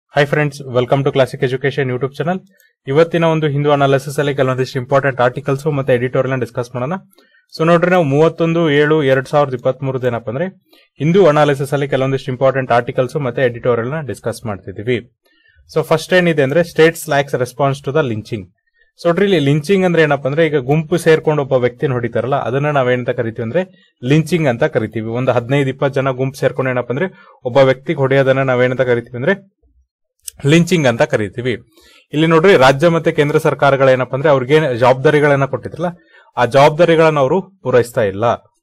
high friends welcome to classic education YouTube channel ಇವತ್ತಿನ ಒಂದು Hindu analysis ಅಲ್ಲಿ ಕೆಲವೊಂದಿಷ್ಟು ಇಂಪಾರ್ಟೆಂಟ್ ಆರ್ಟಿಕಲ್ಸ್ ಮತ್ತೆ ಎಡಿಟೋರಿಯಲ್ ಡಿಸ್ಕಸ್ ಮಾಡೋಣ ಸೊ ನೋಡ್ರಿ ನಾವು ಮೂವತ್ತೊಂದು ಏಳು ಎರಡ್ ಸಾವಿರದ ಇಪ್ಪತ್ತ್ ಮೂರದ್ದು ಏನಪ್ಪ ಅಂದ್ರೆ ಹಿಂದೂ ಅನಾಲಿಸಿಸ್ ಅಲ್ಲಿ ಕೆಲವೊಂದಿಷ್ಟು ಇಂಪಾರ್ಟೆಂಟ್ ಆರ್ಟಿಕಲ್ಸ್ ಮತ್ತೆ ಎಡಿಟೋರಿಯಲ್ ನ ಡಿಸ್ಕಸ್ ಮಾಡ್ತಿದೀವಿ ಸೊ ಫಸ್ಟ್ ಏನಿದೆ ಅಂದ್ರೆ states lacks response to the lynching so ನೋಡ್ರಿ ಇಲ್ಲಿ ಲಿಂಚಿಂಗ್ ಅಂದ್ರೆ ಏನಪ್ಪ ಅಂದ್ರೆ ಈಗ ಗುಂಪು ಸೇರ್ಕೊಂಡು ಒಬ್ಬ ವ್ಯಕ್ತಿನ ಹೊಡಿತಾರಲ್ಲ ಅದನ್ನ ನಾವೇನಂತ ಕರಿತೀವಿ ಅಂದ್ರೆ ಲಿಂಚಿಂಗ್ ಅಂತ ಕರಿತೀವಿ ಒಂದು ಹದಿನೈದು ಇಪ್ಪತ್ತು ಜನ ಗುಂಪು ಸೇರ್ಕೊಂಡು ಏನಪ್ಪ ಅಂದ್ರೆ ಒಬ್ಬ ವ್ಯಕ್ತಿಗೆ ಹೊಡೆಯೋದನ್ನ ನಾವೇನಂತ ಕರಿತೀವಿ ಅಂದ್ರೆ ಲಿಂಚಿಂಗ್ ಅಂತ ಕರಿತೀವಿ ಇಲ್ಲಿ ನೋಡ್ರಿ ರಾಜ್ಯ ಮತ್ತೆ ಕೇಂದ್ರ ಸರ್ಕಾರಗಳು ಏನಪ್ಪ ಅಂದ್ರೆ ಅವ್ರಿಗೆ ಜವಾಬ್ದಾರಿಗಳನ್ನ ಕೊಟ್ಟಿದ್ರಲ್ಲ ಆ ಜವಾಬ್ದಾರಿಗಳನ್ನ ಅವರು ಪೂರೈಸ್ತಾ ಇಲ್ಲ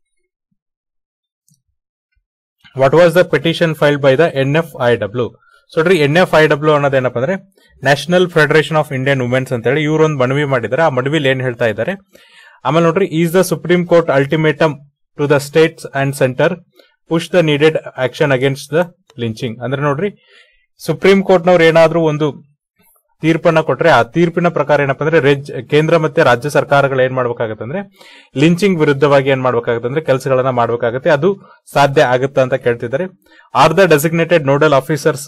what was the petition filed by the N F I W so ನೋಡ್ರಿ ಎನ್ ಎಫ್ ಐ ಡಬ್ಲ್ಯೂ ಅನ್ನೋದೇನಪ್ಪ ಅಂದ್ರೆ national federation of Indian womens ಅಂತ ಹೇಳಿ ಇವರೊಂದು ಮನವಿ ಮಾಡಿದ್ದಾರೆ ಆ ಮನವಿಲಿ ಏನ್ ಹೇಳ್ತಾ ಇದ್ದಾರೆ ಆಮೇಲೆ ನೋಡ್ರಿ is the supreme court ultimatum to the states and centre push the needed action against the lynching ಅಂದ್ರೆ ನೋಡ್ರಿ ಸುಪ್ರೀಂ ಕೋರ್ಟ್ನವ್ರು ಏನಾದ್ರೂ ಒಂದು ತೀರ್ಪನ್ನ ಕೊಟ್ರೆ ಆ ತೀರ್ಪಿನ ಪ್ರಕಾರ ಏನಪ್ಪಾ ಅಂದ್ರೆ ರೆಜ್ ಕೇಂದ್ರ ಮತ್ತೆ ರಾಜ್ಯ ಸರ್ಕಾರಗಳು ಏನ್ ಮಾಡ್ಬೇಕಾಗತ್ತೆ ಅಂದ್ರೆ ಲಿಂಚಿಂಗ್ ವಿರುದ್ಧವಾಗಿ ಏನ್ ಮಾಡ್ಬೇಕಾಗತ್ತೆ ಅಂದ್ರೆ ಕೆಲಸಗಳನ್ನ ಮಾಡ್ಬೇಕಾಗತ್ತೆ ಅದು ಸಾಧ್ಯ ಆಗುತ್ತಾ ಅಂತ ಕೇಳ್ತಿದ್ದಾರೆ are the designated nodal officers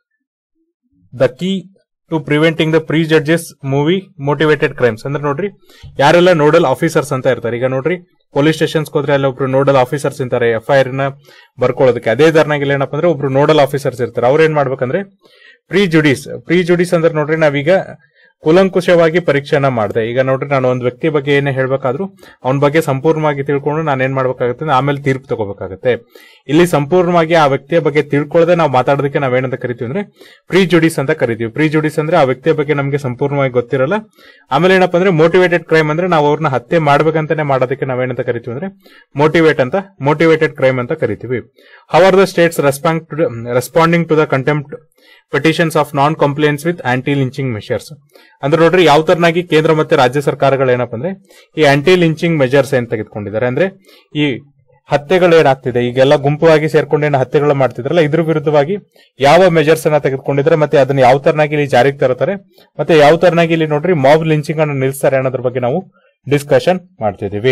the key to preventing the prejudice movie motivated crimes ಅಂದ್ರೆ ನೋಡ್ರಿ ಯಾರೆಲ್ಲ ನೋಡಲ್ ಆಫೀಸರ್ಸ್ ಅಂತ ಇರ್ತಾರೆ ಈಗ ನೋಡ್ರಿ ಪೊಲೀಸ್ ಸ್ಟೇಷನ್ಸ್ ಹೋದ್ರೆ ಅಲ್ಲಿ ಒಬ್ರು ನೋಡಲ್ ಆಫೀಸರ್ಸ್ ಇರ್ತಾರೆ ಎಫ್ ಐ ಆರ್ ನ ಬರ್ಕೊಳ್ಳೋದಕ್ಕೆ ಅದೇ ತರನಾಗಿ ಏನಪ್ಪ ಅಂದ್ರೆ ಒಬ್ರು ನೋಡಲ್ ಆಫೀಸರ್ಸ್ ಇರ್ತಾರೆ ಅವ್ರು ಏನ್ ಮಾಡ್ಬೇಕಂದ್ರೆ ಪ್ರೀ ಜುಡಿಸ್ ಪ್ರೀ ಜುಡಿಸ್ ಅಂದ್ರೆ ನೋಡ್ರಿ ನಾವೀಗ ಕೂಲಂಕುಷವಾಗಿ ಪರೀಕ್ಷೆನ ಮಾಡಿದೆ ಈಗ ನೋಡ್ರಿ ನಾನು ಒಂದು ವ್ಯಕ್ತಿ ಬಗ್ಗೆ ಏನೇ ಹೇಳ್ಬೇಕಾದ್ರೂ ಅವನ ಬಗ್ಗೆ ಸಂಪೂರ್ಣವಾಗಿ ತಿಳ್ಕೊಂಡು ನಾನು ಏನ್ ಮಾಡ್ಬೇಕಾಗುತ್ತೆ ಅಂದ್ರೆ ಆಮೇಲೆ ತೀರ್ಪು ತಗೋಬೇಕಾಗುತ್ತೆ ಇಲ್ಲಿ ಸಂಪೂರ್ಣವಾಗಿ ಆ ವ್ಯಕ್ತಿಯ ಬಗ್ಗೆ ತಿಳ್ಕೊಳ್ಳದೆ ನಾವು ಮಾತಾಡೋದಕ್ಕೆ ನಾವೇನಂತ ಕರಿತೀವಿ ಅಂದ್ರೆ ಪ್ರೀ ಜುಡಿಸ್ ಅಂತ ಕರಿತೀವಿ ಪ್ರೀ ಜುಡಿಸ್ ಅಂದ್ರೆ ಆ ವ್ಯಕ್ತಿಯ ಬಗ್ಗೆ ನಮಗೆ ಸಂಪೂರ್ಣವಾಗಿ ಗೊತ್ತಿರಲ್ಲ ಆಮೇಲೆ ಏನಪ್ಪ ಅಂದ್ರೆ ಮೋಟಿವೇಟೆಡ್ ಕ್ರೈಮ್ ಅಂದ್ರೆ ನಾವು ಅವ್ರನ್ನ ಹತ್ಯೆ ಮಾಡ್ಬೇಕಂತಾನೆ ಮಾಡೋದಕ್ಕೆ ನಾವೇನಂತ ಕರಿತೀವಿ ಅಂದ್ರೆ ಮೋಟಿವೇಟ್ ಅಂತ ಮೋಟಿವೇಟೆಡ್ ಕ್ರೈಮ್ ಅಂತ ಕರಿತೀವಿ how are the states respond responding to the contempt petitions of non compliance with anti lynching measures ಅಂದ್ರೆ ನೋಡ್ರಿ ಯಾವ ತರನಾಗಿ ಕೇಂದ್ರ ಮತ್ತೆ ರಾಜ್ಯ ಸರ್ಕಾರಗಳು ಏನಪ್ಪ ಅಂದ್ರೆ ಈ ಆಂಟಿ ಲಿಂಚಿಂಗ್ ಮೆಜರ್ಸ್ ಏನ್ ತೆಗೆದುಕೊಂಡಿದ್ದಾರೆ ಅಂದ್ರೆ ಈ ಹತ್ಯೆಗಳು ಏನಾಗ್ತಿದೆ ಈಗೆಲ್ಲ ಗುಂಪುವಾಗಿ ಸೇರ್ಕೊಂಡು ಏನು ಹತ್ಯೆಗಳು ಮಾಡ್ತಿದ್ರಲ್ಲ ಇದ್ರ ವಿರುದ್ಧವಾಗಿ ಯಾವ ಮೆಜರ್ಸ್ ಅನ್ನ ತೆಗೆದುಕೊಂಡಿದ್ದಾರೆ ಮತ್ತೆ ಅದನ್ನ ಯಾವ ತರನಾಗಿ ಇಲ್ಲಿ ಜಾರಿಗೆ ತರುತ್ತಾರೆ ಮತ್ತೆ ಯಾವ ತರನಾಗಿ ಇಲ್ಲಿ ನೋಡ್ರಿ ಮಾಬ್ ಲಿಂಚಿಂಗ್ ಅನ್ನು ನಿಲ್ಲಿಸ್ತಾರೆ ಅನ್ನೋದ್ರ ಬಗ್ಗೆ ನಾವು ಡಿಸ್ಕಷನ್ ಮಾಡ್ತಿದೀವಿ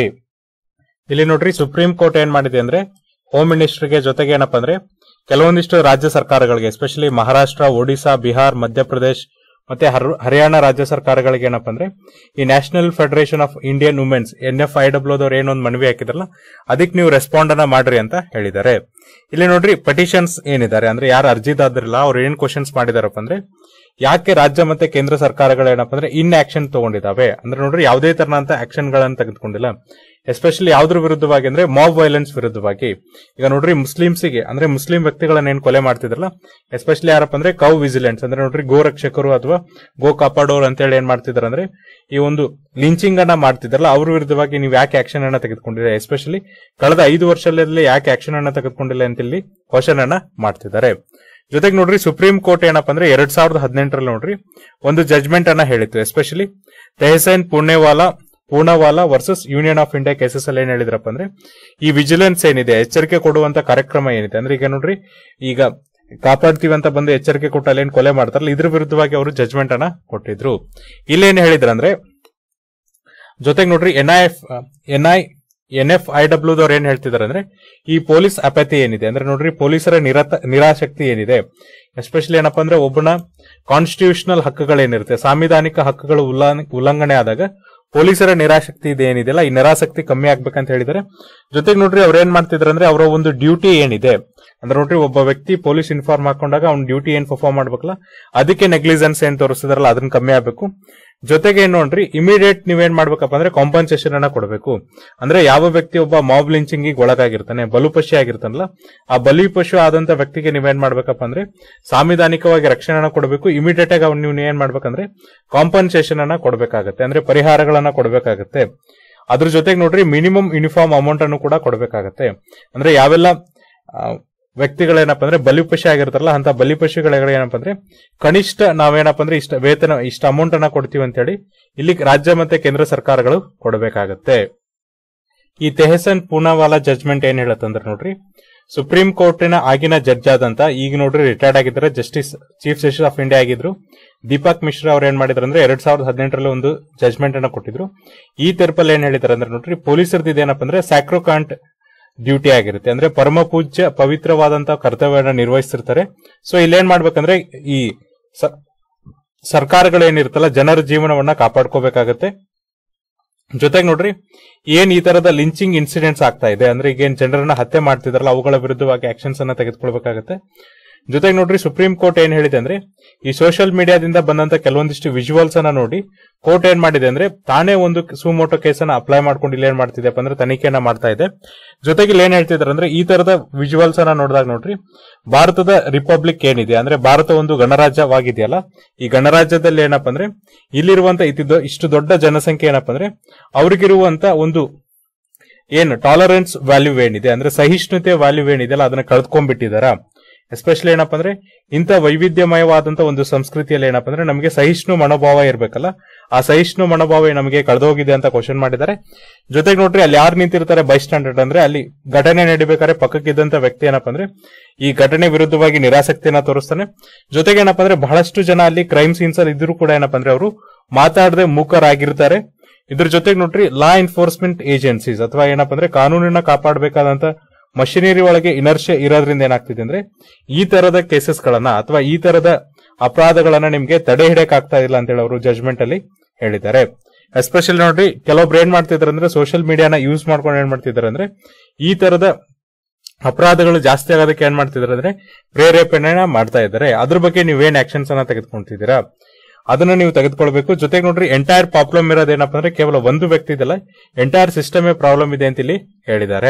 ಇಲ್ಲಿ ನೋಡ್ರಿ ಸುಪ್ರೀಂ ಕೋರ್ಟ್ ಏನ್ ಮಾಡಿದೆ ಅಂದ್ರೆ ಹೋಮ್ ಮಿನಿಸ್ಟರ್ಗೆ ಜೊತೆಗೆ ಏನಪ್ಪಾ ಅಂದ್ರೆ ಕೆಲವೊಂದಿಷ್ಟು ರಾಜ್ಯ ಸರ್ಕಾರಗಳಿಗೆ ಎಸ್ಪೆಷಲಿ ಮಹಾರಾಷ್ಟ್ರ ಒಡಿಶಾ ಬಿಹಾರ್ ಮಧ್ಯಪ್ರದೇಶ್ ಮತ್ತೆ ಹರ್- ಹರಿಯಾಣ ರಾಜ್ಯ ಸರ್ಕಾರಗಳಿಗೆ ಏನಪ್ಪಾ ಅಂದ್ರೆ ಈ national federation of Indian womens N F I ಡಬ್ಲ್ಯೂದವ್ರು ಏನೊಂದು ಮನವಿ ಹಾಕಿದ್ರಲ್ಲ ಅದಕ್ಕೆ ನೀವು ರೆಸ್ಪಾಂಡ್ ಅನ್ನ ಮಾಡ್ರಿ ಅಂತ ಹೇಳಿದ್ದಾರೆ ಇಲ್ಲಿ ನೋಡ್ರಿ ಪಟಿಷನ್ಸ್ ಏನಿದ್ದಾರೆ ಅಂದ್ರೆ ಯಾರು ಅರ್ಜಿದಾದ್ರಲ್ಲ ಅವ್ರು ಏನ್ ಕ್ವಶನ್ಸ್ ಮಾಡಿದಾರಪ್ಪ ಅಂದ್ರೆ ಯಾಕೆ ರಾಜ್ಯ ಮತ್ತೆ ಕೇಂದ್ರ ಸರ್ಕಾರಗಳು ಏನಪ್ಪ ಅಂದ್ರೆ ಇನ್ ಆಕ್ಷನ್ ತಗೊಂಡಿದಾವೆ ಅಂದ್ರೆ ನೋಡ್ರಿ ಯಾವುದೇ ತರನಂತ ಆಕ್ಷನ್ ಗಳನ್ನ ತೆಗೆದುಕೊಂಡಿಲ್ಲ ಎಸ್ಪೆಷಲಿ ಯಾವ್ದ್ರ ವಿರುದ್ಧವಾಗಿ ಅಂದ್ರೆ ಮಾಬ್ ವೈಲೆನ್ಸ್ ವಿರುದ್ಧವಾಗಿ ಈಗ ನೋಡ್ರಿ ಮುಸ್ಲಿಮ್ಸಿಗೆ ಅಂದ್ರೆ ಮುಸ್ಲಿಂ ವ್ಯಕ್ತಿಗಳನ್ನ ಏನ್ ಕೊಲೆ ಮಾಡ್ತಿದ್ರಲ್ಲ ಎಸ್ಪೆಷಲಿ ಯಾರಪ್ಪ ಅಂದ್ರೆ ಕೌ ವಿಜಿಲೆನ್ಸ್ ಅಂದ್ರೆ ನೋಡ್ರಿ ಗೋ ರಕ್ಷಕರು ಅಥವಾ ಗೋ ಕಾಪಾಡೋರು ಅಂತ ಹೇಳಿ ಏನ್ ಮಾಡ್ತಿದಾರೆ ಅಂದ್ರೆ ಈ ಒಂದು ಲಿಂಚಿಂಗ್ ಅನ್ನ ಮಾಡ್ತಿದ್ರಲ್ಲ ಅವ್ರ ವಿರುದ್ಧವಾಗಿ ನೀವು ಯಾಕೆ ಆಕ್ಷನ್ ಅನ್ನ ತೆಗೆದುಕೊಂಡಿಲ್ಲ ಎಸ್ಪೆಷಲಿ ಕಳೆದ ಐದು ವರ್ಷದಲ್ಲಿ ಯಾಕೆ ಆಕ್ಷನ್ ಅನ್ನ ತೆಗೆದುಕೊಂಡಿಲ್ಲ ಅಂತ ಇಲ್ಲಿ ಕ್ವಶನ್ ಅನ್ನ ಮಾಡ್ತಿದ್ದಾರೆ ಜೊತೆಗೆ ನೋಡ್ರಿ ಸುಪ್ರೀಂ ಕೋರ್ಟ್ ಏನಪ್ಪಾ ಅಂದ್ರೆ ಎರಡ್ ಸಾವಿರದ ಹದಿನೆಂಟರಲ್ಲಿ ನೋಡ್ರಿ ಒಂದು ಜಜ್ಮೆಂಟ್ ಅನ್ನ ಹೇಳಿತ್ತು especially Tehseen Poonawalla Poonawalla versus union of India cases ಅಲ್ಲಿ ಏನ್ ಹೇಳಿದ್ರಪ್ಪ ಅಂದ್ರೆ ಈ ವಿಜಿಲೆನ್ಸ್ ಏನಿದೆ ಎಚ್ಚರಿಕೆ ಕೊಡುವಂತ ಕಾರ್ಯಕ್ರಮ ಏನಿದೆ ಅಂದ್ರೆ ಈಗ ನೋಡ್ರಿ ಈಗ ಕಾಪಾಡ್ತೀವಿ ಅಂತ ಬಂದು ಎಚ್ಚರಿಕೆ ಕೊಟ್ಟು ಅಲ್ಲಿ ಏನ್ ಕೊಲೆ ಮಾಡ್ತಾರಲ್ಲ ಇದ್ರ ವಿರುದ್ಧವಾಗಿ ಅವರು ಜಜ್ಮೆಂಟ್ ಅನ್ನ ಕೊಟ್ಟಿದ್ರು ಇಲ್ಲೇನ್ ಹೇಳಿದ್ರಂದ್ರೆ ಜೊತೆಗೆ ನೋಡ್ರಿ N I F N I N F I ಡಬ್ಲ್ಯೂದವ್ರು ಏನ್ ಹೇಳ್ತಿದಾರೆ ಅಂದ್ರೆ ಈ ಪೊಲೀಸ್ ಅಪತಿ ಏನಿದೆ ಅಂದ್ರೆ ನೋಡ್ರಿ ಪೊಲೀಸರ ನಿರತ ನಿರಾಸಕ್ತಿ ಏನಿದೆ ಎಸ್ಪೆಷಲಿ ಏನಪ್ಪಾ ಅಂದ್ರೆ ಒಬ್ಬನ ಕಾನ್ಸ್ಟಿಟ್ಯೂಷನಲ್ ಹಕ್ಕುಗಳೇನಿರುತ್ತೆ ಸಾಂವಿಧಾನಿಕ ಹಕ್ಕುಗಳು ಉಲ್ಲಾ- ಉಲ್ಲಂಘನೆ ಆದಾಗ ಪೊಲೀಸರ ನಿರಾಸಕ್ತಿ ಇದೆ ಏನಿದೆಲ್ಲ ಈ ನಿರಾಸಕ್ತಿ ಕಮ್ಮಿ ಆಗ್ಬೇಕಂತ ಹೇಳಿದ್ದಾರೆ ಜೊತೆಗೆ ನೋಡ್ರಿ ಅವ್ರು ಏನ್ ಮಾಡ್ತಿದಾರೆ ಅಂದ್ರೆ ಅವರ ಒಂದು ಡ್ಯೂಟಿ ಏನಿದೆ ಅಂದ್ರೆ ನೋಡ್ರಿ ಒಬ್ಬ ವ್ಯಕ್ತಿ ಪೊಲೀಸ್ ಇನ್ಫಾರ್ಮ್ ಹಾಕೊಂಡಾಗ ಅವ್ನ ಡ್ಯೂಟಿ ಏನ್ ಪರ್ಫಾರ್ಮ್ ಮಾಡ್ಬೇಕಲ್ಲ ಅದಕ್ಕೆ ನೆಗ್ಲಿಜೆನ್ಸ್ ಏನ್ ತೋರಿಸಿದಾರಲ್ಲ ಅದನ್ನ ಕಮ್ಮಿ ಆಗ್ಬೇಕು ಜೊತೆಗೆ ಏನ್ ನೋಡ್ರಿ ಇಮಿಡಿಯೇಟ್ ನೀವೇನ್ ಮಾಡ್ಬೇಕಪ್ಪ ಅಂದ್ರೆ ಕಾಂಪನ್ಸೇಷನ್ ಅನ್ನ ಕೊಡಬೇಕು ಅಂದ್ರೆ ಯಾವ ವ್ಯಕ್ತಿ ಒಬ್ಬ ಮಾಬ್ ಲಿಂಚಿಂಗ್ ಒಳಗಾಗಿರ್ತಾನೆ ಬಲುಪಶಿ ಆಗಿರ್ತಾನಲ್ಲ ಆ ಬಲಿಪಶು ಆದಂತ ವ್ಯಕ್ತಿಗೆ ನೀವೇನ್ ಮಾಡ್ಬೇಕಪ್ಪ ಅಂದ್ರೆ ಸಾಂವಿಧಾನಿಕವಾಗಿ ರಕ್ಷಣೆನ ಕೊಡಬೇಕು ಇಮಿಡಿಯೇಟ್ ಆಗಿ ಅವ್ನು ನೀವು ಏನ್ ಮಾಡ್ಬೇಕಂದ್ರೆ ಕಾಂಪನ್ಸೇಷನ್ ಅನ್ನ ಕೊಡಬೇಕಾಗತ್ತೆ ಅಂದ್ರೆ ಪರಿಹಾರಗಳನ್ನ ಕೊಡಬೇಕಾಗತ್ತೆ ಅದ್ರ ಜೊತೆಗೆ ನೋಡ್ರಿ ಮಿನಿಮಮ್ ಯೂನಿಫಾರ್ಮ್ ಅಮೌಂಟ್ ಅನ್ನು ಕೂಡ ಕೊಡಬೇಕಾಗತ್ತೆ ಅಂದ್ರೆ ಯಾವೆಲ್ಲ ಆ, ವ್ಯಕ್ತಿಗಳೇನಪ್ಪ ಅಂದ್ರೆ ಬಲಿಪಶು ಆಗಿರ್ತಾರಲ್ಲ ಅಂತ ಬಲಿಪಶುಗಳ ಏನಪ್ಪ ಅಂದ್ರೆ ಕನಿಷ್ಠ ನಾವೇನಪ್ಪ ಅಂದ್ರೆ ಇಷ್ಟ ವೇತನ ಇಷ್ಟ ಅಮೌಂಟ್ ಅನ್ನ ಕೊಡ್ತೀವಿ ಅಂತ ಹೇಳಿ ಇಲ್ಲಿ ರಾಜ್ಯ ಮತ್ತೆ ಕೇಂದ್ರ ಸರ್ಕಾರಗಳು ಕೊಡಬೇಕಾಗತ್ತೆ ಈ ತೆಹಸನ್ ಪೂನಾವಾಲಾ ಜಜ್ಮೆಂಟ್ ಏನ್ ಹೇಳತ್ತಂದ್ರೆ ನೋಡ್ರಿ ಸುಪ್ರೀಂ ಕೋರ್ಟಿನ ಆಗಿನ ಜಡ್ಜ್ ಆದಂತ ಈಗ ನೋಡ್ರಿ ರಿಟೈರ್ಡ್ ಆಗಿದ್ದಾರೆ justice chief justice of India ಆಗಿದ್ರು ದೀಪಕ್ ಮಿಶ್ರಾ ಅವ್ರು ಏನ್ ಮಾಡಿದ್ರು ಅಂದ್ರೆ ಎರಡ್ ಸಾವಿರದ ಹದಿನೆಂಟರಲ್ಲಿ ಒಂದು ಜಜ್ಮೆಂಟ್ ಅನ್ನ ಕೊಟ್ಟಿದ್ರು ಈ ತೀರ್ಪಲ್ಲಿ ಏನ್ ಹೇಳಿದಾರೆ ಅಂದ್ರೆ ನೋಡ್ರಿ ಪೊಲೀಸರದ್ದು ಇದೇನಪ್ಪ ಅಂದ್ರೆ ಸ್ಯಾಕ್ರೋಕಾಂಟ್ ಡ್ಯೂಟಿ ಆಗಿರುತ್ತೆ ಅಂದ್ರೆ ಪರಮ ಪೂಜ್ಯ ಪವಿತ್ರವಾದಂತಹ ಕರ್ತವ್ಯನ ನಿರ್ವಹಿಸಿರ್ತಾರೆ ಸೊ ಇಲ್ಲೇನ್ ಮಾಡ್ಬೇಕಂದ್ರೆ ಈ ಸ- ಸರ್ಕಾರಗಳೇನಿರುತ್ತಲ್ಲ ಜನರ ಜೀವನವನ್ನ ಕಾಪಾಡ್ಕೋಬೇಕಾಗತ್ತೆ ಜೊತೆಗೆ ನೋಡ್ರಿ ಏನ್ ಈ ತರದ ಲಿಂಚಿಂಗ್ ಇನ್ಸಿಡೆಂಟ್ಸ್ ಆಗ್ತಾ ಇದೆ ಅಂದ್ರೆ ಈಗ ಏನ್ ಜನರನ್ನ ಹತ್ಯೆ ಮಾಡ್ತಿದಾರಲ್ಲ ಅವುಗಳ ವಿರುದ್ಧವಾಗಿ ಆಕ್ಷನ್ಸ್ ಅನ್ನ ತೆಗೆದುಕೊಳ್ಬೇಕಾಗತ್ತೆ ಜೊತೆಗೆ ನೋಡ್ರಿ ಸುಪ್ರೀಂ ಕೋರ್ಟ್ ಏನ್ ಹೇಳಿದೆ ಅಂದ್ರೆ ಈ ಸೋಷಿಯಲ್ ಮೀಡಿಯಾದಿಂದ ಬಂದಂತ ಕೆಲವೊಂದಿಷ್ಟು ವಿಜುವಲ್ಸ್ ಅನ್ನ ನೋಡಿ ಕೋರ್ಟ್ ಏನ್ ಮಾಡಿದೆ ಅಂದ್ರೆ ತಾನೇ ಒಂದು ಸುಮೋಟೋ ಕೇಸನ್ನ ಅಪ್ಲೈ ಮಾಡ್ಕೊಂಡು ಇಲ್ಲಿ ಏನ್ ಮಾಡ್ತಿದೆಪ್ಪ ಅಂದ್ರೆ ತನಿಖೆಯನ್ನ ಮಾಡ್ತಾ ಇದೆ ಜೊತೆಗೆ ಇಲ್ಲಿ ಏನ್ ಹೇಳ್ತಿದಾರೆ ಅಂದ್ರೆ ಈ ತರದ ವಿಜುವಲ್ಸ್ ಅನ್ನ ನೋಡಿದಾಗ ನೋಡ್ರಿ ಭಾರತದ ರಿಪಬ್ಲಿಕ್ ಏನಿದೆ ಅಂದ್ರೆ ಭಾರತ ಒಂದು ಗಣರಾಜ್ಯವಾಗಿದೆಯಲ್ಲ ಈ ಗಣರಾಜ್ಯದಲ್ಲಿ ಏನಪ್ಪ ಅಂದ್ರೆ ಇಲ್ಲಿರುವಂತ ಇತಿದ್ದು ಇಷ್ಟು ದೊಡ್ಡ ಜನಸಂಖ್ಯೆ ಏನಪ್ಪ ಅಂದ್ರೆ ಅವ್ರಿಗಿರುವಂತ ಒಂದು ಏನು ಟಾಲರೆನ್ಸ್ ವ್ಯಾಲ್ಯೂ ಏನಿದೆ ಅಂದ್ರೆ ಸಹಿಷ್ಣುತೆ ವ್ಯಾಲ್ಯೂ ಏನಿದೆಯಲ್ಲ ಅದನ್ನ ಕಳೆದ್ಕೊಂಡ್ಬಿಟ್ಟಿದಾರ ಎಸ್ಪೆಷಲಿ ಏನಪ್ಪ ಅಂದ್ರೆ ಇಂಥ ವೈವಿಧ್ಯಮಯವಾದಂತ ಒಂದು ಸಂಸ್ಕೃತಿಯಲ್ಲಿ ಏನಪ್ಪ ಅಂದ್ರೆ ನಮಗೆ ಸಹಿಷ್ಣು ಮನೋಭಾವ ಇರ್ಬೇಕಲ್ಲ ಆ ಸಹಿಷ್ಣು ಮನೋಭಾವ ನಮಗೆ ಕಳೆದೋಗಿದೆ ಅಂತ ಕ್ವಶನ್ ಮಾಡಿದ್ದಾರೆ ಜೊತೆಗೆ ನೋಡ್ರಿ ಅಲ್ಲಿ ಯಾರು ನಿಂತಿರ್ತಾರೆ ಬೈ ಸ್ಟ್ಯಾಂಡರ್ಡ್ ಅಂದ್ರೆ ಅಲ್ಲಿ ಘಟನೆ ನಡಿಬೇಕಾದ್ರೆ ಪಕ್ಕಕ್ಕಿದ್ದಂತ ವ್ಯಕ್ತಿ ಏನಪ್ಪ ಅಂದ್ರೆ ಈ ಘಟನೆ ವಿರುದ್ಧವಾಗಿ ನಿರಾಸಕ್ತಿಯನ್ನ ತೋರಿಸ್ತಾನೆ ಜೊತೆಗೆ ಏನಪ್ಪ ಅಂದ್ರೆ ಬಹಳಷ್ಟು ಜನ ಅಲ್ಲಿ ಕ್ರೈಮ್ ಸೀನ್ಸ್ ಅಲ್ಲಿ ಇದ್ರು ಕೂಡ ಏನಪ್ಪ ಅಂದ್ರೆ ಅವರು ಮಾತಾಡದೆ ಮೂಕರಾಗಿರ್ತಾರೆ ಇದ್ರ ಜೊತೆಗೆ ನೋಡ್ರಿ ಲಾ ಎನ್ಫೋರ್ಸ್ಮೆಂಟ್ ಏಜೆನ್ಸೀಸ್ ಅಥವಾ ಏನಪ್ಪ ಅಂದ್ರೆ ಕಾನೂನಿನ ಕಾಪಾಡಬೇಕಾದಂತ ಮಷಿನರಿ ಒಳಗೆ ಇನರ್ಷೆ ಇರೋದ್ರಿಂದ ಏನಾಗ್ತಿದೆ ಅಂದ್ರೆ ಈ ತರದ ಕೇಸಸ್ ಗಳನ್ನ ಅಥವಾ ಈ ತರದ ಅಪರಾಧಗಳನ್ನ ನಿಮ್ಗೆ ತಡೆ ಹಿಡಕ್ ಆಗ್ತಾ ಇಲ್ಲ ಅಂತ ಹೇಳಿ ಅವರು ಜಜ್ಮೆಂಟ್ ಅಲ್ಲಿ ಹೇಳಿದ್ದಾರೆ ಎಸ್ಪೆಷಲಿ ನೋಡ್ರಿ ಕೆಲವೊಬ್ರು ಏನ್ ಮಾಡ್ತಿದಾರೆ ಅಂದ್ರೆ ಸೋಷಿಯಲ್ ಮೀಡಿಯಾನ ಯೂಸ್ ಮಾಡ್ಕೊಂಡು ಏನ್ ಮಾಡ್ತಿದಾರೆ ಅಂದ್ರೆ ಈ ತರದ ಅಪರಾಧಗಳು ಜಾಸ್ತಿ ಆಗೋದಕ್ಕೆ ಏನ್ ಮಾಡ್ತಿದಾರೆ ಅಂದ್ರೆ ಪ್ರೇರೇಪಣೆ ಮಾಡ್ತಾ ಇದ್ದಾರೆ ಅದ್ರ ಬಗ್ಗೆ ನೀವೇನ್ ಆಕ್ಷನ್ಸ್ ಅನ್ನ ತೆಗೆದುಕೊಂತಿದ್ದೀರಾ ಅದನ್ನ ನೀವು ತೆಗೆದುಕೊಳ್ಬೇಕು ಜೊತೆಗೆ ನೋಡ್ರಿ ಎಂಟೈರ್ ಪ್ರಾಬ್ಲಮ್ ಇರೋದೇನಪ್ಪ ಅಂದ್ರೆ ಕೇವಲ ಒಂದು ವ್ಯಕ್ತಿ ಇದಲ್ಲ ಎಂಟೈರ್ ಸಿಸ್ಟಮೇ ಪ್ರಾಬ್ಲಮ್ ಇದೆ ಅಂತ ಇಲ್ಲಿ ಹೇಳಿದ್ದಾರೆ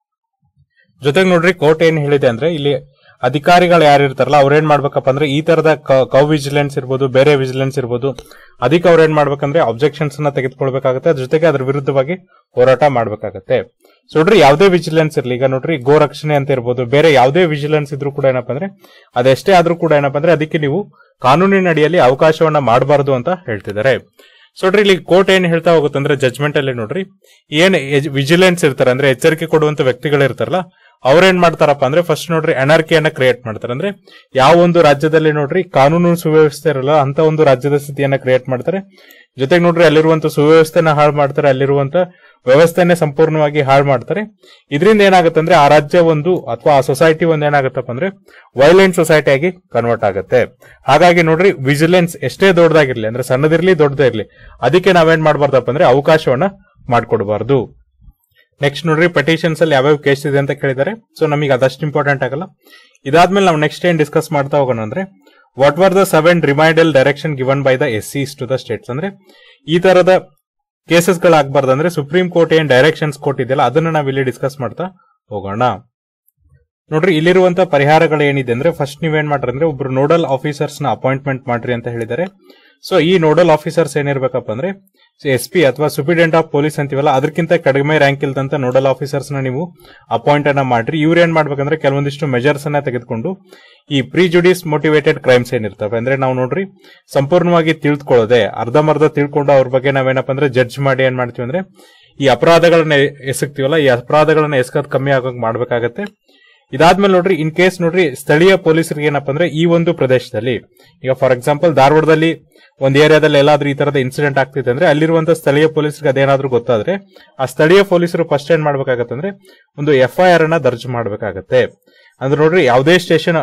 ಜೊತೆಗೆ ನೋಡ್ರಿ ಕೋರ್ಟ್ ಏನ್ ಹೇಳಿದೆ ಅಂದ್ರೆ ಇಲ್ಲಿ ಅಧಿಕಾರಿಗಳು ಯಾರು ಇರ್ತಾರಲ್ಲ ಅವ್ರ ಏನ್ ಮಾಡ್ಬೇಕಪ್ಪ ಅಂದ್ರೆ ಈ ತರದ ಕೌ ವಿಜಿಲೆನ್ಸ್ ಇರ್ಬೋದು ಬೇರೆ ವಿಜಿಲೆನ್ಸ್ ಇರ್ಬೋದು ಅದಕ್ಕೆ ಅವ್ರ ಏನ್ ಮಾಡ್ಬೇಕಂದ್ರೆ ಅಬ್ಜೆಕ್ಷನ್ಸ್ ನ ತೆಗೆದುಕೊಳ್ಬೇಕಾಗತ್ತೆ ಅದ್ರ ಜೊತೆಗೆ ಅದ್ರ ವಿರುದ್ಧವಾಗಿ ಹೋರಾಟ ಮಾಡ್ಬೇಕಾಗತ್ತೆ ಸೊ ನೋಡ್ರಿ ಯಾವುದೇ ವಿಜಿಲೆನ್ಸ್ ಇರ್ಲಿ ಈಗ ನೋಡ್ರಿ ಗೋ ರಕ್ಷಣೆ ಅಂತ ಇರ್ಬೋದು ಬೇರೆ ಯಾವುದೇ ವಿಜಿಲೆನ್ಸ್ ಇದ್ರೂ ಕೂಡ ಏನಪ್ಪ ಅಂದ್ರೆ ಅದೆಷ್ಟೇ ಆದ್ರೂ ಕೂಡ ಏನಪ್ಪ ಅಂದ್ರೆ ಅದಕ್ಕೆ ನೀವು ಕಾನೂನಿನ ಅಡಿಯಲ್ಲಿ ಅವಕಾಶವನ್ನ ಮಾಡಬಾರದು ಅಂತ ಹೇಳ್ತಿದ್ದಾರೆ ಸೊ ನೋಡ್ರಿ ಇಲ್ಲಿ ಕೋರ್ಟ್ ಏನ್ ಹೇಳ್ತಾ ಹೋಗುತ್ತೆ ಅಂದ್ರೆ ಜಜ್ಮೆಂಟ್ ಅಲ್ಲಿ ನೋಡ್ರಿ ಏನ್ ವಿಜಿಲೆನ್ಸ್ ಇರ್ತಾರೆ ಅಂದ್ರೆ ಎಚ್ಚರಿಕೆ ಕೊಡುವಂತ ವ್ಯಕ್ತಿಗಳು ಇರ್ತಾರಲ್ಲ ಅವ್ರೇನ್ ಮಾಡ್ತಾರಪ್ಪ ಅಂದ್ರೆ ಫಸ್ಟ್ ನೋಡ್ರಿ ಅನಾರ್ಕಿಯನ್ನ ಕ್ರಿಯೇಟ್ ಮಾಡ್ತಾರೆ ಅಂದ್ರೆ ಯಾವ ಒಂದು ರಾಜ್ಯದಲ್ಲಿ ನೋಡ್ರಿ ಕಾನೂನು ಸುವ್ಯವಸ್ಥೆ ಇರಲ್ಲ ಅಂತ ಒಂದು ರಾಜ್ಯದ ಸ್ಥಿತಿಯನ್ನ ಕ್ರಿಯೇಟ್ ಮಾಡ್ತಾರೆ ಜೊತೆಗೆ ನೋಡ್ರಿ ಅಲ್ಲಿರುವಂತ ಸುವ್ಯವಸ್ಥೆನ ಹಾಳು ಮಾಡ್ತಾರೆ ಅಲ್ಲಿರುವಂತ ವ್ಯವಸ್ಥೆನೆ ಸಂಪೂರ್ಣವಾಗಿ ಹಾಳು ಮಾಡ್ತಾರೆ ಇದರಿಂದ ಏನಾಗುತ್ತೆ ಅಂದ್ರೆ ಆ ರಾಜ್ಯ ಒಂದು ಅಥವಾ ಆ ಸೊಸೈಟಿ ಒಂದು ಏನಾಗುತ್ತಪ್ಪ ಅಂದ್ರೆ ವೈಲೆಂಟ್ ಸೊಸೈಟಿ ಆಗಿ ಕನ್ವರ್ಟ್ ಆಗುತ್ತೆ ಹಾಗಾಗಿ ನೋಡ್ರಿ ವಿಜಿಲೆನ್ಸ್ ಎಷ್ಟೇ ದೊಡ್ಡದಾಗಿರ್ಲಿ ಅಂದ್ರೆ ಸಣ್ಣದಿರ್ಲಿ ದೊಡ್ಡದೇ ಇರ್ಲಿ ಅದಕ್ಕೆ ನಾವೇನ್ ಮಾಡ್ಬಾರ್ದಪ್ಪ ಅಂದ್ರೆ ಅವಕಾಶವನ್ನ ಮಾಡ್ಕೊಡ್ಬಾರ್ದು ನೆಕ್ಸ್ಟ್ ನೋಡ್ರಿ ಪೆಟಿಷನ್ಸ್ ಅಲ್ಲಿ ಯಾವ್ಯಾವ ಕೇಸ್ ಇದೆ ಅಂತ ಕೇಳಿದ್ದಾರೆ ಸೊ ನಮಗೆ ಅದಷ್ಟು ಇಂಪಾರ್ಟೆಂಟ್ ಆಗಲ್ಲ ಇದಾದ್ಮೇಲೆ ನಾವು ನೆಕ್ಸ್ಟ್ ಏನ್ ಡಿಸ್ಕಸ್ ಮಾಡ್ತಾ ಹೋಗೋಣ ಅಂದ್ರೆ what were the seven remedial direction given by the S C's to the states ಅಂದ್ರೆ ಈ ತರದ ಕೇಸಸ್ ಗಳಾಗಬಾರ್ದು ಅಂದ್ರೆ ಸುಪ್ರೀಂ ಕೋರ್ಟ್ ಏನ್ ಡೈರೆಕ್ಷನ್ಸ್ ಕೊಟ್ಟಿದೆಯಲ್ಲ ಅದನ್ನ ನಾವ್ ಇಲ್ಲಿ ಡಿಸ್ಕಸ್ ಮಾಡ್ತಾ ಹೋಗೋಣ ನೋಡ್ರಿ ಇಲ್ಲಿರುವಂತ ಪರಿಹಾರಗಳು ಏನಿದೆ ಅಂದ್ರೆ ಫಸ್ಟ್ ನೀವೇನ್ ಮಾಡ್ರಿ ಅಂದ್ರೆ ಒಬ್ರು ನೋಡಲ್ ಆಫೀಸರ್ಸ್ ನ ಅಪಾಯಿಂಟ್ಮೆಂಟ್ ಮಾಡ್ರಿ ಅಂತ ಹೇಳಿದ್ದಾರೆ ಸೊ ಈ ನೋಡಲ್ ಆಫೀಸರ್ಸ್ ಏನಿರ್ಬೇಕಪ್ಪ ಅಂದ್ರೆ ಎಸ್ ಪಿ ಅಥವಾ ಸುಪಿಡೆಂಟ್ ಆಫ್ ಪೊಲೀಸ್ ಅಂತೀವಲ್ಲ ಅದಕ್ಕಿಂತ ಕಡಿಮೆ ರ್ಯಾಂಕ್ ಇಲ್ದಂತ ನೋಡಲ್ ಆಫೀಸರ್ಸ್ ನ ನೀವು ಅಪಾಯಿಂಟ್ ಅನ್ನ ಮಾಡ್ರಿ ಇವ್ರು ಏನ್ ಮಾಡ್ಬೇಕಂದ್ರೆ ಕೆಲವೊಂದಿಷ್ಟು ಮೆಜರ್ಸ್ ಅನ್ನ ತೆಗೆದುಕೊಂಡು ಈ ಪ್ರಿಜುಡಿಸ್ ಮೋಟಿವೇಟೆಡ್ ಕ್ರೈಮ್ಸ್ ಏನಿರ್ತವೆ ಅಂದ್ರೆ ನಾವು ನೋಡ್ರಿ ಸಂಪೂರ್ಣವಾಗಿ ತಿಳ್ಕೊಳ್ಳೋದೆ ಅರ್ಧಮರ್ಧ ತಿಳ್ಕೊಂಡು ಅವ್ರ ಬಗ್ಗೆ ನಾವೇನಪ್ಪ ಅಂದ್ರೆ ಜಡ್ಜ್ ಮಾಡಿ ಏನ್ ಮಾಡ್ತೀವಿ ಅಂದ್ರೆ ಈ ಅಪರಾಧಗಳನ್ನ ಎಸಗ್ತೀವಲ್ಲ ಈ ಅಪರಾಧಗಳನ್ನ ಎಸ್ಕೋದ್ ಕಮ್ಮಿ ಆಗೋಂಗ್ ಮಾಡ್ಬೇಕಾಗತ್ತೆ ಇದಾದ್ಮೇಲೆ ನೋಡ್ರಿ ಇನ್ ಕೇಸ್ ನೋಡ್ರಿ ಸ್ಥಳೀಯ ಪೊಲೀಸರಿಗೆ ಏನಪ್ಪ ಅಂದ್ರೆ ಈ ಒಂದು ಪ್ರದೇಶದಲ್ಲಿ ಈಗ ಫಾರ್ ಎಕ್ಸಾಂಪಲ್ ಧಾರವಾಡದಲ್ಲಿ ಒಂದ್ ಏರಿಯಾದಲ್ಲಿ ಎಲ್ಲಾದ್ರೂ ಈ ತರದ ಇನ್ಸಿಡೆಂಟ್ ಆಗ್ತಿದೆ ಅಂದ್ರೆ ಅಲ್ಲಿರುವಂತ ಸ್ಥಳೀಯ ಪೊಲೀಸರಿಗೆ ಅದೇನಾದ್ರೂ ಗೊತ್ತಾದ್ರೆ ಆ ಸ್ಥಳೀಯ ಪೊಲೀಸರು ಫಸ್ಟ್ ಏನ್ ಮಾಡ್ಬೇಕಾಗತ್ತೆ ಅಂದ್ರೆ ಒಂದು ಎಫ್ ಐ ಆರ್ ಅನ್ನ ದರ್ಜ್ ಮಾಡ್ಬೇಕಾಗತ್ತೆ ಅಂದ್ರೆ ನೋಡ್ರಿ ಯಾವುದೇ ಸ್ಟೇಷನ್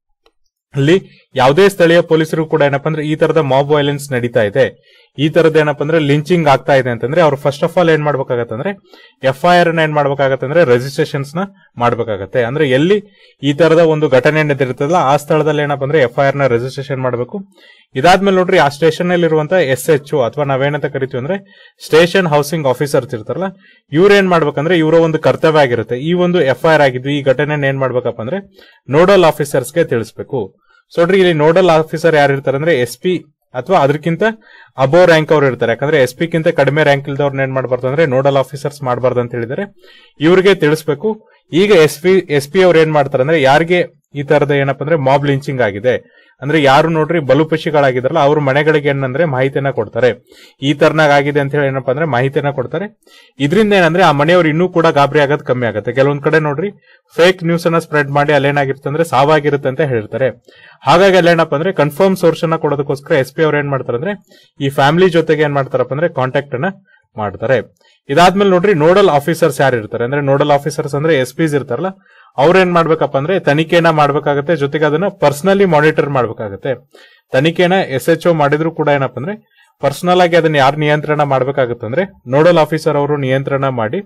ಅಲ್ಲಿ ಯಾವುದೇ ಸ್ಥಳೀಯ ಪೊಲೀಸರು ಕೂಡ ಏನಪ್ಪಾ ಅಂದ್ರೆ ಈ ತರದ ಮಾಬ್ ವೈಲೆನ್ಸ್ ನಡೀತಾ ಇದೆ ಈ ತರದ ಏನಪ್ಪಾ ಅಂದ್ರೆ ಲಿಂಚಿಂಗ್ ಆಗ್ತಾ ಇದೆ ಅಂತಂದ್ರೆ ಅವ್ರು ಫಸ್ಟ್ ಆಫ್ ಆಲ್ ಏನ್ ಮಾಡ್ಬೇಕಾಗತ್ತೆ ಅಂದ್ರೆ ಎಫ್ ಐ ಆರ್ ನ ಏನ್ ಮಾಡ್ಬೇಕಾಗತ್ತೆ ಅಂದ್ರೆ ರೆಜಿಸ್ಟ್ರೇಷನ್ಸ್ ನ ಮಾಡ್ಬೇಕಾಗತ್ತೆ ಅಂದ್ರೆ ಎಲ್ಲಿ ಈ ತರದ ಒಂದು ಘಟನೆ ನಡೆದಿರ್ತದಲ್ಲ ಆ ಸ್ಥಳದಲ್ಲಿ ಏನಪ್ಪಾ ಅಂದ್ರೆ ಎಫ್ ಐ ಆರ್ ನ ರಿಜಿಸ್ಟ್ರೇಷನ್ ಮಾಡಬೇಕು ಇದಾದ್ಮೇಲೆ ನೋಡ್ರಿ ಆ ಸ್ಟೇಷನ್ ಅಲ್ಲಿ ಇರುವಂತ ಎಸ್ ಎಚ್ ಅಥವಾ ನಾವೇನಂತ ಕರಿತೀವಿ ಅಂದ್ರೆ ಸ್ಟೇಷನ್ ಹೌಸಿಂಗ್ ಆಫೀಸರ್ಸ್ ಇರ್ತಾರಲ್ಲ ಇವ್ರು ಏನ್ ಮಾಡ್ಬೇಕಂದ್ರೆ ಇವರ ಒಂದು ಕರ್ತವ್ಯ ಆಗಿರುತ್ತೆ ಈ ಒಂದು ಎಫ್ ಐ ಆರ್ ಆಗಿದ್ದು ಈ ಘಟನೆ ಏನ್ ಮಾಡ್ಬೇಕಪ್ಪ ಅಂದ್ರೆ ನೋಡಲ್ ಆಫೀಸರ್ಸ್ಗೆ ತಿಳಿಸ್ಬೇಕು ಸೊ ನೋಡ್ರಿ ಇಲ್ಲಿ ನೋಡಲ್ ಆಫೀಸರ್ ಯಾರು ಇರ್ತಾರೆ ಅಂದ್ರೆ ಎಸ್ ಪಿ ಅಥವಾ ಅದಕ್ಕಿಂತ ಅಬೋ ರ್ಯಾಂಕ್ ಅವ್ರು ಇರ್ತಾರೆ ಯಾಕಂದ್ರೆ ಎಸ್ ಪಿ ಕಿಂತ ಕಡಿಮೆ ರ್ಯಾಂಕ್ ಇಲ್ದವ್ರನ್ನ ಏನ್ ಮಾಡಬಾರ್ದು ಅಂದ್ರೆ ನೋಡಲ್ ಆಫೀಸರ್ಸ್ ಮಾಡಬಾರ್ದು ಅಂತ ಹೇಳಿದರೆ ಇವ್ರಿಗೆ ತಿಳಿಸ್ಬೇಕು ಈಗ ಎಸ್ ಪಿ ಎಸ್ ಪಿ ಅವ್ರು ಏನ್ ಮಾಡ್ತಾರೆ ಅಂದ್ರೆ ಯಾರಿಗೆ ಈ ತರದ ಏನಪ್ಪ ಅಂದ್ರೆ ಮಾಬ್ ಲಿಂಚಿಂಗ್ ಆಗಿದೆ ಅಂದ್ರೆ ಯಾರು ನೋಡ್ರಿ ಬಲುಪಶಿಗಳಾಗಿದಾರಲ್ಲ ಅವ್ರ ಮನೆಗಳಿಗೆ ಏನಂದ್ರೆ ಮಾಹಿತಿಯನ್ನ ಕೊಡ್ತಾರೆ ಈ ತರನಾಗ ಆಗಿದೆ ಅಂತ ಹೇಳಿ ಏನಪ್ಪಾ ಅಂದ್ರೆ ಮಾಹಿತಿಯನ್ನ ಕೊಡ್ತಾರೆ ಇದರಿಂದ ಏನಂದ್ರೆ ಆ ಮನೆಯವ್ರು ಇನ್ನೂ ಕೂಡ ಗಾಬರಿ ಆಗೋದು ಕಮ್ಮಿ ಆಗುತ್ತೆ ಕೆಲವೊಂದ್ ಕಡೆ ನೋಡ್ರಿ ಫೇಕ್ ನ್ಯೂಸ್ ಅನ್ನ ಸ್ಪ್ರೆಡ್ ಮಾಡಿ ಅಲ್ಲೇನಾಗಿರುತ್ತೆ ಅಂದ್ರೆ ಸಾವಾಗಿರುತ್ತೆ ಅಂತ ಹೇಳಿರ್ತಾರೆ ಹಾಗಾಗಿ ಅಲ್ಲೇನಪ್ಪ ಅಂದ್ರೆ ಕನ್ಫರ್ಮ್ ಸೋರ್ಸ್ ಅನ್ನ ಕೊಡೋದಕ್ಕೋಸ್ಕರ ಎಸ್ ಪಿ ಅವ್ರು ಏನ್ ಮಾಡ್ತಾರೆ ಅಂದ್ರೆ ಈ ಫ್ಯಾಮಿಲಿ ಜೊತೆಗೆ ಏನ್ ಮಾಡ್ತಾರಪ್ಪ ಅಂದ್ರೆ ಕಾಂಟ್ಯಾಕ್ಟ್ ಅನ್ನ ಮಾಡ್ತಾರೆ ಇದಾದ್ಮೇಲೆ ನೋಡ್ರಿ ನೋಡಲ್ ಆಫೀಸರ್ಸ್ ಯಾರು ಇರ್ತಾರೆ ಅಂದ್ರೆ ನೋಡಲ್ ಆಫೀಸರ್ಸ್ ಅಂದ್ರೆ ಎಸ್ ಪಿಸ್ ಇರ್ತಾರಲ್ಲ ಅವ್ರ ಏನ್ ಮಾಡ್ಬೇಕಪ್ಪ ಅಂದ್ರೆ ತನಿಖೆನ ಮಾಡ್ಬೇಕಾಗತ್ತೆ ಜೊತೆಗೆ ಅದನ್ನ ಪರ್ಸನಲಿ ಮಾನಿಟರ್ ಮಾಡ್ಬೇಕಾಗತ್ತೆ ತನಿಖೆನ ಎಸ್ ಎಚ್ ಒ ಮಾಡಿದ್ರು ಕೂಡ ಏನಪ್ಪ ಅಂದ್ರೆ ಪರ್ಸನಲ್ ಆಗಿ ಅದನ್ನ ಯಾರು ನಿಯಂತ್ರಣ ಮಾಡ್ಬೇಕಾಗುತ್ತೆ ಅಂದ್ರೆ ನೋಡಲ್ ಆಫೀಸರ್ ಅವರು ನಿಯಂತ್ರಣ ಮಾಡಿ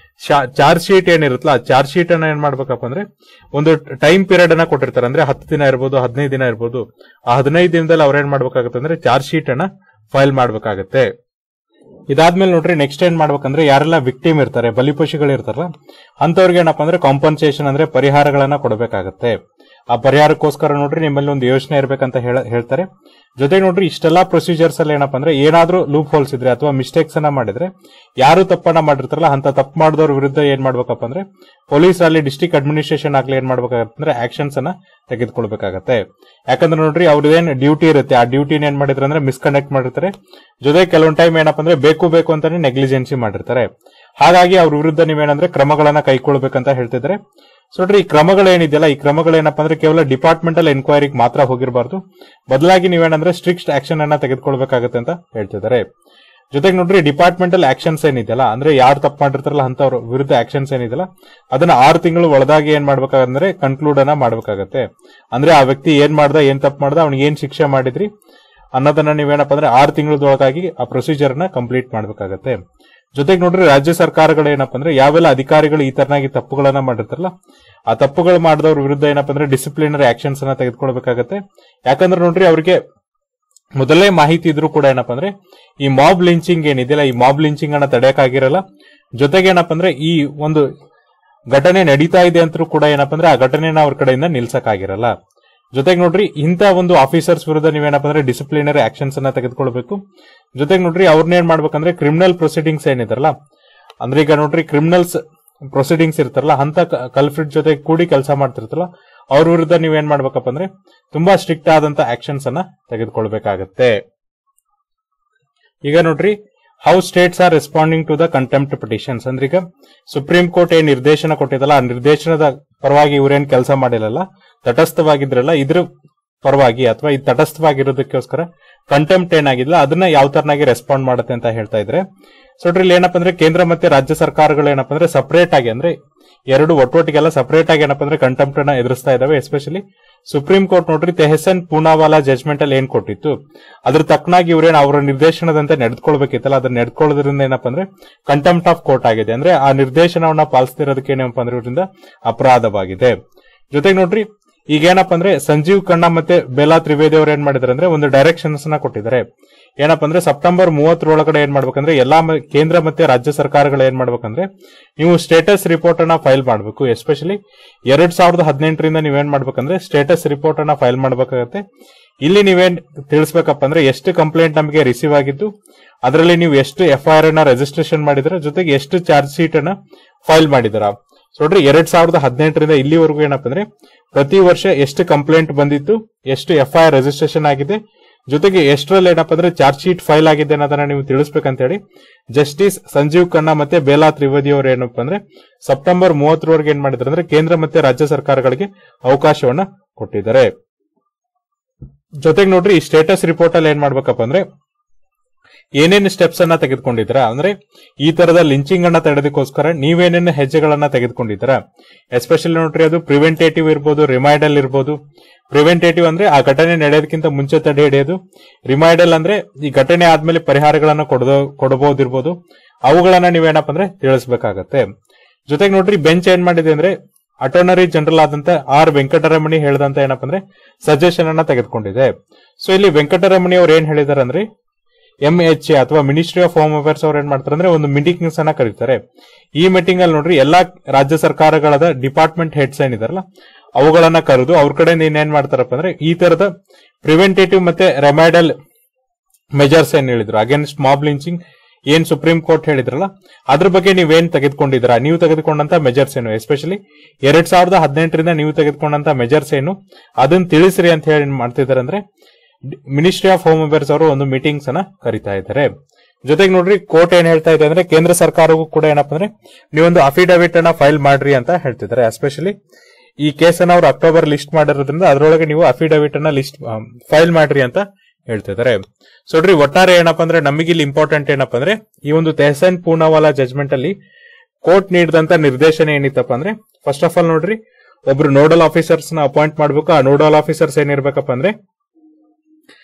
ಚಾರ್ಜ್ ಶೀಟ್ ಏನಿರುತ್ತಲ್ಲ ಆ ಚಾರ್ಜ್ ಶೀಟ್ ಅನ್ನ ಏನ್ ಮಾಡ್ಬೇಕಪ್ಪ ಅಂದ್ರೆ ಒಂದು ಟೈಮ್ ಪೀರಿಯಡ್ ಅನ್ನ ಕೊಟ್ಟಿರ್ತಾರೆ ಅಂದ್ರೆ ಹತ್ತು ದಿನ ಇರ್ಬೋದು ಹದಿನೈದು ದಿನ ಇರ್ಬೋದು ಆ ಹದಿನೈದು ದಿನದಲ್ಲಿ ಅವ್ರ ಏನ್ ಮಾಡ್ಬೇಕಾಗುತ್ತೆ ಅಂದ್ರೆ ಚಾರ್ಜ್ ಶೀಟ್ ಅನ್ನ ಫೈಲ್ ಮಾಡ್ಬೇಕಾಗತ್ತೆ ಇದಾದ್ಮೇಲೆ ನೋಡ್ರಿ ನೆಕ್ಸ್ಟ್ ಏನ್ ಮಾಡ್ಬೇಕಂದ್ರೆ ಯಾರೆಲ್ಲ ವಿಕ್ಟಿಮ್ ಇರ್ತಾರೆ ಬಲಿಪಶುಗಳು ಇರ್ತಾರಲ್ಲ ಅಂತವ್ರಿಗೆ ಏನಪ್ಪಾ ಅಂದ್ರೆ ಕಾಂಪನ್ಸೇಷನ್ ಅಂದ್ರೆ ಪರಿಹಾರಗಳನ್ನ ಕೊಡಬೇಕಾಗತ್ತೆ ಆ ಪರಿಹಾರಕ್ಕೋಸ್ಕರ ನೋಡ್ರಿ ನಿಮ್ಮಲ್ಲಿ ಒಂದು ಯೋಜನೆ ಇರ್ಬೇಕಂತ ಹೇಳ- ಹೇಳ್ತಾರೆ ಜೊತೆಗೆ ನೋಡ್ರಿ ಇಷ್ಟೆಲ್ಲಾ ಪ್ರೊಸೀಜರ್ಸ್ ಅಲ್ಲಿ ಏನಪ್ಪಾ ಅಂದ್ರೆ ಏನಾದ್ರೂ ಲೂಪ್ ಹೋಲ್ಸ್ ಇದ್ರೆ ಅಥವಾ ಮಿಸ್ಟೇಕ್ಸ್ ಅನ್ನ ಮಾಡಿದ್ರೆ ಯಾರು ತಪ್ಪನ್ನ ಮಾಡಿರ್ತಾರಲ್ಲ ಅಂತ ತಪ್ಪು ಮಾಡಿದವ್ರ ವಿರುದ್ಧ ಏನ್ ಮಾಡ್ಬೇಕಪ್ಪ ಅಂದ್ರೆ ಪೊಲೀಸ್ ಅಲ್ಲಿ ಡಿಸ್ಟಿಕ್ ಅಡ್ಮಿನಿಸ್ಟ್ರೇಷನ್ ಆಗ್ಲಿ ಏನ್ ಮಾಡ್ಬೇಕಾಗತ್ತೆ ಅಂದ್ರೆ ಆಕ್ಷನ್ಸ್ ಅನ್ನ ತೆಗೆದುಕೊಳ್ಬೇಕಾಗತ್ತೆ ಯಾಕಂದ್ರೆ ನೋಡ್ರಿ ಅವ್ರದೇನ್ ಡ್ಯೂಟಿ ಇರುತ್ತೆ ಆ ಡ್ಯೂಟಿನ ಏನ್ ಮಾಡಿದ್ರೆ ಅಂದ್ರೆ ಮಿಸ್ಕಂಡಕ್ಟ್ ಮಾಡಿರ್ತಾರೆ ಜೊತೆಗೆ ಕೆಲವೊಂದ್ ಟೈಮ್ ಏನಪ್ಪಾ ಅಂದ್ರೆ ಬೇಕು ಬೇಕು ಅಂತಾನೆ ನೆಗ್ಲಿಜೆನ್ಸಿ ಮಾಡಿರ್ತಾರೆ ಹಾಗಾಗಿ ಅವ್ರ ವಿರುದ್ಧ ನೀವೇನಂದ್ರೆ ಕ್ರಮಗಳನ್ನ ಕೈಗೊಳ್ಬೇಕಂತ ಹೇಳ್ತಿದ್ರೆ ಸೊ ನೋಡ್ರಿ ಈ ಕ್ರಮಗಳೇನಿದೆಯಲ್ಲ ಈ ಕ್ರಮಗಳೇನಪ್ಪ ಅಂದ್ರೆ ಕೇವಲ ಡಿಪಾರ್ಟ್ಮೆಂಟಲ್ ಎನ್ಕ್ವೈರಿಗೆ ಮಾತ್ರ ಹೋಗಿರಬಾರ್ದು ಬದಲಾಗಿ ನೀವೇನಂದ್ರೆ ಸ್ಟ್ರಿಕ್ಟ್ ಆಕ್ಷನ್ ಅನ್ನ ತೆಗೆದುಕೊಳ್ಬೇಕಾಗತ್ತೆ ಅಂತ ಹೇಳ್ತಿದ್ದಾರೆ ಜೊತೆಗೆ ನೋಡ್ರಿ ಡಿಪಾರ್ಟ್ಮೆಂಟಲ್ ಆಕ್ಷನ್ಸ್ ಏನಿದೆಯಲ್ಲ ಅಂದ್ರೆ ಯಾರು ತಪ್ಪು ಮಾಡಿರ್ತಾರಲ್ಲ ಅಂತವ್ರ ವಿರುದ್ಧ ಆಕ್ಷನ್ಸ್ ಏನಿದೆಯಲ್ಲ ಅದನ್ನ ಆರು ತಿಂಗಳು ಒಳದಾಗಿ ಏನ್ ಮಾಡ್ಬೇಕಾಗಂದ್ರೆ ಕನ್ಕ್ಲೂಡ್ ಅನ್ನ ಮಾಡ್ಬೇಕಾಗತ್ತೆ ಅಂದ್ರೆ ಆ ವ್ಯಕ್ತಿ ಏನ್ ಮಾಡ್ದ ಏನ್ ತಪ್ಪು ಮಾಡ್ದ ಅವ್ನಿಗೆ ಏನ್ ಶಿಕ್ಷೆ ಮಾಡಿದ್ರಿ ಅನ್ನೋದನ್ನ ನೀವೇನಪ್ಪ ಅಂದ್ರೆ ಆರು ತಿಂಗಳದೊಳಗಾಗಿ ಆ ಪ್ರೊಸೀಜರ್ ನ ಕಂಪ್ಲೀಟ್ ಮಾಡ್ಬೇಕಾಗತ್ತೆ ಜೊತೆಗೆ ನೋಡ್ರಿ ರಾಜ್ಯ ಸರ್ಕಾರಗಳು ಏನಪ್ಪ ಅಂದ್ರೆ ಯಾವೆಲ್ಲ ಅಧಿಕಾರಿಗಳು ಈ ತರನಾಗಿ ತಪ್ಪುಗಳನ್ನ ಮಾಡಿರ್ತಾರಲ್ಲ ಆ ತಪ್ಪುಗಳು ಮಾಡಿದವ್ರ ವಿರುದ್ಧ ಏನಪ್ಪ ಅಂದ್ರೆ ಡಿಸಿಪ್ಲಿನರಿ ಆಕ್ಷನ್ಸ್ ಅನ್ನ ತೆಗೆದುಕೊಳ್ಬೇಕಾಗತ್ತೆ ಯಾಕಂದ್ರೆ ನೋಡ್ರಿ ಅವ್ರಿಗೆ ಮೊದಲೇ ಮಾಹಿತಿ ಇದ್ರೂ ಕೂಡ ಏನಪ್ಪ ಅಂದ್ರೆ ಈ ಮಾಬ್ ಲಿಂಚಿಂಗ್ ಏನಿದೆಯಲ್ಲ ಈ ಮಾಬ್ ಲಿಂಚಿಂಗ್ ಅನ್ನ ತಡೆಯಕ್ಕಾಗಿರಲ್ಲ ಜೊತೆಗೆ ಏನಪ್ಪ ಅಂದ್ರೆ ಈ ಒಂದು ಘಟನೆ ನಡೀತಾ ಇದೆ ಅಂತೂ ಕೂಡ ಏನಪ್ಪ ಅಂದ್ರೆ ಆ ಘಟನೆನ ಅವ್ರ ಕಡೆಯಿಂದ ನಿಲ್ಸಕ್ಕಾಗಿರಲ್ಲ ಜೊತೆಗೆ ನೋಡ್ರಿ ಇಂಥ ಒಂದು ಆಫೀಸರ್ಸ್ ವಿರುದ್ಧ ನೀವೇನಪ್ಪ ಅಂದ್ರೆ ಡಿಸಿಪ್ಲಿನರಿ ಆಕ್ಷನ್ಸ್ ಅನ್ನ ತೆಗೆದುಕೊಳ್ಬೇಕು ಜೊತೆಗೆ ನೋಡ್ರಿ ಅವ್ರನ್ನ ಏನ್ ಮಾಡ್ಬೇಕಂದ್ರೆ ಕ್ರಿಮಿನಲ್ ಪ್ರೊಸೀಡಿಂಗ್ಸ್ ಏನಿದಾರಲ್ಲ ಅಂದ್ರೆ ಈಗ ನೋಡ್ರಿ ಕ್ರಿಮಿನಲ್ಸ್ ಪ್ರೊಸೀಡಿಂಗ್ಸ್ ಇರ್ತಾರಲ್ಲ ಅಂತ ಕಲ್ಫ್ರಿಟ್ ಜೊತೆ ಕೂಡಿ ಕೆಲಸ ಮಾಡ್ತಿರ್ತಾರಲ್ಲ ಅವ್ರ ವಿರುದ್ಧ ನೀವೇನ್ ಮಾಡ್ಬೇಕಪ್ಪ ಅಂದ್ರೆ ತುಂಬಾ ಸ್ಟ್ರಿಕ್ಟ್ ಆದಂತ ಆಕ್ಷನ್ಸ್ ಅನ್ನ ತೆಗೆದುಕೊಳ್ಬೇಕಾಗತ್ತೆ ಈಗ ನೋಡ್ರಿ how states are responding to the contempt petitions ಅಂದ್ರೆ ಈಗ ಸುಪ್ರೀಂ ಕೋರ್ಟ್ ಏನ್ ನಿರ್ದೇಶನ ಕೊಟ್ಟಿದಲ್ಲ ಆ ನಿರ್ದೇಶನದ ಪರವಾಗಿ ಇವ್ರೇನ್ ಕೆಲಸ ಮಾಡಿಲ್ಲಲ್ಲ ತಟಸ್ಥವಾಗಿದ್ರಲ್ಲ ಇದ್ರ ಪರವಾಗಿ ಅಥವಾ ಈ ತಟಸ್ಥವಾಗಿರೋದಕ್ಕೋಸ್ಕರ ಕಂಟೆಂಪ್ಟ್ ಏನಾಗಿಲ್ಲ ಅದನ್ನ ಯಾವ ತರನಾಗಿ ರೆಸ್ಪಾಂಡ್ ಮಾಡುತ್ತೆ ಅಂತ ಹೇಳ್ತಾ ಇದ್ರೆ ಸೊ ನೋಡ್ರಿ ಇಲ್ಲಿ ಏನಪ್ಪ ಅಂದ್ರೆ ಕೇಂದ್ರ ಮತ್ತೆ ರಾಜ್ಯ ಸರ್ಕಾರಗಳು ಏನಪ್ಪ ಅಂದ್ರೆ ಸಪರೇಟ್ ಆಗಿ ಅಂದ್ರೆ ಎರಡು ಒಟ್ಟೊಟ್ಟಿಗೆಲ್ಲ ಸಪರೇಟ್ ಆಗಿ ಏನಪ್ಪ ಅಂದ್ರೆ ಕಂಟೆಂಪ್ಟ್ ಅನ್ನ ಎದುರಿಸ್ತಾ ಇದಾವೆ ಎಸ್ಪೆಷಲಿ ಸುಪ್ರೀಂ ಕೋರ್ಟ್ ನೋಡ್ರಿ ತೆಹಸನ್ ಪೂನಾವಾಲಾ ಜಜ್ಮೆಂಟ್ ಅಲ್ಲಿ ಏನ್ ಕೊಟ್ಟಿತ್ತು ಅದ್ರ ತಕ್ಕನಾಗಿ ಇವ್ರೇನ್ ಅವರ ನಿರ್ದೇಶನದಂತೆ ನಡೆದುಕೊಳ್ಬೇಕಿತ್ತಲ್ಲ ಅದನ್ನ ನಡೆದುಕೊಳ್ಳೋದ್ರಿಂದ ಏನಪ್ಪ ಅಂದ್ರೆ ಕಂಟೆಂಪ್ಟ್ ಆಫ್ ಕೋರ್ಟ್ ಆಗಿದೆ ಅಂದ್ರೆ ಆ ನಿರ್ದೇಶನವನ್ನ ಪಾಲಿಸ್ತಿರೋದಕ್ಕೆ ಏನಪ್ಪ ಅಂದ್ರೆ ಇವರಿಂದ ಅಪರಾಧವಾಗಿದೆ ಜೊತೆಗೆ ನೋಡ್ರಿ ಈಗ ಏನಪ್ಪ ಅಂದ್ರೆ ಸಂಜೀವ್ ಖನ್ನಾ ಮತ್ತೆ ಬೇಲಾ ತ್ರಿವೇದಿ ಅವ್ರು ಏನ್ ಮಾಡಿದಾರೆ ಅಂದ್ರೆ ಒಂದು ಡೈರೆಕ್ಷನ್ಸ್ ನ ಕೊಟ್ಟಿದ್ದಾರೆ ಏನಪ್ಪ ಅಂದ್ರೆ ಸೆಪ್ಟೆಂಬರ್ ಮೂವತ್ತರೊಳಗಡೆ ಏನ್ ಮಾಡ್ಬೇಕಂದ್ರೆ ಎಲ್ಲಾ ಮ- ಕೇಂದ್ರ ಮತ್ತೆ ರಾಜ್ಯ ಸರ್ಕಾರಗಳು ಏನ್ ಮಾಡ್ಬೇಕಂದ್ರೆ ನೀವು ಸ್ಟೇಟಸ್ ರಿಪೋರ್ಟ್ ಅನ್ನ ಫೈಲ್ ಮಾಡಬೇಕು ಎಸ್ಪೆಷಲಿ ಎರಡ್ ಸಾವಿರದ ಹದಿನೆಂಟರಿಂದ ನೀವೇನ್ ಮಾಡ್ಬೇಕಂದ್ರೆ ಸ್ಟೇಟಸ್ ರಿಪೋರ್ಟ್ ಅನ್ನ ಫೈಲ್ ಮಾಡ್ಬೇಕಾಗತ್ತೆ ಇಲ್ಲಿ ನೀವೇನ್ ತಿಳಿಸ್ಬೇಕಪ್ಪ ಅಂದ್ರೆ ಎಷ್ಟು ಕಂಪ್ಲೇಂಟ್ ನಮಗೆ ರಿಸೀವ್ ಆಗಿದ್ದು ಅದರಲ್ಲಿ ನೀವು ಎಷ್ಟು ಎಫ್ಐಆರ್ ಅನ್ನ ರಿಜಿಸ್ಟ್ರೇಷನ್ ಮಾಡಿದ್ರ ಜೊತೆಗೆ ಎಷ್ಟು ಚಾರ್ಜ್ ಶೀಟ್ ಅನ್ನ ಫೈಲ್ ಮಾಡಿದಾರ ಸೊ ನೋಡ್ರಿ ಎರಡ್ ಸಾವಿರದ ಹದಿನೆಂಟರಿಂದ ಇಲ್ಲಿವರೆಗೂ ಏನಪ್ಪ ಅಂದ್ರೆ ಪ್ರತಿ ವರ್ಷ ಎಷ್ಟು ಕಂಪ್ಲೇಂಟ್ ಬಂದಿತ್ತು ಎಷ್ಟು ಎಫ್ಐಆರ್ ರಿಜಿಸ್ಟ್ರೇಷನ್ ಆಗಿದೆ ಜೊತೆಗೆ ಎಷ್ಟರಲ್ಲಿ ಏನಪ್ಪ ಅಂದ್ರೆ ಚಾರ್ಜ್ ಶೀಟ್ ಫೈಲ್ ಆಗಿದೆ ಅನ್ನೋದನ್ನ ನೀವು ತಿಳಿಸ್ಬೇಕಂತ ಹೇಳಿ ಜಸ್ಟಿಸ್ ಸಂಜೀವ್ ಖನ್ನಾ ಮತ್ತೆ ಬೇಲಾ ತ್ರಿವೇದಿ ಅವರು ಏನಪ್ಪ ಅಂದ್ರೆ ಸೆಪ್ಟೆಂಬರ್ ಮೂವತ್ತರವರೆಗೆ ಏನ್ ಮಾಡಿದ್ದಾರೆ ಅಂದ್ರೆ ಕೇಂದ್ರ ಮತ್ತೆ ರಾಜ್ಯ ಸರ್ಕಾರಗಳಿಗೆ ಅವಕಾಶವನ್ನ ಕೊಟ್ಟಿದ್ದಾರೆ ಜೊತೆಗೆ ನೋಡ್ರಿ ಈ ಸ್ಟೇಟಸ್ ರಿಪೋರ್ಟ್ ಅಲ್ಲಿ ಏನ್ ಮಾಡ್ಬೇಕಪ್ಪ ಅಂದ್ರೆ ಏನೇನು ಸ್ಟೆಪ್ಸ್ ಅನ್ನ ತೆಗೆದುಕೊಂಡಿದ್ದೀರಾ ಅಂದ್ರೆ ಈ ತರದ ಲಿಂಚಿಂಗ್ ಅನ್ನ ತಡೆದಕ್ಕೋಸ್ಕರ ನೀವೇನೇನು ಹೆಜ್ಜೆಗಳನ್ನ ತೆಗೆದುಕೊಂಡಿದ್ದೀರಾ ಎಸ್ಪೆಷಲಿ ನೋಡ್ರಿ ಅದು ಪ್ರಿವೆಂಟೇಟಿವ್ ಇರ್ಬೋದು ರಿಮೈಡಲ್ ಇರ್ಬೋದು ಪ್ರಿವೆಂಟೇಟಿವ್ ಅಂದ್ರೆ ಆ ಘಟನೆ ನಡೆಯೋದಕ್ಕಿಂತ ಮುಂಚೆ ತಡೆ ಹಿಡಿಯೋದು ರಿಮೈಡಲ್ ಅಂದ್ರೆ ಈ ಘಟನೆ ಆದ್ಮೇಲೆ ಪರಿಹಾರಗಳನ್ನ ಕೊಡದೋ ಕೊಡಬಹುದಿರ್ಬೋದು ಅವುಗಳನ್ನ ನೀವೇನಪ್ಪ ಅಂದ್ರೆ ತಿಳಿಸ್ಬೇಕಾಗತ್ತೆ ಜೊತೆಗೆ ನೋಡ್ರಿ ಬೆಂಚ್ ಏನ್ ಮಾಡಿದೆ ಅಂದ್ರೆ ಅಟರ್ನರಿ ಜನರಲ್ ಆದಂತ ಆರ್ ವೆಂಕಟರಮಣಿ ಹೇಳ್ದಂತ ಏನಪ್ಪ ಅಂದ್ರೆ ಸಜೆಷನ್ ಅನ್ನ ತೆಗೆದುಕೊಂಡಿದೆ ಸೊ ಇಲ್ಲಿ ವೆಂಕಟರಮಣಿ ಅವ್ರು ಏನ್ ಹೇಳಿದಾರೆ ಅಂದ್ರೆ ಎಂ ಎಚ್ ಎ ಅಥವಾ ಮಿನಿಸ್ಟ್ರಿ ಆಫ್ ಹೋಮ್ ಅಫೇರ್ಸ್ ಅವ್ರು ಏನ್ ಮಾಡ್ತಾರೆ ಅಂದ್ರೆ ಒಂದು ಮೀಟಿಂಗ್ಸ್ ಅನ್ನ ಕರೀತಾರೆ ಈ ಮೀಟಿಂಗ್ ಅಲ್ಲಿ ನೋಡ್ರಿ ಎಲ್ಲಾ ರಾಜ್ಯ ಸರ್ಕಾರಗಳದ ಡಿಪಾರ್ಟ್ಮೆಂಟ್ ಹೆಡ್ಸ್ ಏನಿದಾರಲ್ಲ ಅವುಗಳನ್ನ ಕರೆದು ಅವ್ರ ಕಡೆಯಿಂದ ಇನ್ನೇನ್ ಮಾಡ್ತಾರಪ್ಪ ಅಂದ್ರೆ ಈ ತರದ ಪ್ರಿವೆಂಟೇಟಿವ್ ಮತ್ತೆ ರೆಮೈಡಲ್ ಮೆಜರ್ಸ್ ಏನ್ ಹೇಳಿದ್ರು ಅಗೇನ್ಸ್ಟ್ ಮಾಬ್ ಲಿಂಚಿಂಗ್ ಏನ್ ಸುಪ್ರೀಂ ಕೋರ್ಟ್ ಹೇಳಿದ್ರಲ್ಲ ಅದ್ರ ಬಗ್ಗೆ ನೀವೇನ್ ತೆಗೆದುಕೊಂಡಿದ್ದೀರಾ ನೀವು ತೆಗೆದುಕೊಂಡಂತ ಮೆಜರ್ಸ್ ಏನು ಎಸ್ಪೆಷಲಿ ಎರಡ್ ಸಾವಿರದ ಹದಿನೆಂಟರಿಂದ ನೀವು ತೆಗೆದುಕೊಂಡಂತ ಮೆಜರ್ಸ್ ಏನು ಅದನ್ನ ತಿಳಿಸ್ರಿ ಅಂತ ಹೇಳಿ ಏನ್ ಮಾಡ್ತಿದ್ದಾರೆ ಅಂದ್ರೆ ಮಿನಿಸ್ಟ್ರಿ ಆಫ್ ಹೋಮ್ ಅಫೇರ್ಸ್ ಅವರು ಒಂದು ಮೀಟಿಂಗ್ಸ್ ಅನ್ನ ಕರಿತಾ ಇದ್ದಾರೆ ಜೊತೆಗೆ ನೋಡ್ರಿ ಕೋರ್ಟ್ ಏನ್ ಹೇಳ್ತಾ ಇದೆ ಅಂದ್ರೆ ಕೇಂದ್ರ ಸರ್ಕಾರಕ್ಕೂ ಕೂಡ ಏನಪ್ಪ ಅಂದ್ರೆ ನೀವೊಂದು ಅಫಿಡವಿಟ್ ಅನ್ನ ಫೈಲ್ ಮಾಡ್ರಿ ಅಂತ ಹೇಳ್ತಿದ್ದಾರೆ ಎಸ್ಪೆಷಲಿ ಈ ಕೇಸನ್ನ ಅವ್ರು ಅಕ್ಟೋಬರ್ ಲಿಸ್ಟ್ ಮಾಡಿರೋದ್ರಿಂದ ಅದರೊಳಗೆ ನೀವು ಅಫಿಡವಿಟ್ ಅನ್ನ ಲಿಸ್ಟ್ ಫೈಲ್ ಮಾಡ್ರಿ ಅಂತ ಹೇಳ್ತಿದ್ದಾರೆ ಸೊ ನೋಡ್ರಿ ಒಟ್ಟಾರೆ ಏನಪ್ಪ ಅಂದ್ರೆ ನಮಗೆ ಇಲ್ಲಿ ಇಂಪಾರ್ಟೆಂಟ್ ಏನಪ್ಪ ಅಂದ್ರೆ ಈ ಒಂದು ತೆಹಸನ್ ಪೂನಾವಾಲಾ ಜಜ್ಮೆಂಟ್ ಅಲ್ಲಿ ಕೋರ್ಟ್ ನೀಡಿದಂತ ನಿರ್ದೇಶನ ಏನಿತ್ತಪ್ಪ ಅಂದ್ರೆ ಫಸ್ಟ್ ಆಫ್ ಆಲ್ ನೋಡ್ರಿ ಒಬ್ರು ನೋಡಲ್ ಆಫೀಸರ್ಸ್ ನ ಅಪಾಯಿಂಟ್ ಮಾಡ್ಬೇಕು ಆ ನೋಡಲ್ ಆಫೀಸರ್ಸ್ ಏನಿರ್ಬೇಕಪ್ಪ ಅಂದ್ರೆ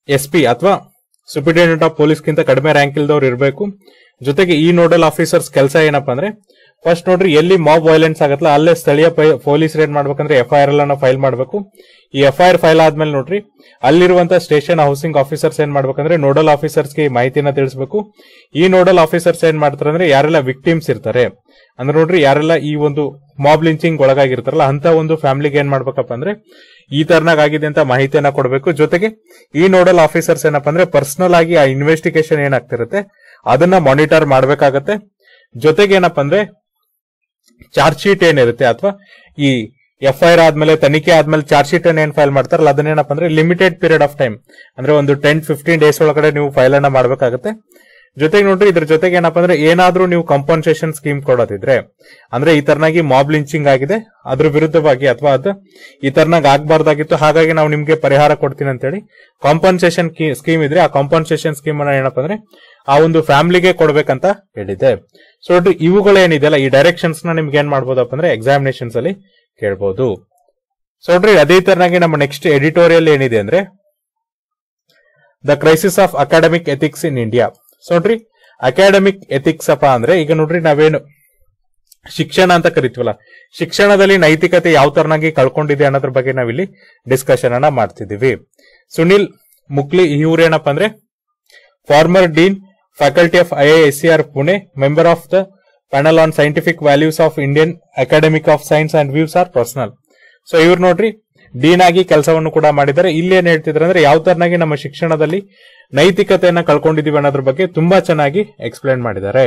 ಎಸ್ ಪಿ ಅಥವಾ ಸುಪ್ರಿಟೆಂಡೆಂಟ್ ಆಫ್ ಪೊಲೀಸ್ಗಿಂತ ಕಡಿಮೆ ರ್ಯಾಂಕ್ ಇಲ್ದವ್ರು ಇರಬೇಕು ಜೊತೆಗೆ ಈ ನೋಡಲ್ ಆಫೀಸರ್ಸ್ ಕೆಲಸ ಏನಪ್ಪಾ ಅಂದ್ರೆ ಫಸ್ಟ್ ನೋಡ್ರಿ ಎಲ್ಲಿ ಮಾಬ್ ವೈಲೆನ್ಸ್ ಆಗತ್ತಲ್ಲ ಅಲ್ಲೇ ಸ್ಥಳೀಯ ಪೊಲೀಸರು ಏನ್ ಮಾಡ್ಬೇಕಂದ್ರೆ ಎಫ್ ಐ ಆರ್ ಎಲ್ಲ ಫೈಲ್ ಮಾಡಬೇಕು ಈ ಎಫ್ ಐ ಆರ್ ಫೈಲ್ ಆದ್ಮೇಲೆ ನೋಡ್ರಿ ಅಲ್ಲಿರುವಂತ ಸ್ಟೇಷನ್ ಹೌಸಿಂಗ್ ಆಫೀಸರ್ಸ್ ಏನ್ ಮಾಡ್ಬೇಕಂದ್ರೆ ನೋಡಲ್ ಆಫೀಸರ್ಸ್ಗೆ ಈ ಮಾಹಿತಿನ ತಿಳಿಸಬೇಕು ಈ ನೋಡಲ್ ಆಫೀಸರ್ಸ್ ಏನ್ ಮಾಡ್ತಾರೆ ಅಂದ್ರೆ ಯಾರೆಲ್ಲ ವಿಕ್ಟಿಮ್ಸ್ ಇರ್ತಾರೆ ಅಂದ್ರೆ ನೋಡ್ರಿ ಯಾರೆಲ್ಲ ಈ ಒಂದು ಮಾಬ್ ಲಿಂಚಿಂಗ್ ಒಳಗಾಗಿರ್ತಾರಲ್ಲ ಅಂತ ಒಂದು ಫ್ಯಾಮಿಲಿಗೆ ಏನ್ ಮಾಡ್ಬೇಕಪ್ಪ ಅಂದ್ರೆ ಈ ತರನಾಗ್ ಆಗಿದೆ ಅಂತ ಮಾಹಿತಿಯನ್ನ ಕೊಡಬೇಕು ಜೊತೆಗೆ ಈ ನೋಡಲ್ ಆಫೀಸರ್ಸ್ ಏನಪ್ಪಾ ಅಂದ್ರೆ ಪರ್ಸನಲ್ ಆಗಿ ಆ ಇನ್ವೆಸ್ಟಿಗೇಷನ್ ಏನಾಗ್ತಿರುತ್ತೆ ಅದನ್ನ ಮಾನಿಟರ್ ಮಾಡ್ಬೇಕಾಗತ್ತೆ ಜೊತೆಗೆ ಏನಪ್ಪಾ ಅಂದ್ರೆ ಚಾರ್ಜ್ ಶೀಟ್ ಏನಿರುತ್ತೆ ಅಥವಾ ಈ ಎಫ್ ಐ ಆರ್ ಆದ್ಮೇಲೆ ತನಿಖೆ ಆದ್ಮೇಲೆ ಚಾರ್ಜ್ ಶೀಟ್ ಏನ್ ಫೈಲ್ ಮಾಡ್ತಾರಲ್ಲ ಅದನ್ನೇನಪ್ಪ ಅಂದ್ರೆ ಲಿಮಿಟೆಡ್ ಪೀರಿಯಡ್ ಆಫ್ ಟೈಮ್ ಅಂದ್ರೆ ಒಂದು ಟೆನ್ ಫಿಫ್ಟೀನ್ ಡೇಸ್ ಒಳಗಡೆ ನೀವು ಫೈಲ್ ಅನ್ನ ಮಾಡ್ಬೇಕಾಗತ್ತೆ ಜೊತೆಗೆ ನೋಡ್ರಿ ಇದ್ರ ಜೊತೆಗೆ ಏನಪ್ಪಾ ಅಂದ್ರೆ ಏನಾದ್ರೂ ನೀವು ಕಂಪನ್ಸೇಷನ್ ಸ್ಕೀಮ್ ಕೊಡೋದಿದ್ರೆ ಅಂದ್ರೆ ಈ ತರನಾಗಿ ಮಾಬ್ ಲಿಂಚಿಂಗ್ ಆಗಿದೆ ಅದ್ರ ವಿರುದ್ಧವಾಗಿ ಅಥವಾ ಅದು ಈ ತರನಾಗಿ ಆಗ್ಬಾರ್ದಾಗಿತ್ತು ಹಾಗಾಗಿ ನಾವು ನಿಮ್ಗೆ ಪರಿಹಾರ ಕೊಡ್ತೀನಿ ಅಂತೇಳಿ ಕಾಂಪನ್ಸೇಷನ್ ಸ್ಕೀಮ್ ಇದ್ರೆ ಆ ಕಾಂಪನ್ಸೇಷನ್ ಸ್ಕೀಮ್ ಅನ್ನ ಏನಪ್ಪಾ ಅಂದ್ರೆ ಆ ಒಂದು ಫ್ಯಾಮಿಲಿಗೆ ಕೊಡ್ಬೇಕಂತ ಹೇಳಿದೆ ಸೊ ನೋಡ್ರಿ ಇವುಗಳೇನಿದೆಯಲ್ಲ ಈ ಡೈರೆಕ್ಷನ್ಸ್ ನ ನಿಮ್ಗೆ ಏನ್ ಮಾಡ್ಬೋದಪ್ಪ ಅಂದ್ರೆ ಎಕ್ಸಾಮಿನೇಷನ್ಸ್ ಅಲ್ಲಿ ಕೇಳ್ಬೋದು ಸೊ ನೋಡ್ರಿ ಅದೇ ತರನಾಗಿ ನಮ್ಮ ನೆಕ್ಸ್ಟ್ ಎಡಿಟೋರಿಯಲ್ ಏನಿದೆ ಅಂದ್ರೆ the crisis of academic ethics in India so ನೋಡ್ರಿ ಅಕಾಡೆಮಿಕ್ ಎಥಿಕ್ಸ್ ಅಪ್ಪ ಅಂದ್ರೆ ಈಗ ನೋಡ್ರಿ ನಾವೇನು ಶಿಕ್ಷಣ ಅಂತ ಕರಿತೀವಲ್ಲ ಶಿಕ್ಷಣದಲ್ಲಿ ನೈತಿಕತೆ ಯಾವ ತರನಾಗಿ ಕಳ್ಕೊಂಡಿದೆ ಅನ್ನೋದ್ರ ಬಗ್ಗೆ ನಾವಿಲ್ಲಿ ಡಿಸ್ಕಷನ್ ಅನ್ನ ಮಾಡ್ತಿದೀವಿ ಸುನಿಲ್ ಮುಕ್ಲಿ ಇವ್ರೇನಪ್ಪ ಅಂದ್ರೆ former dean faculty of I S C R Pune member of the panel on scientific values of Indian academic of science and views are personal so ಇವ್ರು ನೋಡ್ರಿ ಡೀನ್ ಆಗಿ ಕೆಲಸವನ್ನು ಕೂಡ ಮಾಡಿದ್ದಾರೆ ಇಲ್ಲಿ ಏನ್ ಹೇಳ್ತಿದ್ರೆ ಅಂದ್ರೆ ಯಾವ ತರನಾಗಿ ನಮ್ಮ ಶಿಕ್ಷಣದಲ್ಲಿ ನೈತಿಕತೆಯನ್ನ ಕಳ್ಕೊಂಡಿದೀವಿ ಅನ್ನೋದ್ರ ಬಗ್ಗೆ ತುಂಬಾ ಚೆನ್ನಾಗಿ ಎಕ್ಸ್ಪ್ಲೇನ್ ಮಾಡಿದ್ದಾರೆ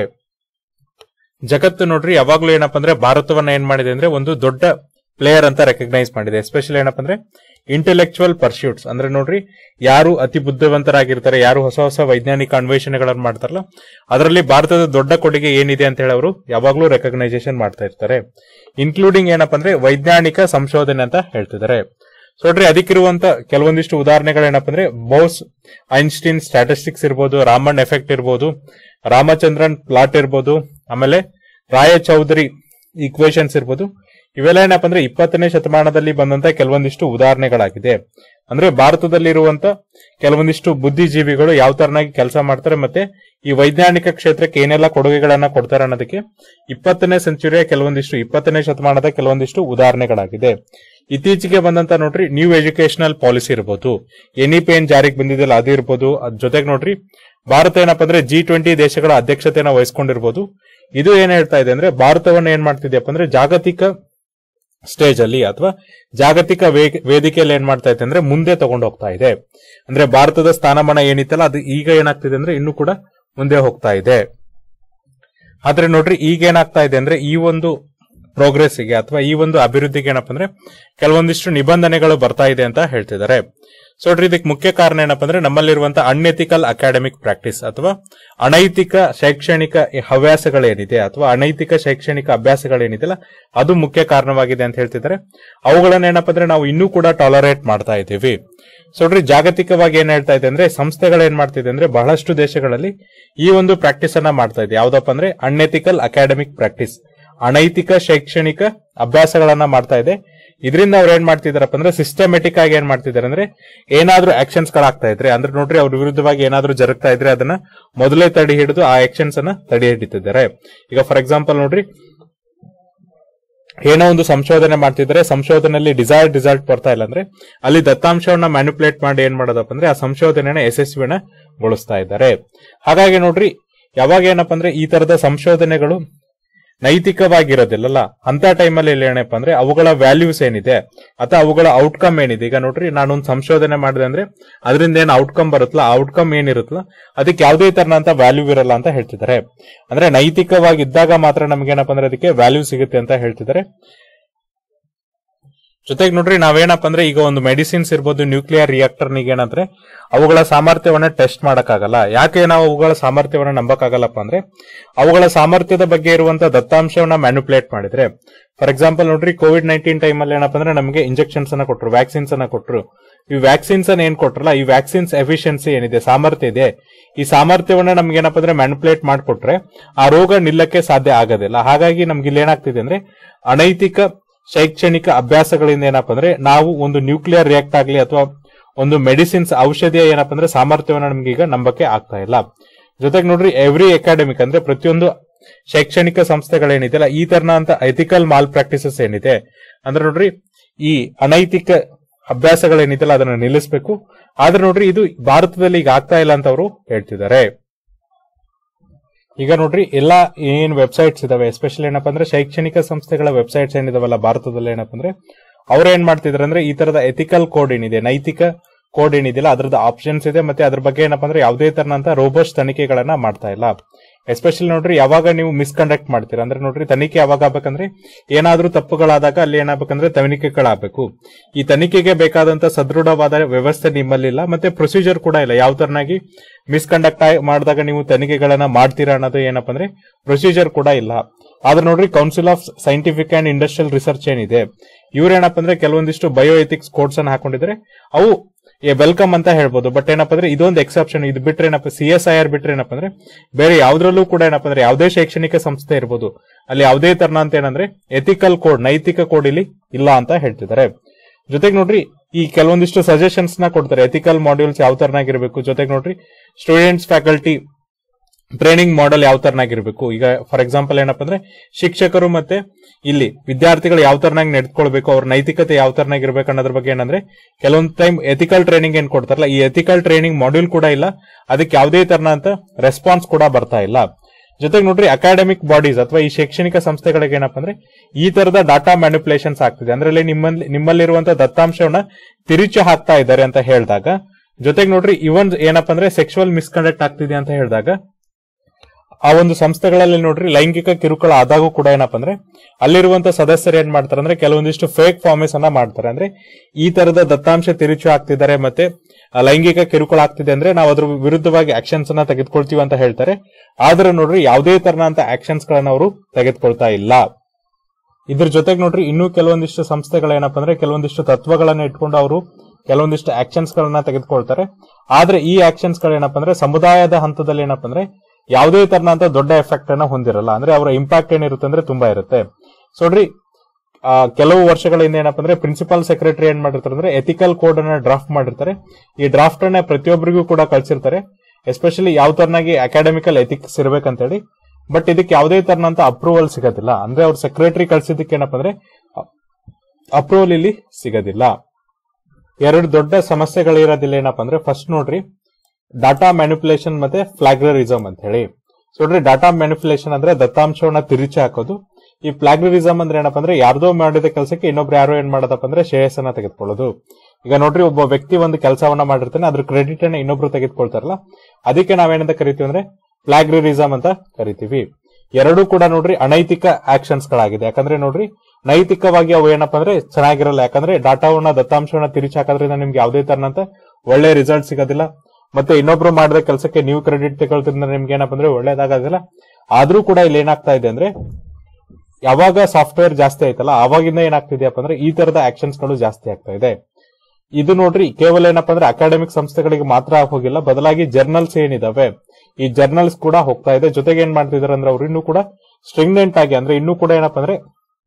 ಜಗತ್ತು ನೋಡ್ರಿ ಯಾವಾಗ್ಲೂ ಏನಪ್ಪಾ ಅಂದ್ರೆ ಭಾರತವನ್ನ ಏನ್ ಮಾಡಿದೆ ಅಂದ್ರೆ ಒಂದು ದೊಡ್ಡ ಪ್ಲೇಯರ್ ಅಂತ ರೆಕಗ್ನೈಸ್ ಮಾಡಿದೆ ಎಸ್ಪೆಷಲಿ ಏನಪ್ಪಾ ಅಂದ್ರೆ ಇಂಟೆಲೆಕ್ಚುವಲ್ ಪರ್ಸ್ಯೂಟ್ಸ್ ಅಂದ್ರೆ ನೋಡ್ರಿ ಯಾರು ಅತಿ ಬುದ್ಧಿವಂತರಾಗಿರ್ತಾರೆ ಯಾರು ಹೊಸ ಹೊಸ ವೈಜ್ಞಾನಿಕ ಅನ್ವೇಷಣೆಗಳನ್ನು ಮಾಡ್ತಾರಲ್ಲ ಅದರಲ್ಲಿ ಭಾರತದ ದೊಡ್ಡ ಕೊಡುಗೆ ಏನಿದೆ ಅಂತ ಹೇಳಿ ಅವರು ಯಾವಾಗ್ಲೂ ರೆಕಗ್ನೈಸೇಷನ್ ಮಾಡ್ತಾ ಇರ್ತಾರೆ ಇನ್ಕ್ಲೂಡಿಂಗ್ ಏನಪ್ಪಾ ಅಂದ್ರೆ ವೈಜ್ಞಾನಿಕ ಸಂಶೋಧನೆ ಅಂತ ಹೇಳ್ತಿದ್ದಾರೆ ಸೊ ನೋಡ್ರಿ ಅದಕ್ಕಿರುವಂತ ಕೆಲವೊಂದಿಷ್ಟು ಉದಾಹರಣೆಗಳೇನಪ್ಪ ಅಂದ್ರೆ ಬೋಸ್ ಐನ್ಸ್ಟೀನ್ ಸ್ಟ್ಯಾಟಿಸ್ಟಿಕ್ಸ್ ಇರ್ಬೋದು ರಾಮನ್ ಎಫೆಕ್ಟ್ ಇರ್ಬೋದು ರಾಮಚಂದ್ರನ್ ಪ್ಲಾಟ್ ಇರ್ಬೋದು ಆಮೇಲೆ ರಾಯ ಚೌಧರಿ ಈಕ್ವೇಶನ್ಸ್ ಇರ್ಬೋದು ಇವೆಲ್ಲ ಏನಪ್ಪ ಅಂದ್ರೆ ಇಪ್ಪತ್ತನೇ ಶತಮಾನದಲ್ಲಿ ಬಂದಂತ ಕೆಲವೊಂದಿಷ್ಟು ಉದಾಹರಣೆಗಳಾಗಿದೆ ಅಂದ್ರೆ ಭಾರತದಲ್ಲಿರುವಂತ ಕೆಲವೊಂದಿಷ್ಟು ಬುದ್ಧಿಜೀವಿಗಳು ಯಾವ ತರನಾಗಿ ಕೆಲಸ ಮಾಡ್ತಾರೆ ಮತ್ತೆ ಈ ವೈಜ್ಞಾನಿಕ ಕ್ಷೇತ್ರಕ್ಕೆ ಏನೆಲ್ಲ ಕೊಡುಗೆಗಳನ್ನ ಕೊಡ್ತಾರೆ ಅನ್ನೋದಕ್ಕೆ ಇಪ್ಪತ್ತನೇ ಸೆಂಚುರಿಯ ಕೆಲವೊಂದಿಷ್ಟು ಇಪ್ಪತ್ತನೇ ಶತಮಾನದ ಕೆಲವೊಂದಿಷ್ಟು ಉದಾಹರಣೆಗಳಾಗಿದೆ ಇತ್ತೀಚೆಗೆ ಬಂದಂತ ನೋಡ್ರಿ ನ್ಯೂ ಎಜುಕೇಶನಲ್ ಪಾಲಿಸಿ ಇರ್ಬೋದು ಎನಿ ಪಿ ಏನ್ ಜಾರಿಗೆ ಬಂದಿದೆಯಲ್ಲ ಅದು ಇರ್ಬೋದು ಅದ್ ಜೊತೆಗೆ ನೋಡ್ರಿ ಭಾರತ ಏನಪ್ಪಾ ಅಂದ್ರೆ ಜಿ ಟ್ವೆಂಟಿ ದೇಶಗಳ ಅಧ್ಯಕ್ಷತೆಯನ್ನ ವಹಿಸ್ಕೊಂಡಿರ್ಬೋದು ಇದು ಏನ್ ಹೇಳ್ತಾ ಇದೆ ಅಂದ್ರೆ ಭಾರತವನ್ನ ಏನ್ ಮಾಡ್ತಿದ್ಯಪ್ಪ ಅಂದ್ರೆ ಜಾಗತಿಕ ಸ್ಟೇಜ್ ಅಲ್ಲಿ ಅಥವಾ ಜಾಗತಿಕ ವೇ- ವೇದಿಕೆಯಲ್ಲಿ ಏನ್ ಮಾಡ್ತಾ ಇದೆ ಅಂದ್ರೆ ಮುಂದೆ ತಗೊಂಡು ಹೋಗ್ತಾ ಇದೆ ಅಂದ್ರೆ ಭಾರತದ ಸ್ಥಾನಮಾನ ಏನಿತ್ತಲ್ಲ ಅದು ಈಗ ಏನಾಗ್ತಿದೆ ಅಂದ್ರೆ ಇನ್ನೂ ಕೂಡ ಮುಂದೆ ಹೋಗ್ತಾ ಇದೆ ಆದ್ರೆ ನೋಡ್ರಿ ಈಗ ಏನಾಗ್ತಾ ಇದೆ ಅಂದ್ರೆ ಈ ಒಂದು ಪ್ರೋಗ್ರೆಸ್ಗೆ ಅಥವಾ ಈ ಒಂದು ಅಭಿವೃದ್ಧಿಗೆ ಏನಪ್ಪ ಅಂದ್ರೆ ಕೆಲವೊಂದಿಷ್ಟು ನಿಬಂಧನೆಗಳು ಬರ್ತಾ ಇದೆ ಅಂತ ಹೇಳ್ತಿದ್ದಾರೆ ಸೊ ನೋಡ್ರಿ ಇದಕ್ಕೆ ಮುಖ್ಯ ಕಾರಣ ಏನಪ್ಪ ಅಂದ್ರೆ ನಮ್ಮಲ್ಲಿರುವಂತಹ ಅನ್ಎಥಿಕಲ್ ಅಕಾಡೆಮಿಕ್ ಪ್ರಾಕ್ಟೀಸ್ ಅಥವಾ ಅನೈತಿಕ ಶೈಕ್ಷಣಿಕ ಹವ್ಯಾಸಗಳೇನಿದೆ ಅಥವಾ ಅನೈತಿಕ ಶೈಕ್ಷಣಿಕ ಅಭ್ಯಾಸಗಳೇನಿದೆಯಲ್ಲ ಅದು ಮುಖ್ಯ ಕಾರಣವಾಗಿದೆ ಅಂತ ಹೇಳ್ತಿದ್ದಾರೆ ಅವುಗಳನ್ನ ಏನಪ್ಪ ಅಂದ್ರೆ ನಾವು ಇನ್ನೂ ಕೂಡ ಟಾಲರೇಟ್ ಮಾಡ್ತಾ ಇದ್ದೀವಿ ಸೊ ನೋಡ್ರಿ ಜಾಗತಿಕವಾಗಿ ಏನ್ ಹೇಳ್ತಾ ಇದೆ ಅಂದ್ರೆ ಸಂಸ್ಥೆಗಳು ಏನ್ ಮಾಡ್ತಿದೆ ಅಂದ್ರೆ ಬಹಳಷ್ಟು ದೇಶಗಳಲ್ಲಿ ಈ ಒಂದು ಪ್ರಾಕ್ಟೀಸ್ ಅನ್ನ ಮಾಡ್ತಾ ಇದೆ ಯಾವ್ದಪ್ಪ ಅಂದ್ರೆ ಅನ್ಎಥಿಕಲ್ ಅಕಾಡೆಮಿಕ್ ಪ್ರಾಕ್ಟೀಸ್ ಅನೈತಿಕ ಶೈಕ್ಷಣಿಕ ಅಭ್ಯಾಸಗಳನ್ನ ಮಾಡ್ತಾ ಇದೆ ಇದರಿಂದ ಅವ್ರು ಏನ್ ಮಾಡ್ತಿದಾರಪ್ಪ ಅಂದ್ರೆ ಸಿಸ್ಟಮೆಟಿಕ್ ಆಗಿ ಏನ್ ಮಾಡ್ತಿದ್ದಾರೆ ಅಂದ್ರೆ ಏನಾದ್ರೂ ಆಕ್ಷನ್ಸ್ ಗಳಾಗ್ತಾ ಇದ್ರೆ ಅಂದ್ರೆ ನೋಡ್ರಿ ಅವ್ರ ವಿರುದ್ಧವಾಗಿ ಏನಾದ್ರೂ ಜರುಗ್ತಾ ಇದ್ರೆ ಅದನ್ನ ಮೊದಲೇ ತಡೆ ಹಿಡಿದು ಆ ಆಕ್ಷನ್ಸ್ ಅನ್ನ ತಡೆ ಹಿಡಿತಿದ್ದಾರೆ ಈಗ ಫಾರ್ ಎಕ್ಸಾಂಪಲ್ ನೋಡ್ರಿ ಏನೋ ಒಂದು ಸಂಶೋಧನೆ ಮಾಡ್ತಿದ್ರೆ ಸಂಶೋಧನೆಯಲ್ಲಿ ಡಿಸೈರ್ಡ್ ರಿಸಲ್ಟ್ ಬರ್ತಾ ಇಲ್ಲ ಅಂದ್ರೆ ಅಲ್ಲಿ ದತ್ತಾಂಶವನ್ನ ಮ್ಯಾನಿಪುಲೇಟ್ ಮಾಡಿ ಏನ್ ಮಾಡೋದಪ್ಪ ಅಂದ್ರೆ ಆ ಸಂಶೋಧನೆನ ಯಶಸ್ವಿನ ಗೊಳಿಸ್ತಾ ಇದ್ದಾರೆ ಹಾಗಾಗಿ ನೋಡ್ರಿ ಯಾವಾಗ ಏನಪ್ಪ ಅಂದ್ರೆ ಈ ತರದ ಸಂಶೋಧನೆಗಳು ನೈತಿಕವಾಗಿರೋದಿಲ್ಲಲ್ಲ ಅಂತ ಟೈಮಲ್ಲಿ ಇಲ್ಲಿ ಏನಪ್ಪ ಅಂದ್ರೆ ಅವುಗಳ ವ್ಯಾಲ್ಯೂಸ್ ಏನಿದೆ ಅಥವಾ ಅವುಗಳ ಔಟ್ಕಮ್ ಏನಿದೆ ಈಗ ನೋಡ್ರಿ ನಾನೊಂದು ಸಂಶೋಧನೆ ಮಾಡಿದೆ ಅಂದ್ರೆ ಅದರಿಂದ ಏನ್ ಔಟ್ಕಮ್ ಬರುತ್ತಲ್ಲ ಔಟ್ಕಮ್ ಏನಿರುತ್ತಲ್ಲ ಅದಕ್ಕೆ ಯಾವುದೇ ತರನಂತ ವ್ಯಾಲ್ಯೂ ಇರಲ್ಲ ಅಂತ ಹೇಳ್ತಿದ್ದಾರೆ ಅಂದ್ರೆ ನೈತಿಕವಾಗಿ ಇದ್ದಾಗ ಮಾತ್ರ ನಮ್ಗೆ ಏನಪ್ಪ ಅಂದ್ರೆ ಅದಕ್ಕೆ ವ್ಯಾಲ್ಯೂ ಸಿಗುತ್ತೆ ಅಂತ ಹೇಳ್ತಿದ್ದಾರೆ ಜೊತೆಗೆ ನೋಡ್ರಿ ನಾವೇನಪ್ಪ ಅಂದ್ರೆ ಈಗ ಒಂದು ಮೆಡಿಸಿನ್ಸ್ ಇರ್ಬೋದು ನ್ಯೂಕ್ಲಿಯರ್ ರಿಯಾಕ್ಟರ್ ಏನಂದ್ರೆ ಅವುಗಳ ಸಾಮರ್ಥ್ಯವನ್ನ ಟೆಸ್ಟ್ ಮಾಡಕ್ಕಾಗಲ್ಲ ಯಾಕೆ ನಾವು ಅವುಗಳ ಸಾಮರ್ಥ್ಯವನ್ನ ನಂಬಕ್ಕಾಗಲ್ಲಪ್ಪ ಅಂದ್ರೆ ಅವುಗಳ ಸಾಮರ್ಥ್ಯದ ಬಗ್ಗೆ ಇರುವಂತ ದತ್ತಾಂಶವನ್ನ ಮ್ಯಾನಿಪುಲೇಟ್ ಮಾಡಿದ್ರೆ ಫಾರ್ ಎಕ್ಸಾಂಪಲ್ ನೋಡ್ರಿ ಕೋವಿಡ್ ನೈನ್ಟೀನ್ ಟೈಮ್ ಅಲ್ಲಿ ಏನಪ್ಪ ಅಂದ್ರೆ ನಮಗೆ ಇಂಜೆಕ್ಷನ್ಸ್ ಅನ್ನ ಕೊಟ್ರು ವ್ಯಾಕ್ಸಿನ್ಸ್ ಅನ್ನ ಕೊಟ್ರು ಈ ವ್ಯಾಕ್ಸಿನ್ಸ್ ಅನ್ನ ಏನ್ ಕೊಟ್ರಲ್ಲ ಈ ವ್ಯಾಕ್ಸಿನ್ಸ್ ಎಫಿಷಿಯನ್ಸಿ ಏನಿದೆ ಸಾಮರ್ಥ್ಯ ಇದೆ ಈ ಸಾಮರ್ಥ್ಯವನ್ನ ನಮ್ಗೆ ಏನಪ್ಪ ಅಂದ್ರೆ ಮ್ಯಾನಿಪುಲೇಟ್ ಮಾಡಿಕೊಟ್ರೆ ಆ ರೋಗ ನಿಲ್ಲಕ್ಕೆ ಸಾಧ್ಯ ಆಗೋದಿಲ್ಲ ಹಾಗಾಗಿ ನಮ್ಗೆ ಇಲ್ಲಿ ಏನಾಗ್ತಿದೆ ಅಂದ್ರೆ ಅನೈತಿಕ ಶೈಕ್ಷಣಿಕ ಅಭ್ಯಾಸಗಳಿಂದ ಏನಪ್ಪ ಅಂದ್ರೆ ನಾವು ಒಂದು ನ್ಯೂಕ್ಲಿಯರ್ ರಿಯಾಕ್ಟ್ ಆಗ್ಲಿ ಅಥವಾ ಒಂದು ಮೆಡಿಸಿನ್ಸ್ ಔಷಧಿಯ ಏನಪ್ಪಾ ಅಂದ್ರೆ ಸಾಮರ್ಥ್ಯವನ್ನು ನಮ್ಗೆ ಈಗ ನಂಬಕ್ಕೆ ಆಗ್ತಾ ಇಲ್ಲ ಜೊತೆಗೆ ನೋಡ್ರಿ ಎವ್ರಿ ಅಕಾಡೆಮಿಕ್ ಅಂದ್ರೆ ಪ್ರತಿಯೊಂದು ಶೈಕ್ಷಣಿಕ ಸಂಸ್ಥೆಗಳೇನಿದೆಯಲ್ಲ ಈ ತರನಂತ ಎಥಿಕಲ್ ಮಾಲ್ ಪ್ರಾಕ್ಟೀಸಸ್ ಏನಿದೆ ಅಂದ್ರೆ ನೋಡ್ರಿ ಈ ಅನೈತಿಕ ಅಭ್ಯಾಸಗಳೇನಿದೆಯಲ್ಲ ಅದನ್ನ ನಿಲ್ಲಿಸಬೇಕು ಆದ್ರೆ ನೋಡ್ರಿ ಇದು ಭಾರತದಲ್ಲಿ ಈಗ ಆಗ್ತಾ ಇಲ್ಲ ಅಂತ ಅವರು ಹೇಳ್ತಿದ್ದಾರೆ ಈಗ ನೋಡ್ರಿ ಎಲ್ಲಾ ಏನ್ ವೆಬ್ಸೈಟ್ಸ್ ಇದಾವೆ ಎಸ್ಪೆಷಲಿ ಏನಪ್ಪಾ ಅಂದ್ರೆ ಶೈಕ್ಷಣಿಕ ಸಂಸ್ಥೆಗಳ ವೆಬ್ಸೈಟ್ಸ್ ಏನಿದಾವಲ್ಲ ಭಾರತದಲ್ಲಿ ಏನಪ್ಪಾ ಅಂದ್ರೆ ಅವ್ರು ಏನ್ ಮಾಡ್ತಿದಾರೆ ಅಂದ್ರೆ ಈ ತರದ ಎಥಿಕಲ್ ಕೋಡ್ ಏನಿದೆ ನೈತಿಕ ಕೋಡ್ ಏನಿದೆಯಲ್ಲ ಅದ್ರದ್ದು ಆಪ್ಷನ್ಸ್ ಇದೆ ಮತ್ತೆ ಅದ್ರ ಬಗ್ಗೆ ಏನಪ್ಪಾ ಅಂದ್ರೆ ಯಾವುದೇ ತರನಂತ ರೋಬೋಸ್ಟ್ ತನಿಖೆಗಳನ್ನ ಮಾಡ್ತಾ ಇಲ್ಲ ಎಸ್ಪೆಷಲಿ ನೋಡ್ರಿ ಯಾವಾಗ ನೀವು ಮಿಸ್ಕಂಡಕ್ಟ್ ಮಾಡ್ತೀರಾ ಅಂದ್ರೆ ನೋಡ್ರಿ ತನಿಖೆ ಯಾವಾಗ ಆಗ್ಬೇಕಂದ್ರೆ ಏನಾದ್ರೂ ತಪ್ಪುಗಳಾದಾಗ ಅಲ್ಲಿ ಏನಾಗಬೇಕಂದ್ರೆ ತನಿಖೆಗಳಾಗಬೇಕು ಈ ತನಿಖೆಗೆ ಬೇಕಾದಂತ ಸದೃಢವಾದ ವ್ಯವಸ್ಥೆ ನಿಮ್ಮಲ್ಲಿಲ್ಲ ಮತ್ತೆ ಪ್ರೊಸೀಜರ್ ಕೂಡ ಇಲ್ಲ ಯಾವ ತರನಾಗಿ ಮಿಸ್ಕಂಡಕ್ಟ್ ಮಾಡಿದಾಗ ನೀವು ತನಿಖೆಗಳನ್ನ ಮಾಡ್ತೀರಾ ಅನ್ನೋದು ಏನಪ್ಪಾ ಅಂದ್ರೆ ಪ್ರೊಸೀಜರ್ ಕೂಡ ಇಲ್ಲ ಆದ್ರೆ ನೋಡ್ರಿ council of scientific and industrial research ಏನಿದೆ ಇವ್ರೇನಪ್ಪ ಅಂದ್ರೆ ಕೆಲವೊಂದಿಷ್ಟು ಬಯೋ ಎಥಿಕ್ಸ್ ಕೋಡ್ಸ್ ಅನ್ನ ಹಾಕೊಂಡಿದ್ರೆ ಅವು ವೆಲ್ಕಮ್ ಅಂತ ಹೇಳ್ಬೋದು ಬಟ್ ಏನಪ್ಪ ಅಂದ್ರೆ ಇದೊಂದು ಎಕ್ಸೆಪ್ಷನ್ ಇದು ಬಿಟ್ರೆ ಏನಪ್ಪ ಸಿ ಎಸ್ ಐ ಆರ್ ಬಿಟ್ರೆ ಏನಪ್ಪ ಅಂದ್ರೆ ಬೇರೆ ಯಾವ್ದ್ರಲ್ಲೂ ಕೂಡ ಏನಪ್ಪ ಅಂದ್ರೆ ಯಾವುದೇ ಶೈಕ್ಷಣಿಕ ಸಂಸ್ಥೆ ಇರ್ಬೋದು ಅಲ್ಲಿ ಯಾವುದೇ ತರನ ಅಂತ ಏನಂದ್ರೆ ಎಥಿಕಲ್ ಕೋಡ್ ನೈತಿಕ ಕೋಡ್ ಇಲ್ಲಿ ಇಲ್ಲ ಅಂತ ಹೇಳ್ತಿದ್ದಾರೆ ಜೊತೆಗೆ ನೋಡ್ರಿ ಈ ಕೆಲವೊಂದಿಷ್ಟು ಸಜೆಷನ್ಸ್ ನ ಕೊಡ್ತಾರೆ ಎಥಿಕಲ್ ಮಾಡ್ಯೂಲ್ಸ್ ಯಾವ ತರನಾಗಿರ್ಬೇಕು ಜೊತೆಗೆ ನೋಡ್ರಿ ಸ್ಟೂಡೆಂಟ್ಸ್ ಫ್ಯಾಕಲ್ಟಿ ಟ್ರೈನಿಂಗ್ ಮಾಡೆಲ್ ಯಾವ ತರನಾಗಿರ್ಬೇಕು ಈಗ ಫಾರ್ ಎಕ್ಸಾಂಪಲ್ ಏನಪ್ಪ ಅಂದ್ರೆ ಶಿಕ್ಷಕರು ಮತ್ತೆ ಇಲ್ಲಿ ವಿದ್ಯಾರ್ಥಿಗಳು ಯಾವ ತರನಾಗಿ ನಡೆದುಕೊಳ್ಬೇಕು ಅವ್ರ ನೈತಿಕತೆ ಯಾವ ತರನಾಗಿರ್ಬೇಕು ಅನ್ನೋದ್ರ ಬಗ್ಗೆ ಏನಂದ್ರೆ ಕೆಲವೊಂದು ಟೈಮ್ ಎಥಿಕಲ್ ಟ್ರೈನಿಂಗ್ ಏನ್ ಕೊಡ್ತಾರಲ್ಲ ಈ ಎಥಿಕಲ್ ಟ್ರೈನಿಂಗ್ ಮಾಡ್ಯೂಲ್ ಕೂಡ ಇಲ್ಲ ಅದಕ್ಕೆ ಯಾವುದೇ ತರನ ಅಂತ ರೆಸ್ಪಾನ್ಸ್ ಕೂಡ ಬರ್ತಾ ಇಲ್ಲ ಜೊತೆಗೆ ನೋಡ್ರಿ ಅಕಾಡೆಮಿಕ್ ಬಾಡೀಸ್ ಅಥವಾ ಈ ಶೈಕ್ಷಣಿಕ ಸಂಸ್ಥೆಗಳಿಗೆ ಏನಪ್ಪ ಅಂದ್ರೆ ಈ ತರದ ಡಾಟಾ ಮ್ಯಾನಿಪುಲೇಷನ್ಸ್ ಆಗ್ತಿದೆ ಅಂದ್ರೆ ನಿಮ್ಮಲ್ಲಿ ನಿಮ್ಮಲ್ಲಿರುವಂತಹ ದತ್ತಾಂಶವನ್ನ ತಿರುಚಿ ಹಾಕ್ತಾ ಇದ್ದಾರೆ ಅಂತ ಹೇಳಿದಾಗ ಜೊತೆಗೆ ನೋಡ್ರಿ ಇವನ್ ಏನಪ್ಪ ಅಂದ್ರೆ ಸೆಕ್ಸುವಲ್ ಮಿಸ್ಕಂಡಕ್ಟ್ ಆಗ್ತಿದೆ ಅಂತ ಹೇಳಿದಾಗ ಆ ಒಂದು ಸಂಸ್ಥೆಗಳಲ್ಲಿ ನೋಡ್ರಿ ಲೈಂಗಿಕ ಕಿರುಕುಳ ಆದಾಗೂ ಕೂಡ ಏನಪ್ಪ ಅಂದ್ರೆ ಅಲ್ಲಿರುವಂತ ಸದಸ್ಯರು ಏನ್ ಮಾಡ್ತಾರೆ ಅಂದ್ರೆ ಕೆಲವೊಂದಿಷ್ಟು ಫೇಕ್ ಫಾರ್ಮೇಸ್ ಅನ್ನ ಮಾಡ್ತಾರೆ ಅಂದ್ರೆ ಈ ತರದ ದತ್ತಾಂಶ ತಿರುಚು ಆಗ್ತಿದ್ದಾರೆ ಮತ್ತೆ ಆ ಲೈಂಗಿಕ ಕಿರುಕುಳ ಆಗ್ತಿದೆ ಅಂದ್ರೆ ನಾವು ಅದ್ರ ವಿರುದ್ಧವಾಗಿ ಆಕ್ಷನ್ಸ್ ಅನ್ನ ತೆಗೆದುಕೊಳ್ತೀವಿ ಅಂತ ಹೇಳ್ತಾರೆ ಆದ್ರೆ ನೋಡ್ರಿ ಯಾವುದೇ ತರನಂತ ಆಕ್ಷನ್ಸ್ ಗಳನ್ನ ಅವರು ತೆಗೆದುಕೊಳ್ತಾ ಇಲ್ಲ ಇದ್ರ ಜೊತೆಗೆ ನೋಡ್ರಿ ಇನ್ನೂ ಕೆಲವೊಂದಿಷ್ಟು ಸಂಸ್ಥೆಗಳೇನಪ್ಪ ಅಂದ್ರೆ ಕೆಲವೊಂದಿಷ್ಟು ತತ್ವಗಳನ್ನ ಇಟ್ಕೊಂಡು ಅವರು ಕೆಲವೊಂದಿಷ್ಟು ಆಕ್ಷನ್ಸ್ ಗಳನ್ನ ತೆಗೆದುಕೊಳ್ತಾರೆ ಆದ್ರೆ ಈ ಆಕ್ಷನ್ಸ್ ಗಳೇನಪ್ಪ ಅಂದ್ರೆ ಸಮುದಾಯದ ಹಂತದಲ್ಲಿ ಏನಪ್ಪ ಅಂದ್ರೆ ಯಾವುದೇ ತರನಂತ ದೊಡ್ಡ ಎಫೆಕ್ಟ್ ಅನ್ನ ಹೊಂದಿರಲ್ಲ ಅಂದ್ರೆ ಅವರ ಇಂಪ್ಯಾಕ್ಟ್ ಏನಿರುತ್ತೆ ಅಂದ್ರೆ ತುಂಬಾ ಇರುತ್ತೆ ಸೊ ನೋಡ್ರಿ ಆ, ಕೆಲವು ವರ್ಷಗಳಿಂದ ಏನಪ್ಪ ಅಂದ್ರೆ ಪ್ರಿನ್ಸಿಪಲ್ ಸೆಕ್ರೆಟರಿ ಏನ್ ಮಾಡಿರ್ತಾರೆ ಅಂದ್ರೆ ಎಥಿಕಲ್ ಕೋಡ್ ಅನ್ನ ಡ್ರಾಫ್ಟ್ ಮಾಡಿರ್ತಾರೆ ಈ ಡ್ರಾಫ್ಟ್ ಅನ್ನ ಪ್ರತಿಯೊಬ್ಬರಿಗೂ ಕೂಡ ಕಳ್ಸಿರ್ತಾರೆ ಎಸ್ಪೆಷಲಿ ಯಾವ ತರನಾಗಿ ಅಕಾಡೆಮಿಕಲ್ ಎಥಿಕ್ಸ್ ಇರ್ಬೇಕಂತೇಳಿ ಬಟ್ ಇದಕ್ಕೆ ಯಾವುದೇ ತರನಂತ ಅಪ್ರೂವಲ್ ಸಿಗೋದಿಲ್ಲ ಅಂದ್ರೆ ಅವ್ರ ಸೆಕ್ರೆಟರಿ ಕಳ್ಸಿದ್ದಕ್ಕೆ ಏನಪ್ಪ ಅಂದ್ರೆ ಅಪ್ರೂವಲ್ ಇಲ್ಲಿ ಸಿಗೋದಿಲ್ಲ ಎರಡು ದೊಡ್ಡ ಸಮಸ್ಯೆಗಳಿರೋದಿಲ್ಲ ಏನಪ್ಪ ಅಂದ್ರೆ ಫಸ್ಟ್ ನೋಡ್ರಿ ಡಾಟಾ ಮ್ಯಾನಿಪುಲೇಷನ್ ಮತ್ತೆ ಫ್ಲಾಗ್ರರಿಸಮ್ ಅಂತ ಹೇಳಿ ಸೊ ನೋಡ್ರಿ ಡಾಟಾ ಮ್ಯಾನಿಪುಲೇಷನ್ ಅಂದ್ರೆ ದತ್ತಾಂಶವನ್ನ ತಿರುಚಿ ಹಾಕೋದು ಈ ಫ್ಲಾಗ್ರರಿಸಮ್ ಅಂದ್ರೆ ಏನಪ್ಪ ಅಂದ್ರೆ ಯಾರ್ದೋ ಮಾಡಿದ ಕೆಲಸಕ್ಕೆ ಇನ್ನೊಬ್ರು ಯಾರೋ ಏನ್ ಮಾಡೋದಪ್ಪ ಅಂದ್ರೆ ಶ್ರೇಯಸ್ಸನ್ನ ತೆಗೆದುಕೊಳ್ಳೋದು ಈಗ ನೋಡ್ರಿ ಒಬ್ಬ ವ್ಯಕ್ತಿ ಒಂದು ಕೆಲಸವನ್ನ ಮಾಡಿರ್ತಾನೆ ಅದ್ರ ಕ್ರೆಡಿಟ್ ಅನ್ನ ಇನ್ನೊಬ್ರು ತೆಗೆದುಕೊಳ್ತಾರಲ್ಲ ಅದಕ್ಕೆ ನಾವೇನಂತ ಕರಿತೀವಿ ಅಂದ್ರೆ ಫ್ಲಾಗ್ರರಿಸಮ್ ಅಂತ ಕರಿತೀವಿ ಎರಡೂ ಕೂಡ ನೋಡ್ರಿ ಅನೈತಿಕ ಆಕ್ಷನ್ಸ್ ಗಳಾಗಿದೆ ಯಾಕಂದ್ರೆ ನೋಡ್ರಿ ನೈತಿಕವಾಗಿ ಅವು ಏನಪ್ಪ ಅಂದ್ರೆ ಚೆನ್ನಾಗಿರಲ್ಲ ಯಾಕಂದ್ರೆ ಡಾಟಾವನ್ನ ದತ್ತಾಂಶವನ್ನ ತಿರುಚಿ ಹಾಕೋದ್ರಿಂದ ನಿಮ್ಗೆ ಯಾವುದೇ ತರನಂತ ಒಳ್ಳೆ ರಿಸಲ್ಟ್ ಸಿಗೋದಿಲ್ಲ ಮತ್ತೆ ಇನ್ನೊಬ್ರು ಮಾಡಿದ ಕೆಲಸಕ್ಕೆ ನೀವು ಕ್ರೆಡಿಟ್ ತಗೊಳ್ತಿದ್ರೆ ನಿಮ್ಗೆ ಏನಪ್ಪ ಅಂದ್ರೆ ಒಳ್ಳೇದಾಗೋದಿಲ್ಲ ಆದ್ರೂ ಕೂಡ ಇಲ್ಲಿ ಏನಾಗ್ತಾ ಇದೆ ಅಂದ್ರೆ ಯಾವಾಗ ಸಾಫ್ಟ್ವೇರ್ ಜಾಸ್ತಿ ಆಯ್ತಲ್ಲ ಅವಾಗಿಂದ ಏನಾಗ್ತಿದೆಯಪ್ಪ ಅಂದ್ರೆ ಈ ತರದ ಆಕ್ಷನ್ಸ್ ಗಳು ಜಾಸ್ತಿ ಆಗ್ತಾ ಇದೆ ಇದು ನೋಡ್ರಿ ಕೇವಲ ಏನಪ್ಪಾ ಅಂದ್ರೆ ಅಕಾಡೆಮಿಕ್ ಸಂಸ್ಥೆಗಳಿಗೆ ಮಾತ್ರ ಹೋಗಿಲ್ಲ ಬದಲಾಗಿ ಜರ್ನಲ್ಸ್ ಏನಿದಾವೆ ಈ ಜರ್ನಲ್ಸ್ ಕೂಡ ಹೋಗ್ತಾ ಇದೆ ಜೊತೆಗೆ ಏನ್ ಮಾಡ್ತಿದಾರೆ ಅಂದ್ರೆ ಅವ್ರು ಇನ್ನೂ ಕೂಡ ಸ್ಟ್ರಿಂಗ್ನೆಂಟ್ ಆಗಿ ಅಂದ್ರೆ ಇನ್ನೂ ಕೂಡ ಏನಪ್ಪಾ ಅಂದ್ರೆ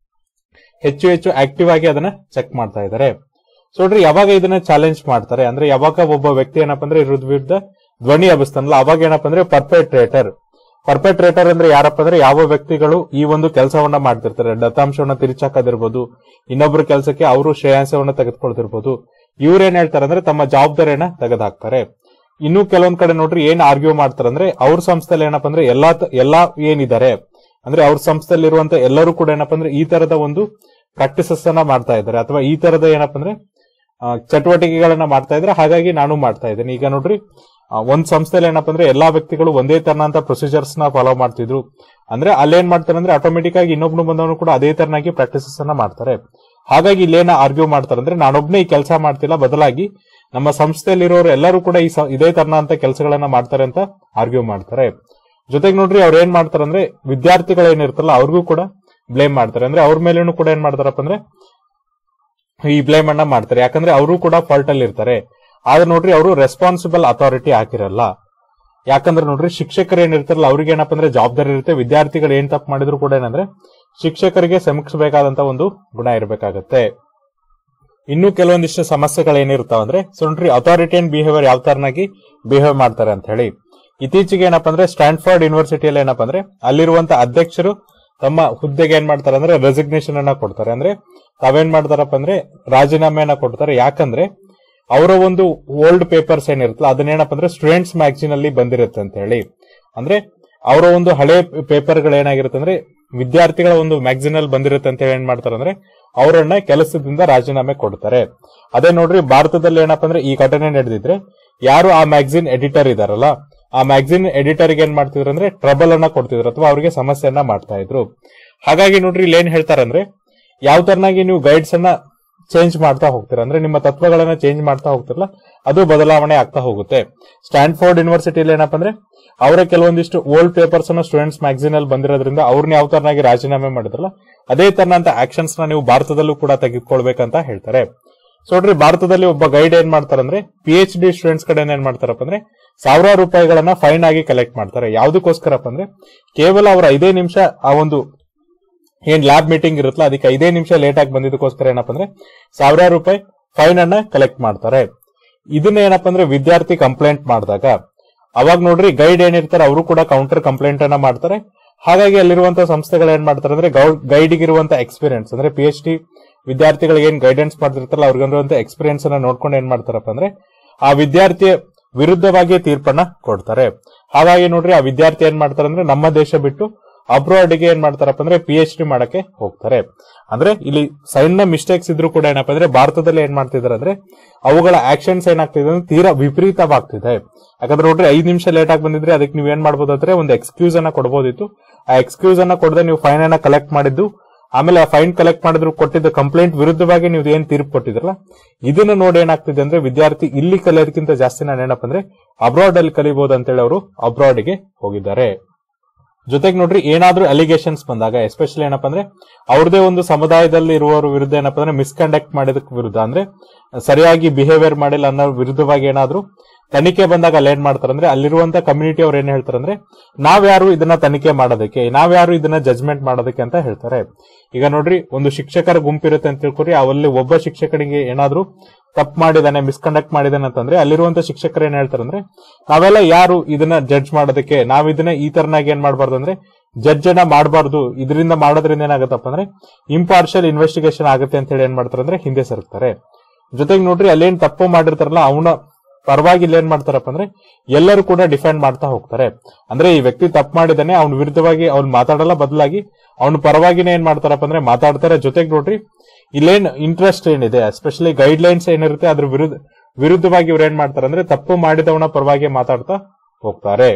ಹೆಚ್ಚು ಹೆಚ್ಚು ಆಕ್ಟಿವ್ ಆಗಿ ಅದನ್ನ ಚೆಕ್ ಮಾಡ್ತಾ ಇದ್ದಾರೆ ಸೊ ನೋಡ್ರಿ ಯಾವಾಗ ಇದನ್ನ ಚಾಲೆಂಜ್ ಮಾಡ್ತಾರೆ ಅಂದ್ರೆ ಯಾವಾಗ ಒಬ್ಬ ವ್ಯಕ್ತಿ ಏನಪ್ಪಾ ಅಂದ್ರೆ ಇದ್ರ ವಿರುದ್ಧ ಧ್ವನಿ ಹಬ್ಬಿಸ್ತಾನಲ್ಲ ಅವಾಗ ಏನಪ್ಪಾ ಅಂದ್ರೆ ಪರ್ಪೆಟ್ರೇಟರ್ ಪರ್ಪೆಟ್ರೇಟರ್ ಅಂದ್ರೆ ಯಾರಪ್ಪ ಅಂದ್ರೆ ಯಾವ ವ್ಯಕ್ತಿಗಳು ಈ ಒಂದು ಕೆಲಸವನ್ನ ಮಾಡ್ತಿರ್ತಾರೆ ದತ್ತಾಂಶವನ್ನ ತಿರುಚಾಕದಿರ್ಬೋದು ಇನ್ನೊಬ್ರ ಕೆಲಸಕ್ಕೆ ಅವರು ಶ್ರೇಯಾಂಸವನ್ನ ತೆಗೆದುಕೊಳ್ತಿರ್ಬೋದು ಇವ್ರೇನ್ ಹೇಳ್ತಾರೆ ಅಂದ್ರೆ ತಮ್ಮ ಜವಾಬ್ದಾರಿಯನ್ನ ತೆಗೆದುಹಾಕ್ತಾರೆ ಇನ್ನು ಕೆಲವೊಂದ್ ಕಡೆ ನೋಡ್ರಿ ಏನ್ ಆರ್ಗ್ಯೂ ಮಾಡ್ತಾರೆ ಅಂದ್ರೆ ಅವ್ರ ಸಂಸ್ಥೆಯಲ್ಲಿ ಏನಪ್ಪಾ ಅಂದ್ರೆ ಎಲ್ಲಾ ತ- ಎಲ್ಲಾ ಏನಿದ್ದಾರೆ ಅಂದ್ರೆ ಅವ್ರ ಸಂಸ್ಥೆಯಲ್ಲಿ ಇರುವಂತ ಎಲ್ಲರೂ ಕೂಡ ಏನಪ್ಪಾ ಅಂದ್ರೆ ಈ ತರದ ಒಂದು ಪ್ರಾಕ್ಟೀಸಸ್ ಅನ್ನ ಮಾಡ್ತಾ ಇದ್ದಾರೆ ಅಥವಾ ಈ ತರದ ಏನಪ್ಪಾ ಅಂದ್ರೆ ಆ, ಚಟುವಟಿಕೆಗಳನ್ನ ಮಾಡ್ತಾ ಇದ್ರೆ ಹಾಗಾಗಿ ನಾನು ಮಾಡ್ತಾ ಇದ್ದೇನೆ ಈಗ ನೋಡ್ರಿ ಆ, ಒಂದ್ ಸಂಸ್ಥೆಯಲ್ಲಿ ಏನಪ್ಪಾ ಅಂದ್ರೆ ಎಲ್ಲಾ ವ್ಯಕ್ತಿಗಳು ಒಂದೇ ತರನಂತ ಪ್ರೊಸೀಜರ್ಸ್ ನ ಫಾಲೋ ಮಾಡ್ತಿದ್ರು ಅಂದ್ರೆ ಅಲ್ಲೇನ್ ಮಾಡ್ತಾರೆ ಅಂದ್ರೆ ಆಟೋಮೆಟಿಕ್ ಆಗಿ ಇನ್ನೊಬ್ನು ಬಂದವನು ಕೂಡ ಅದೇ ತರನಾಗಿ ಪ್ರಾಕ್ಟೀಸಸ್ ಅನ್ನ ಮಾಡ್ತಾರೆ ಹಾಗಾಗಿ ಇಲ್ಲೇನ ಆರ್ಗ್ಯೂ ಮಾಡ್ತಾರೆ ಅಂದ್ರೆ ನಾನೊಬ್ನೇ ಈ ಕೆಲಸ ಮಾಡ್ತಿಲ್ಲ ಬದಲಾಗಿ ನಮ್ಮ ಸಂಸ್ಥೆಯಲ್ಲಿರೋರು ಎಲ್ಲರೂ ಕೂಡ ಈ ಸ- ಇದೇ ತರನಂತ ಕೆಲಸಗಳನ್ನ ಮಾಡ್ತಾರೆ ಅಂತ ಆರ್ಗ್ಯೂ ಮಾಡ್ತಾರೆ ಜೊತೆಗೆ ನೋಡ್ರಿ ಅವ್ರು ಏನ್ ಮಾಡ್ತಾರೆ ಅಂದ್ರೆ ವಿದ್ಯಾರ್ಥಿಗಳು ಏನಿರ್ತಲ್ಲ ಅವ್ರಿಗೂ ಕೂಡ ಬ್ಲೇಮ್ ಮಾಡ್ತಾರೆ ಅಂದ್ರೆ ಅವ್ರ ಮೇಲೇನು ಕೂಡ ಏನ್ ಮಾಡ್ತಾರಪ್ಪ ಅಂದ್ರೆ ಈ ಬ್ಲೇಮ್ ಅನ್ನ ಮಾಡ್ತಾರೆ ಯಾಕಂದ್ರೆ ಅವರು ಕೂಡ ಫಾಲ್ಟ್ ಅಲ್ಲಿ ಇರ್ತಾರೆ ಆದ್ರೆ ನೋಡ್ರಿ ಅವರು ರೆಸ್ಪಾನ್ಸಿಬಲ್ ಅಥಾರಿಟಿ ಹಾಕಿರಲ್ಲ ಯಾಕಂದ್ರೆ ನೋಡ್ರಿ ಶಿಕ್ಷಕರು ಏನಿರ್ತಾರಲ್ಲ ಅವ್ರಿಗೆ ಏನಪ್ಪ ಅಂದ್ರೆ ಜವಾಬ್ದಾರಿ ಇರುತ್ತೆ ವಿದ್ಯಾರ್ಥಿಗಳು ಏನ್ ತಪ್ಪು ಮಾಡಿದ್ರು ಕೂಡ ಏನಂದ್ರೆ ಶಿಕ್ಷಕರಿಗೆ ಸಮೀಕ್ಷಬೇಕಾದಂತ ಒಂದು ಗುಣ ಇರಬೇಕಾಗತ್ತೆ ಇನ್ನು ಕೆಲವೊಂದಿಷ್ಟು ಸಮಸ್ಯೆಗಳು ಏನಿರ್ತಾವ ಅಂದ್ರೆ ಸೊ ನೋಡ್ರಿ ಅಥಾರಿಟಿಯನ್ ಬಿಹೇವಿಯರ್ ಯಾವ ತರನಾಗಿ ಬಿಹೇವ್ ಮಾಡ್ತಾರೆ ಅಂತ ಹೇಳಿ ಇತ್ತೀಚೆಗೆ ಏನಪ್ಪಾ ಅಂದ್ರೆ ಸ್ಟ್ಯಾನ್ಫರ್ಡ್ ಯೂನಿವರ್ಸಿಟಿಯಲ್ಲಿ ಏನಪ್ಪಾ ಅಂದ್ರೆ ಅಲ್ಲಿರುವಂತ ಅಧ್ಯಕ್ಷರು ತಮ್ಮ ಹುದ್ದೆಗೆ ಏನ್ ಮಾಡ್ತಾರೆ ಅಂದ್ರೆ ರೆಸಿಗ್ನೇಷನ್ ಅನ್ನ ಕೊಡ್ತಾರೆ ಅಂದ್ರೆ ತಾವೇನ್ ಮಾಡ್ತಾರಪ್ಪ ಅಂದ್ರೆ ರಾಜೀನಾಮೆಯನ್ನ ಕೊಡ್ತಾರೆ ಯಾಕಂದ್ರೆ ಅವರ ಒಂದು ಓಲ್ಡ್ ಪೇಪರ್ಸ್ ಏನಿರುತ್ತಲ್ಲ ಅದನ್ನೇನಪ್ಪ ಅಂದ್ರೆ ಸ್ಟೂಡೆಂಟ್ಸ್ ಮ್ಯಾಗಝಿನ್ ಅಲ್ಲಿ ಬಂದಿರುತ್ತೆ ಅಂತ ಹೇಳಿ ಅಂದ್ರೆ ಅವರ ಒಂದು ಹಳೆ ಪೇಪರ್ಗಳು ಏನಾಗಿರುತ್ತೆ ಅಂದ್ರೆ ವಿದ್ಯಾರ್ಥಿಗಳ ಒಂದು ಮ್ಯಾಗಝಿನ್ ಅಲ್ಲಿ ಬಂದಿರುತ್ತೆ ಅಂತ ಹೇಳಿ ಏನ್ ಮಾಡ್ತಾರೆ ಅಂದ್ರೆ ಅವರನ್ನ ಕೆಲಸದಿಂದ ರಾಜೀನಾಮೆ ಕೊಡ್ತಾರೆ ಅದೇ ನೋಡ್ರಿ ಭಾರತದಲ್ಲಿ ಏನಪ್ಪಾ ಅಂದ್ರೆ ಈ ಘಟನೆ ನಡೆದಿದ್ರೆ ಯಾರು ಆ ಮ್ಯಾಗಝಿನ್ ಎಡಿಟರ್ ಇದಾರಲ್ಲ ಆ ಮ್ಯಾಗಝಿನ್ ಎಡಿಟರ್ ಏನ್ ಮಾಡ್ತಿದ್ರು ಅಂದ್ರೆ ಟ್ರಬಲ್ ಅನ್ನ ಕೊಡ್ತಿದ್ರು ಅಥವಾ ಅವರಿಗೆ ಸಮಸ್ಯೆಯನ್ನ ಮಾಡ್ತಾ ಇದ್ರು ಹಾಗಾಗಿ ನೋಡ್ರಿ ಇಲ್ಲಿ ಏನ್ ಹೇಳ್ತಾರಂದ್ರೆ ಯಾವ ತರನಾಗಿ ನೀವು ಗೈಡ್ಸ್ ಅನ್ನ ಚೇಂಜ್ ಮಾಡ್ತಾ ಹೋಗ್ತೀರಾ ಅಂದ್ರೆ ನಿಮ್ಮ ತತ್ವಗಳನ್ನ ಚೇಂಜ್ ಮಾಡ್ತಾ ಹೋಗ್ತಿರಲ್ಲ ಅದು ಬದಲಾವಣೆ ಆಗ್ತಾ ಹೋಗುತ್ತೆ ಸ್ಟ್ಯಾನ್ಫೋರ್ಡ್ ಯೂನಿವರ್ಸಿಟಿಯಲ್ಲಿ ಏನಪ್ಪಾ ಅಂದ್ರೆ ಅವರ ಕೆಲವೊಂದಿಷ್ಟು ಓಲ್ಡ್ ಪೇಪರ್ಸ್ ಅನ್ನ ಸ್ಟೂಡೆಂಟ್ಸ್ ಮ್ಯಾಗಝಿನ್ ಅಲ್ಲಿ ಬಂದಿರೋದ್ರಿಂದ ಅವ್ರನ್ನ ಯಾವ ತರನಾಗಿ ರಾಜೀನಾಮೆ ಮಾಡಿದ್ರಲ್ಲ ಅದೇ ತರನಂತ ಆಕ್ಷನ್ಸ್ ನ ನೀವು ಭಾರತದಲ್ಲೂ ಕೂಡ ತೆಗೆದುಕೊಳ್ಬೇಕಂತ ಹೇಳ್ತಾರೆ ಸೊ ನೋಡ್ರಿ ಭಾರತದಲ್ಲಿ ಒಬ್ಬ ಗೈಡ್ ಏನ್ ಮಾಡ್ತಾರಂದ್ರೆ ಪಿ ಎಚ್ ಡಿ ಸ್ಟೂಡೆಂಟ್ಸ್ ಕಡೆ ಏನ್ ಮಾಡ್ತಾರಪ್ಪ ಅಂದ್ರೆ ಸಾವಿರಾರು ರೂಪಾಯಿಗಳನ್ನ ಫೈನ್ ಆಗಿ ಕಲೆಕ್ಟ್ ಮಾಡ್ತಾರೆ ಯಾವ್ದಕ್ಕೋಸ್ಕರಪ್ಪ ಅಂದ್ರೆ ಕೇವಲ ಅವ್ರ ಐದೇ ನಿಮಿಷ ಆ ಒಂದು ಏನ್ ಲ್ಯಾಬ್ ಮೀಟಿಂಗ್ ಇರುತ್ತಲ್ಲ ಅದಕ್ಕೆ ಐದೇ ನಿಮಿಷ ಲೇಟ್ ಆಗಿ ಬಂದಿದ್ದಕ್ಕೋಸ್ಕರ ಏನಪ್ಪ ಅಂದ್ರೆ ಸಾವಿರಾರು ರೂಪಾಯಿ ಫೈನ್ ಅನ್ನ ಕಲೆಕ್ಟ್ ಮಾಡ್ತಾರೆ ಇದನ್ನ ಏನಪ್ಪ ಅಂದ್ರೆ ವಿದ್ಯಾರ್ಥಿ ಕಂಪ್ಲೇಂಟ್ ಮಾಡಿದಾಗ ಅವಾಗ ನೋಡ್ರಿ ಗೈಡ್ ಏನಿರ್ತಾರೆ ಅವರು ಕೂಡ ಕೌಂಟರ್ ಕಂಪ್ಲೇಂಟ್ ಅನ್ನ ಮಾಡ್ತಾರೆ ಹಾಗಾಗಿ ಅಲ್ಲಿರುವಂತಹ ಸಂಸ್ಥೆಗಳು ಏನ್ ಮಾಡ್ತಾರೆ ಅಂದ್ರೆ ಗೈಡ್ ಇರುವಂತ ಎಕ್ಸ್ಪೀರಿಯನ್ಸ್ ಅಂದ್ರೆ ಪಿ ಎಚ್ ಡಿ ವಿದ್ಯಾರ್ಥಿಗಳಿಗೆ ಏನ್ ಗೈಡೆನ್ಸ್ ಮಾಡ್ತಿರ್ತಾರಲ್ಲ ಅವ್ರಿಗಿರುವಂತ ಎಕ್ಸ್ಪೀರಿಯನ್ಸ್ ಅನ್ನ ನೋಡ್ಕೊಂಡು ಏನ್ ಮಾಡ್ತಾರಪ್ಪ ಅಂದ್ರೆ ಆ ವಿದ್ಯಾರ್ಥಿಯ ವಿರುದ್ಧವಾಗಿ ತೀರ್ಪನ್ನ ಕೊಡ್ತಾರೆ ಹಾಗಾಗಿ ನೋಡ್ರಿ ಆ ವಿದ್ಯಾರ್ಥಿ ಏನ್ ಮಾಡ್ತಾರೆ ಅಂದ್ರೆ ನಮ್ಮ ದೇಶ ಬಿಟ್ಟು ಅಬ್ರಾಡ್ ಗೆ ಏನ್ ಮಾಡ್ತಾರಪ್ಪ ಅಂದ್ರೆ ಪಿ ಎಚ್ ಡಿ ಮಾಡಕ್ಕೆ ಹೋಗ್ತಾರೆ ಅಂದ್ರೆ ಇಲ್ಲಿ ಸಣ್ಣ ಮಿಸ್ಟೇಕ್ಸ್ ಇದ್ರೂ ಕೂಡ ಏನಪ್ಪ ಅಂದ್ರೆ ಭಾರತದಲ್ಲಿ ಏನ್ ಮಾಡ್ತಿದಾರೆ ಅಂದ್ರೆ ಅವುಗಳ ಆಕ್ಷನ್ಸ್ ಏನಾಗ್ತಿದೆ ಅಂದ್ರೆ ತೀರಾ ವಿಪರೀತವಾಗ್ತಿದೆ ಯಾಕಂದ್ರೆ ನೋಡ್ರಿ ಐದ್ ನಿಮಿಷ ಲೇಟ್ ಆಗಿ ಬಂದಿದ್ರೆ ಅದಕ್ಕೆ ನೀವ್ ಏನ್ ಮಾಡ್ಬೋದು ಅಂದ್ರೆ ಒಂದು ಎಕ್ಸ್ಕ್ಯೂಸ್ ಅನ್ನ ಕೊಡಬಹುದಿತ್ತು ಆ ಎಕ್ಸ್ಕ್ಯೂಸ್ ಅನ್ನ ಕೊಡದೆ ನೀವು ಫೈನ್ ಅನ್ನ ಕಲೆಕ್ಟ್ ಮಾಡಿದ್ದು ಆಮೇಲೆ ಆ ಫೈನ್ ಕಲೆಕ್ಟ್ ಮಾಡಿದ್ರು ಕೊಟ್ಟಿದ್ದ ಕಂಪ್ಲೇಂಟ್ ವಿರುದ್ಧವಾಗಿ ನೀವು ಏನ್ ತೀರ್ಪು ಕೊಟ್ಟಿದ್ರಲ್ಲ ಇದನ್ನ ನೋಡಿ ಏನಾಗ್ತಿದೆ ಅಂದ್ರೆ ವಿದ್ಯಾರ್ಥಿ ಇಲ್ಲಿ ಕಲಿಯೋದಕ್ಕಿಂತ ಜಾಸ್ತಿ ನಾನು ಏನಪ್ಪ ಅಂದ್ರೆ ಅಬ್ರಾಡ್ ಅಲ್ಲಿ ಕಲಿಬಹುದು ಅಂತೇಳಿ ಅವರು ಅಬ್ರಾಡ್ ಗೆ ಹೋಗಿದ್ದಾರೆ ಜೊತೆಗೆ ನೋಡ್ರಿ ಏನಾದ್ರೂ ಅಲಿಗೇಷನ್ಸ್ ಬಂದಾಗ ಎಸ್ಪೆಷಲಿ ಏನಪ್ಪಾ ಅಂದ್ರೆ ಅವ್ರದೇ ಒಂದು ಸಮುದಾಯದಲ್ಲಿ ಇರುವವರ ವಿರುದ್ಧ ಏನಪ್ಪಾ ಅಂದ್ರೆ ಮಿಸ್ಕಂಡಕ್ಟ್ ಮಾಡಿದಕ್ಕೆ ವಿರುದ್ಧ ಅಂದ್ರೆ ಸರಿಯಾಗಿ ಬಿಹೇವಿಯರ್ ಮಾಡಿಲ್ಲ ಅನ್ನೋ ವಿರುದ್ಧವಾಗಿ ಏನಾದ್ರೂ ತನಿಖೆ ಬಂದಾಗ ಅಲ್ಲಿ ಏನ್ ಮಾಡ್ತಾರೆ ಅಂದ್ರೆ ಅಲ್ಲಿರುವಂತ ಕಮ್ಯುನಿಟಿ ಅವ್ರು ಏನ್ ಹೇಳ್ತಾರೆ ಅಂದ್ರೆ ನಾವ್ಯಾರು ಇದನ್ನ ತನಿಖೆ ಮಾಡೋದಕ್ಕೆ ನಾವ್ಯಾರು ಇದನ್ನ ಜಜ್ಮೆಂಟ್ ಮಾಡೋದಕ್ಕೆ ಅಂತ ಹೇಳ್ತಾರೆ ಈಗ ನೋಡ್ರಿ ಒಂದು ಶಿಕ್ಷಕರ ಗುಂಪಿರುತ್ತೆ ಅಂತ ತಿಳ್ಕೊರಿ ಅವಲ್ಲಿ ಒಬ್ಬ ಶಿಕ್ಷಕನಿಗೆ ಏನಾದ್ರೂ ತಪ್ಪು ಮಾಡಿದಾನೆ ಮಿಸ್ಕಂಡಕ್ಟ್ ಮಾಡಿದಾನೆ ಅಂತಂದ್ರೆ ಅಲ್ಲಿರುವಂತ ಶಿಕ್ಷಕರು ಏನ್ ಹೇಳ್ತಾರೆ ಅಂದ್ರೆ ನಾವೆಲ್ಲ ಯಾರು ಇದನ್ನ ಜಡ್ಜ್ ಮಾಡೋದಕ್ಕೆ ನಾವ್ ಇದನ್ನ ಈ ತರನಾಗಿ ಏನ್ ಮಾಡಬಾರ್ದು ಅಂದ್ರೆ ಜಡ್ಜ್ ಅನ್ನ ಮಾಡಬಾರ್ದು ಇದರಿಂದ ಮಾಡೋದ್ರಿಂದ ಏನಾಗತ್ತಪ್ಪ ಅಂದ್ರೆ ಇಂಪಾರ್ಷಿಯಲ್ ಇನ್ವೆಸ್ಟಿಗೇಷನ್ ಆಗುತ್ತೆ ಅಂತ ಹೇಳಿ ಏನ್ ಮಾಡ್ತಾರೆ ಅಂದ್ರೆ ಹಿಂದೆ ಸರುತ್ತಾರೆ ಜೊತೆಗೆ ನೋಡ್ರಿ ಅಲ್ಲೇನ್ ತಪ್ಪು ಮಾಡಿರ್ತಾರಲ್ಲ ಅವನ ಪರವಾಗಿ ಇಲ್ಲಿ ಏನ್ ಮಾಡ್ತಾರಪ್ಪ ಅಂದ್ರೆ ಎಲ್ಲರೂ ಕೂಡ ಡಿಫೆಂಡ್ ಮಾಡ್ತಾ ಹೋಗ್ತಾರೆ ಅಂದ್ರೆ ಈ ವ್ಯಕ್ತಿ ತಪ್ಪು ಮಾಡಿದಾನೆ ಅವ್ನ ವಿರುದ್ಧವಾಗಿ ಅವ್ನು ಮಾತಾಡಲ್ಲ ಬದಲಾಗಿ ಅವ್ನ ಪರವಾಗಿನೇ ಏನ್ ಮಾಡ್ತಾರಪ್ಪ ಅಂದ್ರೆ ಮಾತಾಡ್ತಾರೆ ಜೊತೆಗೆ ನೋಡ್ರಿ ಇಲ್ಲೇನ್ ಇಂಟ್ರೆಸ್ಟ್ ಏನಿದೆ ಎಸ್ಪೆಷಲಿ ಗೈಡ್ ಲೈನ್ಸ್ ಏನಿರುತ್ತೆ ಅದ್ರ ವಿರುದ್ಧ ವಿರುದ್ಧವಾಗಿ ಇವ್ರು ಏನ್ ಮಾಡ್ತಾರೆ ಅಂದ್ರೆ ತಪ್ಪು ಮಾಡಿದವನ ಪರವಾಗಿ ಮಾತಾಡ್ತಾ ಹೋಗ್ತಾರೆ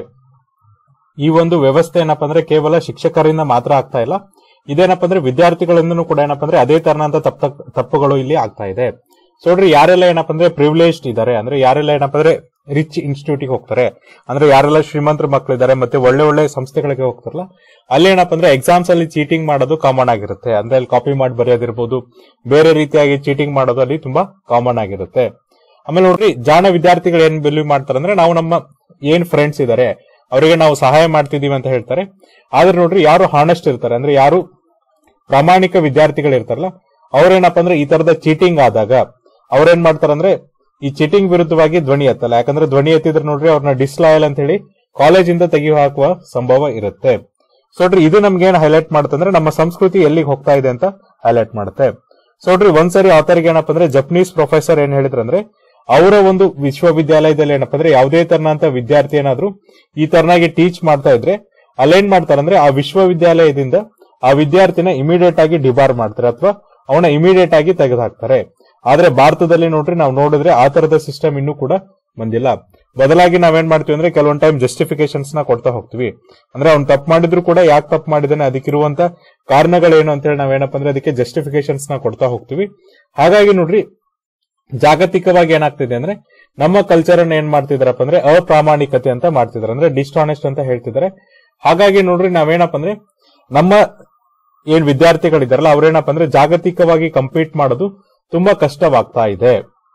ಈ ಒಂದು ವ್ಯವಸ್ಥೆ ಏನಪ್ಪಾ ಅಂದ್ರೆ ಕೇವಲ ಶಿಕ್ಷಕರಿಂದ ಮಾತ್ರ ಆಗ್ತಾ ಇಲ್ಲ ಇದೇನಪ್ಪ ಅಂದ್ರೆ ವಿದ್ಯಾರ್ಥಿಗಳಿಂದನೂ ಕೂಡ ಏನಪ್ಪಾ ಅಂದ್ರೆ ಅದೇ ತರನಂತ ತಪ್ಪ ತಪ್ಪುಗಳು ಇಲ್ಲಿ ಆಗ್ತಾ ಇದೆ ಸೊ ನೋಡ್ರಿ ಯಾರೆಲ್ಲ ಏನಪ್ಪಾ ಅಂದ್ರೆ ಪ್ರಿವಿಲೇಜ್ಡ್ ಇದಾರೆ ಅಂದ್ರೆ ಯಾರೆಲ್ಲ ಏನಪ್ಪಾ ಅಂದ್ರೆ ರಿಚ್ ಇನ್ಸ್ಟಿಟ್ಯೂಟ್ ಹೋಗ್ತಾರೆ ಅಂದ್ರೆ ಯಾರೆಲ್ಲ ಶ್ರೀಮಂತರ ಮಕ್ಕಳಿದ್ದಾರೆ ಮತ್ತೆ ಒಳ್ಳೆ ಒಳ್ಳೆ ಸಂಸ್ಥೆಗಳಿಗೆ ಹೋಗ್ತಾರಲ್ಲ ಅಲ್ಲಿ ಏನಪ್ಪಾ ಅಂದ್ರೆ ಎಕ್ಸಾಮ್ಸ್ ಅಲ್ಲಿ ಚೀಟಿಂಗ್ ಮಾಡೋದು ಕಾಮನ್ ಆಗಿರುತ್ತೆ ಅಂದ್ರೆ ಅಲ್ಲಿ ಕಾಪಿ ಮಾಡಿ ಬರೆಯೋದಿರ್ಬೋದು ಬೇರೆ ರೀತಿಯಾಗಿ ಚೀಟಿಂಗ್ ಮಾಡೋದು ಅಲ್ಲಿ ತುಂಬಾ ಕಾಮನ್ ಆಗಿರುತ್ತೆ ಆಮೇಲೆ ನೋಡ್ರಿ ಜಾಣ ವಿದ್ಯಾರ್ಥಿಗಳು ಏನ್ ಬಿಲೀವ್ ಮಾಡ್ತಾರೆ ಅಂದ್ರೆ ನಾವು ನಮ್ಮ ಏನ್ ಫ್ರೆಂಡ್ಸ್ ಇದಾರೆ ಅವರಿಗೆ ನಾವು ಸಹಾಯ ಮಾಡ್ತಿದೀವಿ ಅಂತ ಹೇಳ್ತಾರೆ ಆದ್ರೆ ನೋಡ್ರಿ ಯಾರು ಹಾನೆಸ್ಟ್ ಇರ್ತಾರೆ ಅಂದ್ರೆ ಯಾರು ಪ್ರಾಮಾಣಿಕ ವಿದ್ಯಾರ್ಥಿಗಳು ಇರ್ತಾರಲ್ಲ ಅವ್ರೇನಪ್ಪ ಅಂದ್ರೆ ಈ ತರದ ಚೀಟಿಂಗ್ ಆದಾಗ ಅವ್ರೇನ್ ಮಾಡ್ತಾರಂದ್ರೆ ಈ ಚೀಟಿಂಗ್ ವಿರುದ್ಧವಾಗಿ ಧ್ವನಿ ಎತ್ತಲ್ಲ ಯಾಕಂದ್ರೆ ಧ್ವನಿ ಎತ್ತಿದ್ರೆ ನೋಡ್ರಿ ಅವ್ರನ್ನ ಡಿಸ್ಲಾಯಲ್ ಅಂತ ಹೇಳಿ ಕಾಲೇಜಿಂದ ತೆಗೆದು ಹಾಕುವ ಸಂಭವ ಇರುತ್ತೆ ಸೊ ನೋಡ್ರಿ ಇದು ನಮ್ಗೆ ಏನ್ ಹೈಲೈಟ್ ಮಾಡುತ್ತಂದ್ರೆ ನಮ್ಮ ಸಂಸ್ಕೃತಿ ಎಲ್ಲಿಗೆ ಹೋಗ್ತಾ ಇದೆ ಅಂತ ಹೈಲೈಟ್ ಮಾಡುತ್ತೆ ಸೊ ನೋಡ್ರಿ ಒಂದ್ಸರಿ ಆತರಿಗೆ ಏನಪ್ಪ ಅಂದ್ರೆ ಜಪನೀಸ್ ಪ್ರೊಫೆಸರ್ ಏನ್ ಹೇಳಿದ್ರಂದ್ರೆ ಅವರ ಒಂದು ವಿಶ್ವವಿದ್ಯಾಲಯದಲ್ಲಿ ಏನಪ್ಪ ಅಂದ್ರೆ ಯಾವುದೇ ತರನಂತ ವಿದ್ಯಾರ್ಥಿ ಏನಾದ್ರು ಈ ತರನಾಗಿ ಟೀಚ್ ಮಾಡ್ತಾ ಇದ್ರೆ ಅಲ್ಲೇನ್ ಮಾಡ್ತಾರಂದ್ರೆ ಆ ವಿಶ್ವವಿದ್ಯಾಲಯದಿಂದ ಆ ವಿದ್ಯಾರ್ಥಿನ ಇಮಿಡಿಯೇಟ್ ಆಗಿ ಡಿಬಾರ್ ಮಾಡ್ತಾರೆ ಅಥವಾ ಅವನ ಇಮಿಡಿಯೇಟ್ ಆಗಿ ತೆಗೆದುಹಾಕ್ತಾರೆ ಆದ್ರೆ ಭಾರತದಲ್ಲಿ ನೋಡ್ರಿ ನಾವು ನೋಡಿದ್ರೆ ಆ ತರದ ಸಿಸ್ಟಮ್ ಇನ್ನೂ ಕೂಡ ಬಂದಿಲ್ಲ ಬದಲಾಗಿ ನಾವೇನ್ ಮಾಡ್ತೀವಿ ಅಂದ್ರೆ ಕೆಲವೊಂದ್ ಟೈಮ್ ಜಸ್ಟಿಫಿಕೇಶನ್ಸ್ ನ ಕೊಡ್ತಾ ಹೋಗ್ತೀವಿ ಅಂದ್ರೆ ಅವ್ನು ತಪ್ಪು ಮಾಡಿದ್ರು ಕೂಡ ಯಾಕೆ ತಪ್ಪು ಮಾಡಿದಾನೆ ಅದಕ್ಕಿರುವಂತ ಕಾರಣಗಳೇನು ಅಂತೇಳಿ ನಾವೇನಪ್ಪ ಅಂದ್ರೆ ಅದಕ್ಕೆ ಜಸ್ಟಿಫಿಕೇಶನ್ಸ್ ನ ಕೊಡ್ತಾ ಹೋಗ್ತೀವಿ ಹಾಗಾಗಿ ನೋಡ್ರಿ ಜಾಗತಿಕವಾಗಿ ಏನಾಗ್ತಿದೆ ಅಂದ್ರೆ ನಮ್ಮ ಕಲ್ಚರ್ ಅನ್ನ ಏನ್ ಮಾಡ್ತಿದಾರಪ್ಪ ಅಂದ್ರೆ ಅಪ್ರಾಮಾಣಿಕತೆ ಅಂತ ಮಾಡ್ತಿದಾರೆ ಅಂದ್ರೆ ಡಿಸ್ಟಾನೆಸ್ಟ್ ಅಂತ ಹೇಳ್ತಿದ್ದಾರೆ ಹಾಗಾಗಿ ನೋಡ್ರಿ ನಾವೇನಪ್ಪ ಅಂದ್ರೆ ನಮ್ಮ ಏನ್ ವಿದ್ಯಾರ್ಥಿಗಳಿದಾರಲ್ಲ ಅವ್ರೇನಪ್ಪ ಅಂದ್ರೆ ಜಾಗತಿಕವಾಗಿ ಕಂಪೀಟ್ ಮಾಡೋದು ತುಂಬಾ ಕಷ್ಟವಾಗ್ತಾ ಇದೆ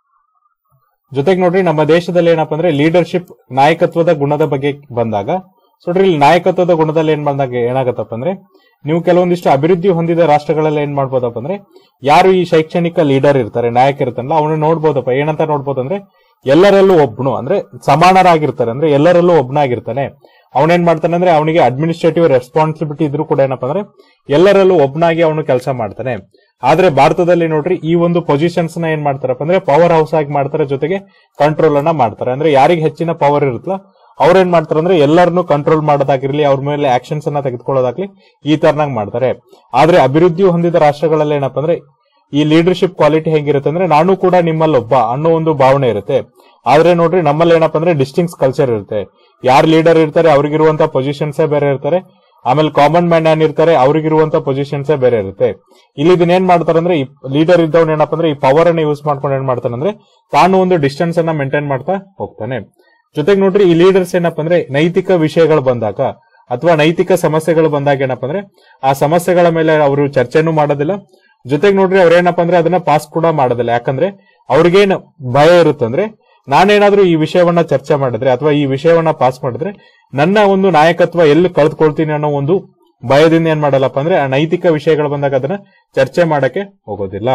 ಜೊತೆಗೆ ನೋಡ್ರಿ ನಮ್ಮ ದೇಶದಲ್ಲಿ ಏನಪ್ಪ ಅಂದ್ರೆ ಲೀಡರ್ಶಿಪ್ ನಾಯಕತ್ವದ ಗುಣದ ಬಗ್ಗೆ ಬಂದಾಗ ಸೊ ನೋಡ್ರಿ ಇಲ್ಲಿ ನಾಯಕತ್ವದ ಗುಣದಲ್ಲಿ ಏನ್ ಬಂದಾಗ ಏನಾಗತ್ತಪ್ಪ ಅಂದ್ರೆ ನೀವು ಕೆಲವೊಂದಿಷ್ಟು ಅಭಿವೃದ್ಧಿ ಹೊಂದಿದ ರಾಷ್ಟ್ರಗಳಲ್ಲಿ ಏನ್ ಮಾಡ್ಬೋದಪ್ಪ ಅಂದ್ರೆ ಯಾರು ಈ ಶೈಕ್ಷಣಿಕ ಲೀಡರ್ ಇರ್ತಾರೆ ನಾಯಕ ಇರ್ತಾನಲ್ಲ ಅವನು ನೋಡ್ಬೋದಪ್ಪ ಏನಂತ ನೋಡ್ಬೋದಂದ್ರೆ ಎಲ್ಲರಲ್ಲೂ ಒಬ್ನು ಅಂದ್ರೆ ಸಮಾನರಾಗಿರ್ತಾರೆ ಅಂದ್ರೆ ಎಲ್ಲರಲ್ಲೂ ಒಬ್ನಾಗಿರ್ತಾನೆ ಅವನೇನ್ ಮಾಡ್ತಾನೆ ಅಂದ್ರೆ ಅವನಿಗೆ ಅಡ್ಮಿನಿಸ್ಟ್ರೇಟಿವ್ ರೆಸ್ಪಾನ್ಸಿಬಿಲಿಟಿ ಇದ್ರೂ ಕೂಡ ಏನಪ್ಪಾ ಅಂದ್ರೆ ಎಲ್ಲರಲ್ಲೂ ಒಬ್ನಾಗಿ ಅವನು ಕೆಲಸ ಮಾಡ್ತಾನೆ ಆದ್ರೆ ಭಾರತದಲ್ಲಿ ನೋಡ್ರಿ ಈ ಒಂದು ಪೊಸಿಷನ್ಸ್ ನ ಏನ್ ಮಾಡ್ತಾರಪ್ಪ ಅಂದ್ರೆ ಪವರ್ ಹೌಸ್ ಆಗಿ ಮಾಡ್ತಾರೆ ಜೊತೆಗೆ ಕಂಟ್ರೋಲ್ ಅನ್ನ ಮಾಡ್ತಾರೆ ಅಂದ್ರೆ ಯಾರಿಗೆ ಹೆಚ್ಚಿನ ಪವರ್ ಇರುತ್ತಲ್ಲ ಅವ್ರೇನ್ ಮಾಡ್ತಾರೆ ಅಂದ್ರೆ ಎಲ್ಲರನ್ನು ಕಂಟ್ರೋಲ್ ಮಾಡೋದಾಗಿರ್ಲಿ ಅವ್ರ ಮೇಲೆ ಆಕ್ಷನ್ಸ್ ಅನ್ನ ತೆಗೆದುಕೊಳ್ಳೋದಾಗ್ಲಿ ಈ ತರನಾಗ್ ಮಾಡ್ತಾರೆ ಆದ್ರೆ ಅಭಿವೃದ್ಧಿ ಹೊಂದಿದ ರಾಷ್ಟ್ರಗಳಲ್ಲಿ ಏನಪ್ಪಾ ಅಂದ್ರೆ ಈ ಲೀಡರ್ಶಿಪ್ ಕ್ವಾಲಿಟಿ ಹೆಂಗಿರುತ್ತೆ ಅಂದ್ರೆ ನಾನು ಕೂಡ ನಿಮ್ಮಲ್ಲಿ ಒಬ್ಬ ಅನ್ನೋ ಒಂದು ಭಾವನೆ ಇರುತ್ತೆ ಆದ್ರೆ ನೋಡ್ರಿ ನಮ್ಮಲ್ಲಿ ಏನಪ್ಪಾ ಅಂದ್ರೆ ಡಿಸ್ಟಿಂಕ್ಸ್ ಕಲ್ಚರ್ ಇರುತ್ತೆ ಯಾರು ಲೀಡರ್ ಇರ್ತಾರೆ ಅವ್ರಿಗಿರುವಂತ ಪೊಸಿಷನ್ಸೇ ಬೇರೆ ಇರ್ತಾರೆ ಆಮೇಲೆ ಕಾಮನ್ ಮ್ಯಾನ್ ಏನ್ ಇರ್ತಾರೆ ಅವ್ರಿಗಿರುವಂತ ಪೊಸಿಷನ್ಸೇ ಬೇರೆ ಇರುತ್ತೆ ಇಲ್ಲಿ ಇದನ್ನ ಏನ್ ಮಾಡ್ತಾರೆ ಅಂದ್ರೆ ಈ ಲೀಡರ್ ಇದ್ದವನ್ ಏನಪ್ಪಾ ಅಂದ್ರೆ ಈ ಪವರ್ ಅನ್ನ ಯೂಸ್ ಮಾಡ್ಕೊಂಡು ಏನ್ ಮಾಡ್ತಾನೆ ಅಂದ್ರೆ ತಾನು ಒಂದು ಡಿಸ್ಟೆನ್ಸ್ ಅನ್ನ ಮೇಂಟೈನ್ ಮಾಡ್ತಾ ಹೋಗ್ತಾನೆ ಜೊತೆಗೆ ನೋಡ್ರಿ ಈ ಲೀಡರ್ಸ್ ಏನಪ್ಪಾ ಅಂದ್ರೆ ನೈತಿಕ ವಿಷಯಗಳು ಬಂದಾಗ ಅಥವಾ ನೈತಿಕ ಸಮಸ್ಯೆಗಳು ಬಂದಾಗ ಏನಪ್ಪಾ ಅಂದ್ರೆ ಆ ಸಮಸ್ಯೆಗಳ ಮೇಲೆ ಅವರು ಚರ್ಚೆನೂ ಮಾಡೋದಿಲ್ಲ ಜೊತೆಗೆ ನೋಡ್ರಿ ಅವ್ರೇನಪ್ಪ ಅಂದ್ರೆ ಅದನ್ನ ಪಾಸ್ ಕೂಡ ಮಾಡೋದಿಲ್ಲ ಯಾಕಂದ್ರೆ ಅವ್ರಿಗೇನು ಭಯ ಇರುತ್ತಂದ್ರೆ ನಾನೇನಾದ್ರೂ ಈ ವಿಷಯವನ್ನ ಚರ್ಚೆ ಮಾಡಿದ್ರೆ ಅಥವಾ ಈ ವಿಷಯವನ್ನ ಪಾಸ್ ಮಾಡಿದ್ರೆ ನನ್ನ ಒಂದು ನಾಯಕತ್ವ ಎಲ್ಲಿ ಕಳೆದುಕೊಳ್ತೀನಿ ಅನ್ನೋ ಒಂದು ಭಯದಿಂದ ಏನ್ ಮಾಡಲ್ಲಪ್ಪ ಅಂದ್ರೆ ಆ ನೈತಿಕ ವಿಷಯಗಳು ಬಂದಾಗ ಅದನ್ನ ಚರ್ಚೆ ಮಾಡಕ್ಕೆ ಹೋಗೋದಿಲ್ಲ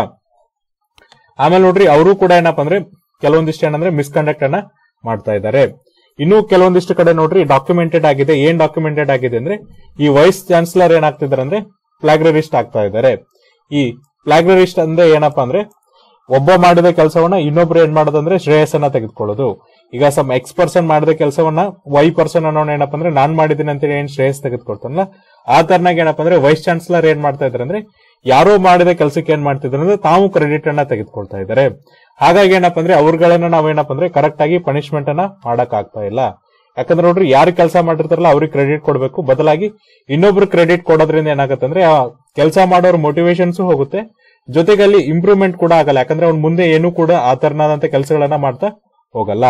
ಆಮೇಲೆ ನೋಡ್ರಿ ಅವರು ಕೂಡ ಏನಪ್ಪಾ ಅಂದ್ರೆ ಕೆಲವೊಂದಿಷ್ಟು ಏನಂದ್ರೆ ಮಿಸ್ಕಂಡಕ್ಟ್ ಅನ್ನ ಮಾಡ್ತಾ ಇದ್ದಾರೆ ಇನ್ನು ಕೆಲವೊಂದಿಷ್ಟು ಕಡೆ ನೋಡ್ರಿ ಡಾಕ್ಯುಮೆಂಟೆಡ್ ಆಗಿದೆ ಏನ್ ಡಾಕ್ಯುಮೆಂಟೆಡ್ ಆಗಿದೆ ಅಂದ್ರೆ ಈ ವೈಸ್ ಚಾನ್ಸಲರ್ ಏನಾಗ್ತಿದ್ದಾರೆ ಅಂದ್ರೆ ಫ್ಲಾಗ್ರರಿಸ್ಟ್ ಆಗ್ತಾ ಇದ್ದಾರೆ ಈ ಫ್ಲಾಗ್ರರಿಸ್ಟ್ ಅಂದ್ರೆ ಏನಪ್ಪಾ ಅಂದ್ರೆ ಒಬ್ಬ ಮಾಡಿದ ಕೆಲಸವನ್ನ ಇನ್ನೊಬ್ರು ಏನ್ ಮಾಡೋದಂದ್ರೆ ಶ್ರೇಯಸ್ಸನ್ನ ತೆಗೆದುಕೊಳ್ಳೋದು ಈಗ ಸಮ್ ಎಕ್ಸ್ ಪರ್ಸನ್ ಮಾಡಿದ ಕೆಲಸವನ್ನ ವೈ ಪರ್ಸನ್ ಅನ್ನೋನ್ ಏನಪ್ಪಾ ಅಂದ್ರೆ ನಾನ್ ಮಾಡಿದ್ದೀನಿ ಅಂತೇಳಿ ಏನ್ ಶ್ರೇಯಸ್ ತೆಗೆದುಕೊಳ್ತಾನಲ್ಲ ಆ ತರನಾಗ ಏನಪ್ಪಾ ಅಂದ್ರೆ ವೈಸ್ ಚಾನ್ಸಲರ್ ಏನ್ ಮಾಡ್ತಾ ಇದಾರೆ ಅಂದ್ರೆ ಯಾರೋ ಮಾಡಿದ ಕೆಲಸಕ್ಕೆ ಏನ್ ಮಾಡ್ತಿದ್ದಾರೆ ಅಂದ್ರೆ ತಾವು ಕ್ರೆಡಿಟ್ ಅನ್ನ ತೆಗೆದುಕೊಳ್ತಾ ಇದ್ದಾರೆ ಹಾಗಾಗಿ ಏನಪ್ಪಾ ಅಂದ್ರೆ ಅವ್ರಗಳನ್ನ ನಾವೇನಪ್ಪ ಅಂದ್ರೆ ಕರೆಕ್ಟ್ ಆಗಿ ಪನಿಷ್ಮೆಂಟ್ ಅನ್ನ ಮಾಡಕ್ ಆಗ್ತಾ ಇಲ್ಲ ಯಾಕಂದ್ರೆ ನೋಡ್ರಿ ಯಾರು ಕೆಲಸ ಮಾಡಿರ್ತಾರಲ್ಲ ಅವ್ರಿಗೆ ಕ್ರೆಡಿಟ್ ಕೊಡಬೇಕು ಬದಲಾಗಿ ಇನ್ನೊಬ್ರು ಕ್ರೆಡಿಟ್ ಕೊಡೋದ್ರಿಂದ ಏನಾಗುತ್ತೆ ಅಂದ್ರೆ ಆ ಕೆಲಸ ಮಾಡೋರ್ ಮೋಟಿವೇಶನ್ಸ್ ಹೋಗುತ್ತೆ ಜೊತೆಗೆ ಅಲ್ಲಿ ಇಂಪ್ರೂವ್ಮೆಂಟ್ ಕೂಡ ಆಗಲ್ಲ ಯಾಕಂದ್ರೆ ಅವ್ನ್ ಮುಂದೆ ಏನು ಕೂಡ ಆ ತರನಾದಂತ ಕೆಲಸಗಳನ್ನ ಮಾಡ್ತಾ ಹೋಗಲ್ಲ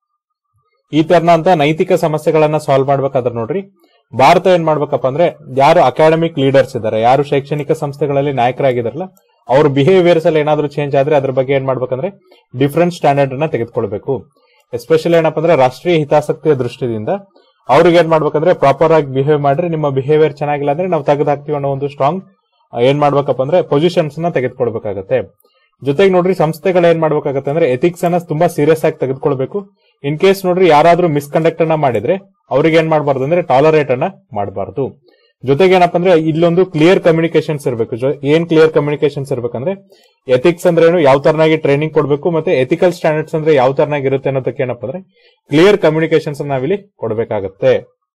ಈ ತರನಾದಂತ ನೈತಿಕ ಸಮಸ್ಯೆಗಳನ್ನ ಸಾಲ್ವ್ ಮಾಡ್ಬೇಕಾದ್ರೆ ನೋಡ್ರಿ ಭಾರತ ಏನ್ ಮಾಡ್ಬೇಕಪ್ಪ ಅಂದ್ರೆ ಯಾರು ಅಕಾಡೆಮಿಕ್ ಲೀಡರ್ಸ್ ಇದ್ದಾರೆ ಯಾರು ಶೈಕ್ಷಣಿಕ ಸಂಸ್ಥೆಗಳಲ್ಲಿ ನಾಯಕರಾಗಿದಾರಲ್ಲ ಅವ್ರ ಬಿಹೇವಿಯರ್ಸ್ ಅಲ್ಲಿ ಏನಾದ್ರೂ ಚೇಂಜ್ ಆದ್ರೆ ಅದ್ರ ಬಗ್ಗೆ ಏನ್ ಮಾಡ್ಬೇಕಂದ್ರೆ ಡಿಫ್ರೆಂಟ್ ಸ್ಟ್ಯಾಂಡರ್ಡ್ ಅನ್ನ ತೆಗೆದುಕೊಳ್ಬೇಕು ಎಸ್ಪೆಷಲಿ ಏನಪ್ಪಾ ಅಂದ್ರೆ ರಾಷ್ಟ್ರೀಯ ಹಿತಾಸಕ್ತಿಯ ದೃಷ್ಟಿಯಿಂದ ಅವ್ರಿಗೆ ಏನ್ ಮಾಡ್ಬೇಕಂದ್ರೆ ಪ್ರಾಪರ್ ಆಗಿ ಬಿಹೇವ್ ಮಾಡ್ರಿ ನಿಮ್ಮ ಬಿಹೇವಿಯರ್ ಚೆನ್ನಾಗಿಲ್ಲ ಅಂದ್ರೆ ನಾವು ತೆಗೆದು ಹಾಕ್ತೀವಿ ಅನ್ನೋ ಒಂದು ಸ್ಟ್ರಾಂಗ್ ಏನ್ ಮಾಡ್ಬೇಕಪ್ಪ ಅಂದ್ರೆ ಪೊಸಿಷನ್ಸ್ ನ ತೆಗೆದುಕೊಳ್ಬೇಕಾಗತ್ತೆ ಜೊತೆಗೆ ನೋಡ್ರಿ ಸಂಸ್ಥೆಗಳು ಏನ್ ಮಾಡ್ಬೇಕಾಗತ್ತೆ ಅಂದ್ರೆ ಎಥಿಕ್ಸ್ ಅನ್ನ ತುಂಬಾ ಸೀರಿಯಸ್ ಆಗಿ ತೆಗೆದುಕೊಳ್ಬೇಕು ಇನ್ ಕೇಸ್ ನೋಡ್ರಿ ಯಾರಾದ್ರೂ ಮಿಸ್ಕಂಡಕ್ಟ್ ಅನ್ನ ಮಾಡಿದ್ರೆ ಅವ್ರಿಗೆ ಏನ್ ಮಾಡಬಾರ್ದು ಅಂದ್ರೆ ಟಾಲರೇಟ್ ಅನ್ನ ಮಾಡಬಾರ್ದು ಜೊತೆಗೆ ಏನಪ್ಪಾ ಅಂದ್ರೆ ಇಲ್ಲೊಂದು ಕ್ಲಿಯರ್ ಕಮ್ಯುನಿಕೇಶನ್ಸ್ ಇರಬೇಕು ಏನ್ ಕ್ಲಿಯರ್ ಕಮ್ಯುನಿಕೇಶನ್ಸ್ ಇರ್ಬೇಕಂದ್ರೆ ಎಥಿಕ್ಸ್ ಅಂದ್ರೆ ಏನು ಯಾವ ತರನಾಗಿ ಟ್ರೈನಿಂಗ್ ಕೊಡಬೇಕು ಮತ್ತೆ ಎಥಿಕಲ್ ಸ್ಟ್ಯಾಂಡರ್ಡ್ಸ್ ಅಂದ್ರೆ ಯಾವ ತರನಾಗಿ ಇರುತ್ತೆ ಅನ್ನೋದಕ್ಕೆ ಏನಪ್ಪಾ ಅಂದ್ರೆ ಕ್ಲಿಯರ್ ಕಮ್ಯುನಿಕೇಶನ್ಸ್ ನಾವಿಲ್ಲಿ ಕೊಡಬೇಕಾಗತ್ತೆ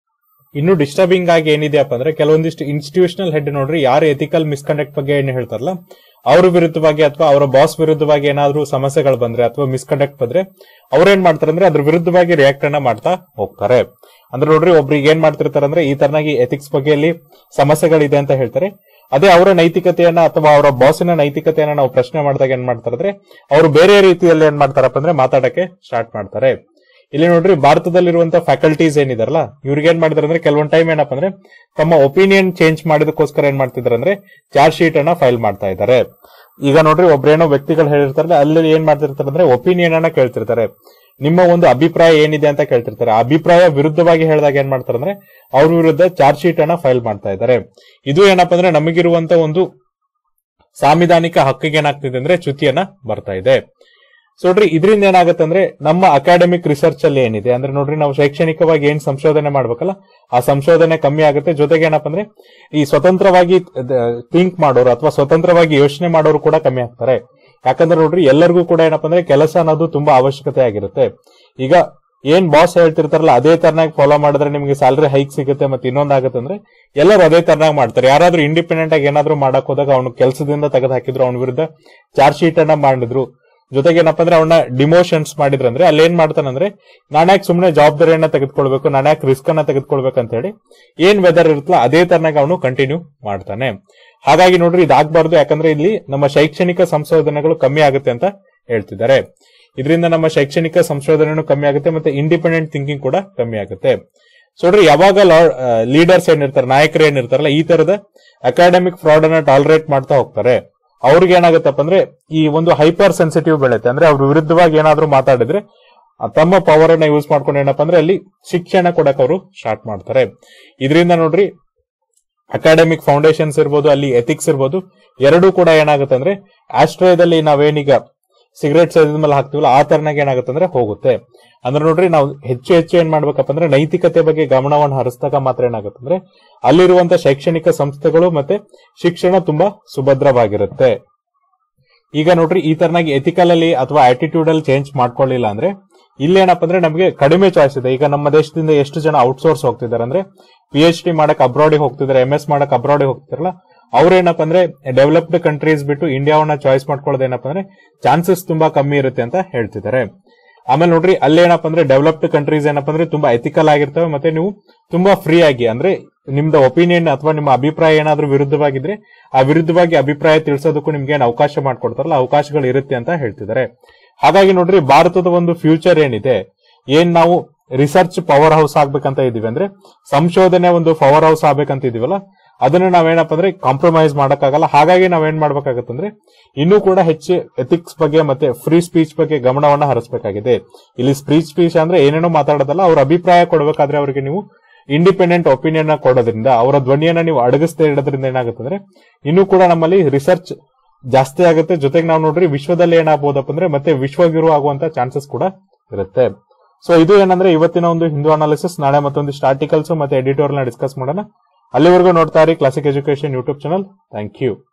ಇನ್ನು ಡಿಸ್ಟರ್ಬಿಂಗ್ ಆಗಿ ಏನಿದೆಯಪ್ಪ ಅಂದ್ರೆ ಕೆಲವೊಂದಿಷ್ಟು ಇನ್ಸ್ಟಿಟ್ಯೂಷನಲ್ ಹೆಡ್ ನೋಡ್ರಿ ಯಾರು ಎಥಿಕಲ್ ಮಿಸ್ಕಂಡಕ್ಟ್ ಬಗ್ಗೆ ಏನ್ ಹೇಳ್ತಾರಲ್ಲ ಅವ್ರ ವಿರುದ್ಧವಾಗಿ ಅಥವಾ ಅವರ ಬಾಸ್ ವಿರುದ್ಧವಾಗಿ ಏನಾದ್ರೂ ಸಮಸ್ಯೆಗಳು ಬಂದ್ರೆ ಅಥವಾ ಮಿಸ್ಕಂಡಕ್ಟ್ ಬಂದ್ರೆ ಅವ್ರೇನ್ ಮಾಡ್ತಾರೆ ಅಂದ್ರೆ ಅದ್ರ ವಿರುದ್ಧವಾಗಿ ರಿಯಾಕ್ಟ್ ಅನ್ನ ಮಾಡ್ತಾ ಹೋಗ್ತಾರೆ ಅಂದ್ರೆ ನೋಡ್ರಿ ಒಬ್ರಿಗೆ ಏನ್ ಮಾಡ್ತಿರ್ತಾರೆ ಅಂದ್ರೆ ಈ ತರನಾಗಿ ಎಥಿಕ್ಸ್ ಬಗ್ಗೆಯಲ್ಲಿ ಸಮಸ್ಯೆಗಳಿದೆ ಅಂತ ಹೇಳ್ತಾರೆ ಅದೇ ಅವರ ನೈತಿಕತೆಯನ್ನ ಅಥವಾ ಅವರ ಬಾಸಿನ ನೈತಿಕತೆಯನ್ನ ನಾವು ಪ್ರಶ್ನೆ ಮಾಡಿದಾಗ ಏನ್ ಮಾಡ್ತಾರೆ ಅಂದ್ರೆ ಅವರು ಬೇರೆ ರೀತಿಯಲ್ಲಿ ಏನ್ ಮಾಡ್ತಾರಪ್ಪ ಅಂದ್ರೆ ಮಾತಾಡಕ್ಕೆ ಸ್ಟಾರ್ಟ್ ಮಾಡ್ತಾರೆ ಇಲ್ಲಿ ನೋಡ್ರಿ ಭಾರತದಲ್ಲಿರುವಂತ ಫ್ಯಾಕಲ್ಟೀಸ್ ಏನಿದಾರಲ್ಲ ಇವ್ರಿಗೆ ಏನ್ ಮಾಡಿದಾರೆ ಅಂದ್ರೆ ಕೆಲವೊಂದ್ ಟೈಮ್ ಏನಪ್ಪ ಅಂದ್ರೆ ತಮ್ಮ ಒಪಿನಿಯನ್ ಚೇಂಜ್ ಮಾಡಿದಕ್ಕೋಸ್ಕರ ಏನ್ ಮಾಡ್ತಿದಾರೆ ಅಂದ್ರೆ ಚಾರ್ಜ್ ಶೀಟ್ ಅನ್ನ ಫೈಲ್ ಮಾಡ್ತಾ ಇದ್ದಾರೆ ಈಗ ನೋಡ್ರಿ ಒಬ್ರೇನೋ ವ್ಯಕ್ತಿಗಳು ಹೇಳಿರ್ತಾರೆ ಅಲ್ಲಿ ಏನ್ ಮಾಡ್ತಿರ್ತಾರೆ ಅಂದ್ರೆ ಒಪಿನಿಯನ್ ಅನ್ನ ಕೇಳ್ತಿರ್ತಾರೆ ನಿಮ್ಮ ಒಂದು ಅಭಿಪ್ರಾಯ ಏನಿದೆ ಅಂತ ಕೇಳ್ತಿರ್ತಾರೆ ಆ ಅಭಿಪ್ರಾಯ ವಿರುದ್ಧವಾಗಿ ಹೇಳಿದಾಗ ಏನ್ ಮಾಡ್ತಾರೆ ಅಂದ್ರೆ ಅವ್ರ ವಿರುದ್ಧ ಚಾರ್ಜ್ ಶೀಟ್ ಅನ್ನ ಫೈಲ್ ಮಾಡ್ತಾ ಇದ್ದಾರೆ ಇದು ಏನಪ್ಪಾ ಅಂದ್ರೆ ನಮಗಿರುವಂತ ಒಂದು ಸಾಂವಿಧಾನಿಕ ಹಕ್ಕಿಗೆ ಏನಾಗ್ತಿದೆ ಅಂದ್ರೆ ಚ್ಯುತಿಯನ್ನ ಬರ್ತಾ ಇದೆ ಸೊ ನೋಡ್ರಿ ಇದರಿಂದ ಏನಾಗುತ್ತೆ ಅಂದ್ರೆ ನಮ್ಮ ಅಕಾಡೆಮಿಕ್ ರಿಸರ್ಚ್ ಅಲ್ಲಿ ಏನಿದೆ ಅಂದ್ರೆ ನೋಡ್ರಿ ನಾವು ಶೈಕ್ಷಣಿಕವಾಗಿ ಏನ್ ಸಂಶೋಧನೆ ಮಾಡ್ಬೇಕಲ್ಲ ಆ ಸಂಶೋಧನೆ ಕಮ್ಮಿ ಆಗುತ್ತೆ ಜೊತೆಗೆ ಏನಪ್ಪಾ ಅಂದ್ರೆ ಈ ಸ್ವತಂತ್ರವಾಗಿ ಥಿಂಕ್ ಮಾಡೋರು ಅಥವಾ ಸ್ವತಂತ್ರವಾಗಿ ಯೋಚನೆ ಮಾಡೋರು ಕೂಡ ಕಮ್ಮಿ ಆಗ್ತಾರೆ ಯಾಕಂದ್ರೆ ನೋಡ್ರಿ ಎಲ್ಲರಿಗೂ ಕೂಡ ಏನಪ್ಪಾ ಅಂದ್ರೆ ಕೆಲಸ ಅನ್ನೋದು ತುಂಬಾ ಅವಶ್ಯಕತೆ ಆಗಿರುತ್ತೆ ಈಗ ಏನ್ ಬಾಸ್ ಹೇಳ್ತಿರ್ತಾರಲ್ಲ ಅದೇ ತರನಾಗಿ ಫಾಲೋ ಮಾಡಿದ್ರೆ ನಿಮಗೆ ಸ್ಯಾಲರಿ ಹೈಕ್ ಸಿಗುತ್ತೆ ಮತ್ತೆ ಇನ್ನೊಂದಾಗುತ್ತೆ ಅಂದ್ರೆ ಎಲ್ಲರೂ ಅದೇ ತರನಾಗಿ ಮಾಡ್ತಾರೆ ಯಾರಾದ್ರೂ ಇಂಡಿಪೆಂಡೆಂಟ್ ಆಗಿ ಏನಾದ್ರೂ ಮಾಡಕ್ ಹೋದಾಗ ಅವ್ನು ಕೆಲಸದಿಂದ ತೆಗೆದು ಹಾಕಿದ್ರು ಅವನ ವಿರುದ್ಧ ಚಾರ್ಜ್ ಶೀಟ್ ಅನ್ನ ಮಾಡಿದ್ರು ಜೊತೆಗೆ ಏನಪ್ಪಾ ಅಂದ್ರೆ ಅವನ್ನ ಡಿಮೋಷನ್ಸ್ ಮಾಡಿದ್ರಂದ್ರೆ ಅಲ್ಲಿ ಏನ್ ಮಾಡ್ತಾನಂದ್ರೆ ನಾನ್ಯಾಕ್ ಸುಮ್ನೆ ಜವಾಬ್ದಾರಿಯನ್ನ ತೆಗೆದುಕೊಳ್ಬೇಕು ನಾನ್ಯಾಕ್ ರಿಸ್ಕ್ ಅನ್ನ ತೆಗೆದುಕೊಳ್ಬೇಕು ಅಂತ ಹೇಳಿ ಏನ್ ವೆದರ್ ಇರುತ್ತಲ್ಲ ಅದೇ ತರನಾಗಿ ಅವನು ಕಂಟಿನ್ಯೂ ಮಾಡ್ತಾನೆ ಹಾಗಾಗಿ ನೋಡ್ರಿ ಇದಾಗಬಾರ್ದು ಯಾಕಂದ್ರೆ ಇಲ್ಲಿ ನಮ್ಮ ಶೈಕ್ಷಣಿಕ ಸಂಶೋಧನೆಗಳು ಕಮ್ಮಿ ಆಗುತ್ತೆ ಅಂತ ಹೇಳ್ತಿದ್ದಾರೆ ಇದರಿಂದ ನಮ್ಮ ಶೈಕ್ಷಣಿಕ ಸಂಶೋಧನೆನೂ ಕಮ್ಮಿ ಆಗುತ್ತೆ ಮತ್ತೆ ಇಂಡಿಪೆಂಡೆಂಟ್ ಥಿಂಕಿಂಗ್ ಕೂಡ ಕಮ್ಮಿ ಆಗುತ್ತೆ ಸೊ ನೋಡ್ರಿ ಯಾವಾಗ ಲೀಡರ್ಸ್ ಏನಿರ್ತಾರೆ ನಾಯಕರು ಏನಿರ್ತಾರಲ್ಲ ಈ ತರದ ಅಕಾಡೆಮಿಕ್ ಫ್ರಾಡ್ ಅನ್ನ ಟಾಲರೇಟ್ ಮಾಡ್ತಾ ಹೋಗ್ತಾರೆ ಅವ್ರಿಗೆ ಏನಾಗುತ್ತಪ್ಪ ಅಂದ್ರೆ ಈ ಒಂದು ಹೈಪರ್ ಸೆನ್ಸಿಟಿವ್ ಬೆಳೆಯುತ್ತೆ ಅಂದ್ರೆ ಅವ್ರ ವಿರುದ್ಧವಾಗಿ ಏನಾದ್ರೂ ಮಾತಾಡಿದ್ರೆ ಆ ತಮ್ಮ ಪವರ್ ಅನ್ನ ಯೂಸ್ ಮಾಡ್ಕೊಂಡು ಏನಪ್ಪಾ ಅಂದ್ರೆ ಅಲ್ಲಿ ಶಿಕ್ಷಣ ಕೊಡಕ್ ಅವರು ಸ್ಟಾರ್ಟ್ ಮಾಡ್ತಾರೆ ಇದರಿಂದ ನೋಡ್ರಿ ಅಕಾಡೆಮಿಕ್ ಫೌಂಡೇಶನ್ಸ್ ಇರ್ಬೋದು ಅಲ್ಲಿ ಎಥಿಕ್ಸ್ ಇರ್ಬೋದು ಎರಡೂ ಕೂಡ ಏನಾಗುತ್ತೆ ಅಂದ್ರೆ ಆಸ್ಟ್ರೇಯದಲ್ಲಿ ನಾವೇನೀಗ ಸಿಗರೇಟ್ ಸೇದಿದ ಮೇಲೆ ಹಾಕ್ತಿವಲ್ಲ ಆ ತರನಾಗ ಏನಾಗುತ್ತೆ ಅಂದ್ರೆ ಹೋಗುತ್ತೆ ಅಂದ್ರೆ ನೋಡ್ರಿ ನಾವು ಹೆಚ್ಚು ಹೆಚ್ಚು ಏನ್ ಮಾಡ್ಬೇಕಪ್ಪ ಅಂದ್ರೆ ನೈತಿಕತೆ ಬಗ್ಗೆ ಗಮನವನ್ನು ಹರಿಸಿದಾಗ ಮಾತ್ರ ಏನಾಗುತ್ತೆ ಅಂದ್ರೆ ಅಲ್ಲಿರುವಂತ ಶೈಕ್ಷಣಿಕ ಸಂಸ್ಥೆಗಳು ಮತ್ತೆ ಶಿಕ್ಷಣ ತುಂಬಾ ಸುಭದ್ರವಾಗಿರುತ್ತೆ ಈಗ ನೋಡ್ರಿ ಈ ತರನಾಗಿ ಎಥಿಕಲ್ ಅಲ್ಲಿ ಅಥವಾ ಆಟಿಟ್ಯೂಡ್ ಅಲ್ಲಿ ಚೇಂಜ್ ಮಾಡ್ಕೊಳ್ಳಿಲ್ಲ ಅಂದ್ರೆ ಇಲ್ಲೇನಪ್ಪ ಅಂದ್ರೆ ನಮಗೆ ಕಡಿಮೆ ಚಾಯ್ಸ್ ಇದೆ ಈಗ ನಮ್ಮ ದೇಶದಿಂದ ಎಷ್ಟು ಜನ ಔಟ್ಸೋರ್ಸ್ ಹೋಗ್ತಿದ್ದಾರೆ ಅಂದ್ರೆ ಪಿ ಎಚ್ ಡಿ ಮಾಡಕ್ ಅಬ್ರಾಡಿಗೆ ಹೋಗ್ತಿದ್ದಾರೆ ಎಂ ಎಸ್ ಮಾಡಕ್ ಅಬ್ರಾಡಿಗೆ ಹೋಗ್ತಿರಲ್ಲ ಅವ್ರೇನಪ್ಪ ಅಂದ್ರೆ ಡೆವಲಪ್ಡ್ ಕಂಟ್ರೀಸ್ ಬಿಟ್ಟು ಇಂಡಿಯಾವನ್ನ ಚಾಯ್ಸ್ ಮಾಡ್ಕೊಳ್ಳೋದು ಏನಪ್ಪ ಅಂದ್ರೆ ಚಾನ್ಸಸ್ ತುಂಬಾ ಕಮ್ಮಿ ಇರುತ್ತೆ ಅಂತ ಹೇಳ್ತಿದ್ದಾರೆ ಆಮೇಲೆ ನೋಡ್ರಿ ಅಲ್ಲೇನಪ್ಪ ಅಂದ್ರೆ ಡೆವಲಪ್ಡ್ ಕಂಟ್ರೀಸ್ ಏನಪ್ಪ ಅಂದ್ರೆ ತುಂಬಾ ಎಥಿಕಲ್ ಆಗಿರ್ತವೆ ಮತ್ತೆ ನೀವು ತುಂಬಾ ಫ್ರೀ ಆಗಿ ಅಂದ್ರೆ ನಿಮ್ದು ಒಪಿನಿಯನ್ ಅಥವಾ ನಿಮ್ಮ ಅಭಿಪ್ರಾಯ ಏನಾದ್ರೂ ವಿರುದ್ಧವಾಗಿದ್ರೆ ಆ ವಿರುದ್ಧವಾಗಿ ಅಭಿಪ್ರಾಯ ತಿಳಿಸೋದಕ್ಕೂ ನಿಮ್ಗೆ ಏನ್ ಅವಕಾಶ ಮಾಡ್ಕೊಡ್ತಾರಲ್ಲ ಅವಕಾಶಗಳು ಇರುತ್ತೆ ಅಂತ ಹೇಳ್ತಿದ್ದಾರೆ ಹಾಗಾಗಿ ನೋಡ್ರಿ ಭಾರತದ ಒಂದು ಫ್ಯೂಚರ್ ಏನಿದೆ ಏನ್ ನಾವು ರಿಸರ್ಚ್ ಪವರ್ ಹೌಸ್ ಆಗ್ಬೇಕಂತ ಇದೀವಿ ಅಂದ್ರೆ ಸಂಶೋಧನೆ ಒಂದು ಪವರ್ ಹೌಸ್ ಆಗ್ಬೇಕಂತ ಇದೀವಲ್ಲ ಅದನ್ನ ನಾವೇನಪ್ಪ ಅಂದ್ರೆ ಕಾಂಪ್ರಮೈಸ್ ಮಾಡಕ್ಕಾಗಲ್ಲ ಹಾಗಾಗಿ ನಾವೇನ್ ಮಾಡ್ಬೇಕಾಗತ್ತಂದ್ರೆ ಇನ್ನೂ ಕೂಡ ಹೆಚ್ಚು ಎಥಿಕ್ಸ್ ಬಗ್ಗೆ ಮತ್ತೆ ಫ್ರೀ ಸ್ಪೀಚ್ ಬಗ್ಗೆ ಗಮನವನ್ನ ಹರಿಸಬೇಕಾಗಿದೆ ಇಲ್ಲಿ ಫ್ರೀ ಸ್ಪೀಚ್ ಅಂದ್ರೆ ಏನೇನೋ ಮಾತಾಡೋದಲ್ಲ ಅವ್ರ ಅಭಿಪ್ರಾಯ ಕೊಡಬೇಕಾದ್ರೆ ಅವರಿಗೆ ನೀವು ಇಂಡಿಪೆಂಡೆಂಟ್ ಒಪಿನಿಯನ್ ಕೊಡೋದ್ರಿಂದ ಅವರ ಧ್ವನಿಯನ್ನ ನೀವು ಅಡಗಿಸ್ತಾ ಇಡೋದ್ರಿಂದ ಏನಾಗುತ್ತೆ ಅಂದ್ರೆ ಇನ್ನೂ ಕೂಡ ನಮ್ಮಲ್ಲಿ ರಿಸರ್ಚ್ ಜಾಸ್ತಿ ಆಗುತ್ತೆ ಜೊತೆಗೆ ನಾವು ನೋಡ್ರಿ ವಿಶ್ವದಲ್ಲಿ ಏನಾಗಬಹುದಪ್ಪ ಅಂದ್ರೆ ಮತ್ತೆ ವಿಶ್ವಗುರು ಆಗುವಂತ ಚಾನ್ಸಸ್ ಕೂಡ ಇರುತ್ತೆ ಸೊ ಇದು ಏನಂದ್ರೆ ಇವತ್ತಿನ ಒಂದು ಹಿಂದೂ ಅನಾಲಿಸಿಸ್ ನಾಳೆ ಮತ್ತೊಂದಿಷ್ಟು ಆರ್ಟಿಕಲ್ಸ್ ಮತ್ತೆ ಎಡಿಟೋರ್ ನ ಡಿಸ್ಕಸ್ ಮಾಡೋಣ ಅಲ್ಲಿವರೆಗೂ ನೋಡ್ತಾ ಇರಿ classic education YouTube channel thank you